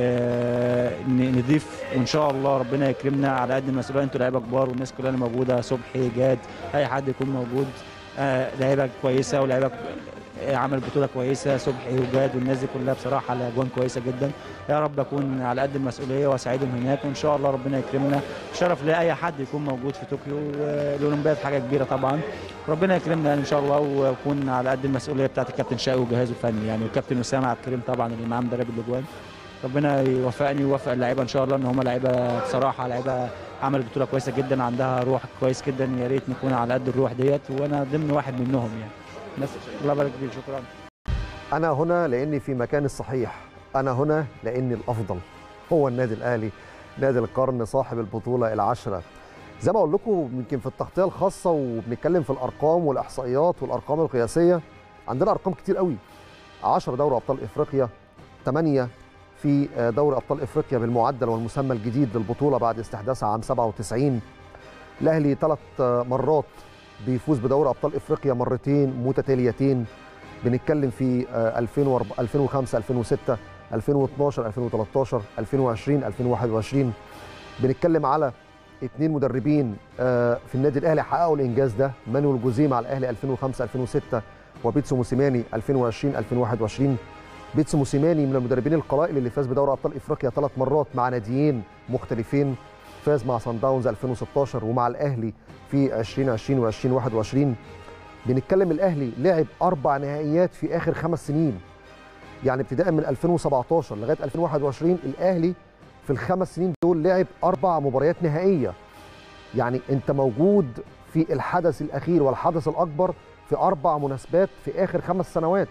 Speaker 9: آه، ن- نضيف وان شاء الله ربنا يكرمنا على قد المسؤوليه انتوا لعيبه كبار والناس كلها اللي موجوده صبحي جاد اي حد يكون موجود آه، لعيبه كويسه ولعيبه آه، عمل بطوله كويسه صبحي وجاد والناس دي كلها بصراحه على اجوان كويسه جدا يا رب اكون على قد المسؤوليه واساعدهم هناك وان شاء الله ربنا يكرمنا شرف لاي حد يكون موجود في طوكيو والاولمبياد حاجه كبيره طبعا ربنا يكرمنا ان شاء الله واكون على قد المسؤوليه بتاعت الكابتن شاقي وجهازه الفني يعني والكابتن اسامه عبد الكريم طبعا اللي معاه مدرب الاجوان ربنا يوفقني ويوفق اللعيبه ان شاء الله ان هم لعيبه بصراحه لعيبه عملت بطوله كويسه جدا عندها روح كويس جدا يا ريت نكون على قد الروح ديت وانا ضمن واحد منهم يعني بس الله يبارك فيك شكرا
Speaker 1: أنا هنا لأني في مكان الصحيح أنا هنا لأني الأفضل هو النادي الأهلي نادي القرن صاحب البطولة العشرة زي ما أقول لكم يمكن في التغطية الخاصة وبنتكلم في الأرقام والإحصائيات والأرقام القياسية عندنا أرقام كتير قوي 10 دوري أبطال إفريقيا 8 في دوري أبطال إفريقيا بالمعدل والمسمى الجديد للبطولة بعد استحداثها عام 97 الأهلي ثلاث مرات بيفوز بدوري أبطال إفريقيا مرتين متتاليتين بنتكلم في آه، 2004 2005 2006 2012 2013 2020 2021 بنتكلم على اثنين مدربين آه، في النادي الاهلي حققوا الانجاز ده مانويل جوزيه مع الاهلي 2005 2006 وبيتسو موسيماني 2020 2021 بيتسو موسيماني من المدربين القلائل اللي فاز بدوري ابطال افريقيا ثلاث مرات مع ناديين مختلفين فاز مع سان داونز 2016 ومع الاهلي في 2020 و2021 بنتكلم الاهلي لعب اربع نهائيات في اخر خمس سنين يعني ابتداء من 2017 لغايه 2021 الاهلي في الخمس سنين دول لعب اربع مباريات نهائيه يعني انت موجود في الحدث الاخير والحدث الاكبر في اربع مناسبات في اخر خمس سنوات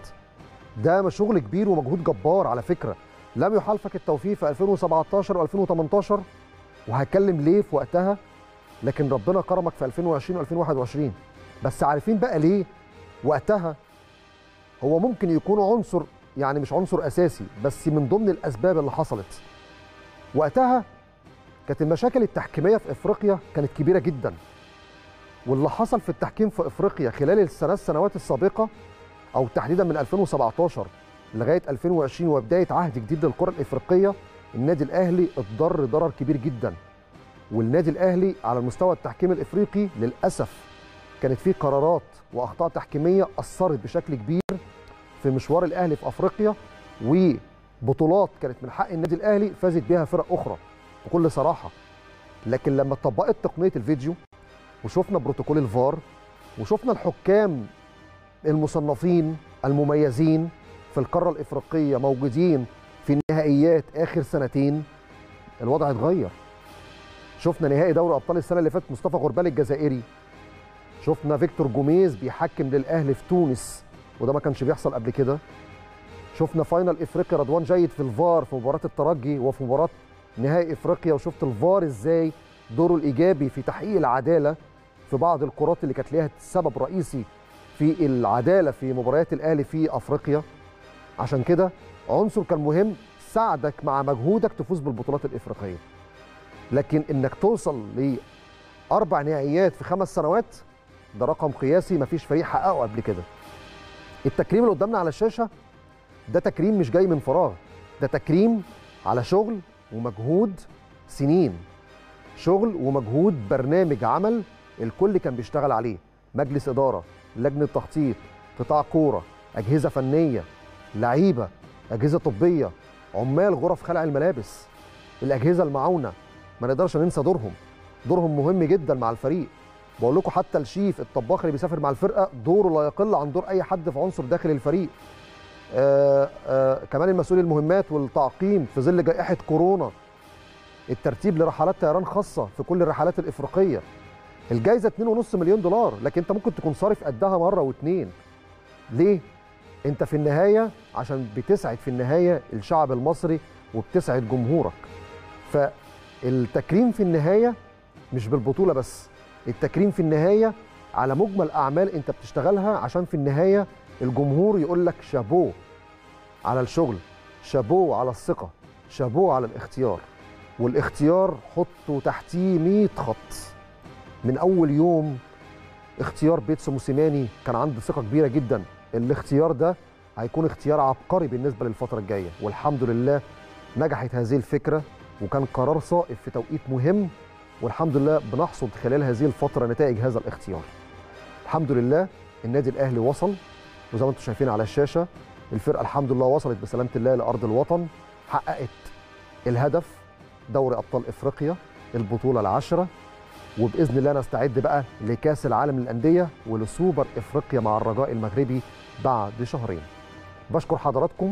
Speaker 1: ده شغل كبير ومجهود جبار على فكره لم يحالفك التوفيق في 2017 و2018 وهتكلم ليه في وقتها لكن ربنا كرمك في 2020 و2021 بس عارفين بقى ليه وقتها هو ممكن يكون عنصر يعني مش عنصر اساسي بس من ضمن الاسباب اللي حصلت وقتها كانت المشاكل التحكيميه في افريقيا كانت كبيره جدا واللي حصل في التحكيم في افريقيا خلال الثلاث سنوات السابقه او تحديدا من 2017 لغايه 2020 وبدايه عهد جديد للكره الافريقيه النادي الاهلي اتضر ضرر كبير جدا والنادي الاهلي على المستوى التحكيم الافريقي للاسف كانت في قرارات واخطاء تحكيميه اثرت بشكل كبير في مشوار الاهلي في افريقيا وبطولات كانت من حق النادي الاهلي فازت بها فرق اخرى بكل صراحه لكن لما اتطبقت تقنيه الفيديو وشفنا بروتوكول الفار وشفنا الحكام المصنفين المميزين في القاره الافريقيه موجودين في النهائيات اخر سنتين الوضع اتغير شفنا نهائي دوري ابطال السنه اللي فاتت مصطفى غربال الجزائري شفنا فيكتور جوميز بيحكم للاهلي في تونس وده ما كانش بيحصل قبل كده شفنا فاينل افريقيا رضوان جيد في الفار في مباراه الترجي وفي مباراه نهائي افريقيا وشفت الفار ازاي دوره الايجابي في تحقيق العداله في بعض الكرات اللي كانت ليها سبب رئيسي في العداله في مباريات الاهلي في افريقيا عشان كده عنصر كان مهم ساعدك مع مجهودك تفوز بالبطولات الافريقيه لكن انك توصل لاربع نهائيات في خمس سنوات ده رقم قياسي مفيش فريق حققه قبل كده التكريم اللي قدامنا على الشاشه ده تكريم مش جاي من فراغ ده تكريم على شغل ومجهود سنين شغل ومجهود برنامج عمل الكل كان بيشتغل عليه مجلس اداره لجنه تخطيط قطاع كوره اجهزه فنيه لعيبه اجهزه طبيه عمال غرف خلع الملابس الاجهزه المعاونه ما نقدرش ننسى دورهم دورهم مهم جدا مع الفريق بقول لكم حتى الشيف الطباخ اللي بيسافر مع الفرقه دوره لا يقل عن دور اي حد في عنصر داخل الفريق آه آه كمان المسؤول المهمات والتعقيم في ظل جائحه كورونا الترتيب لرحلات طيران خاصه في كل الرحلات الافريقيه الجائزه 2.5 مليون دولار لكن انت ممكن تكون صارف قدها مره واتنين ليه انت في النهايه عشان بتسعد في النهايه الشعب المصري وبتسعد جمهورك فالتكريم في النهايه مش بالبطوله بس التكريم في النهايه على مجمل اعمال انت بتشتغلها عشان في النهايه الجمهور يقول لك شابوه على الشغل شابوه على الثقه شابوه على الاختيار والاختيار حطوا تحتيه 100 خط من اول يوم اختيار بيتسو موسيماني كان عنده ثقه كبيره جدا الاختيار ده هيكون اختيار عبقري بالنسبه للفتره الجايه والحمد لله نجحت هذه الفكره وكان قرار صائب في توقيت مهم والحمد لله بنحصد خلال هذه الفتره نتائج هذا الاختيار الحمد لله النادي الاهلي وصل وزي ما انتم شايفين على الشاشه الفرقه الحمد لله وصلت بسلامه الله لارض الوطن حققت الهدف دوري ابطال افريقيا البطوله العاشره وباذن الله نستعد بقى لكاس العالم للانديه ولسوبر افريقيا مع الرجاء المغربي بعد شهرين بشكر حضراتكم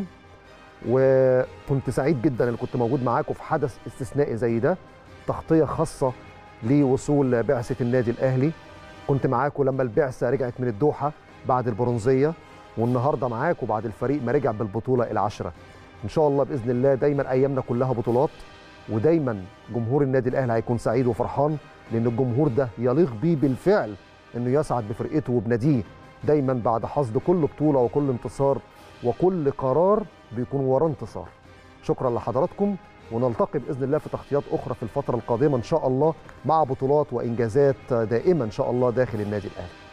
Speaker 1: وكنت سعيد جدا اللي كنت موجود معاكم في حدث استثنائي زي ده تغطيه خاصه لوصول بعثه النادي الاهلي كنت معاكم لما البعثه رجعت من الدوحه بعد البرونزيه والنهارده معاكم بعد الفريق ما رجع بالبطوله العاشره ان شاء الله باذن الله دايما ايامنا كلها بطولات ودايما جمهور النادي الاهلي هيكون سعيد وفرحان لان الجمهور ده يليق بيه بالفعل انه يسعد بفرقته وبناديه دايما بعد حصد كل بطوله وكل انتصار وكل قرار بيكون وراه انتصار شكرا لحضراتكم ونلتقي باذن الله في تغطيات اخرى في الفتره القادمه ان شاء الله مع بطولات وانجازات دائمه ان شاء الله داخل النادي الاهلي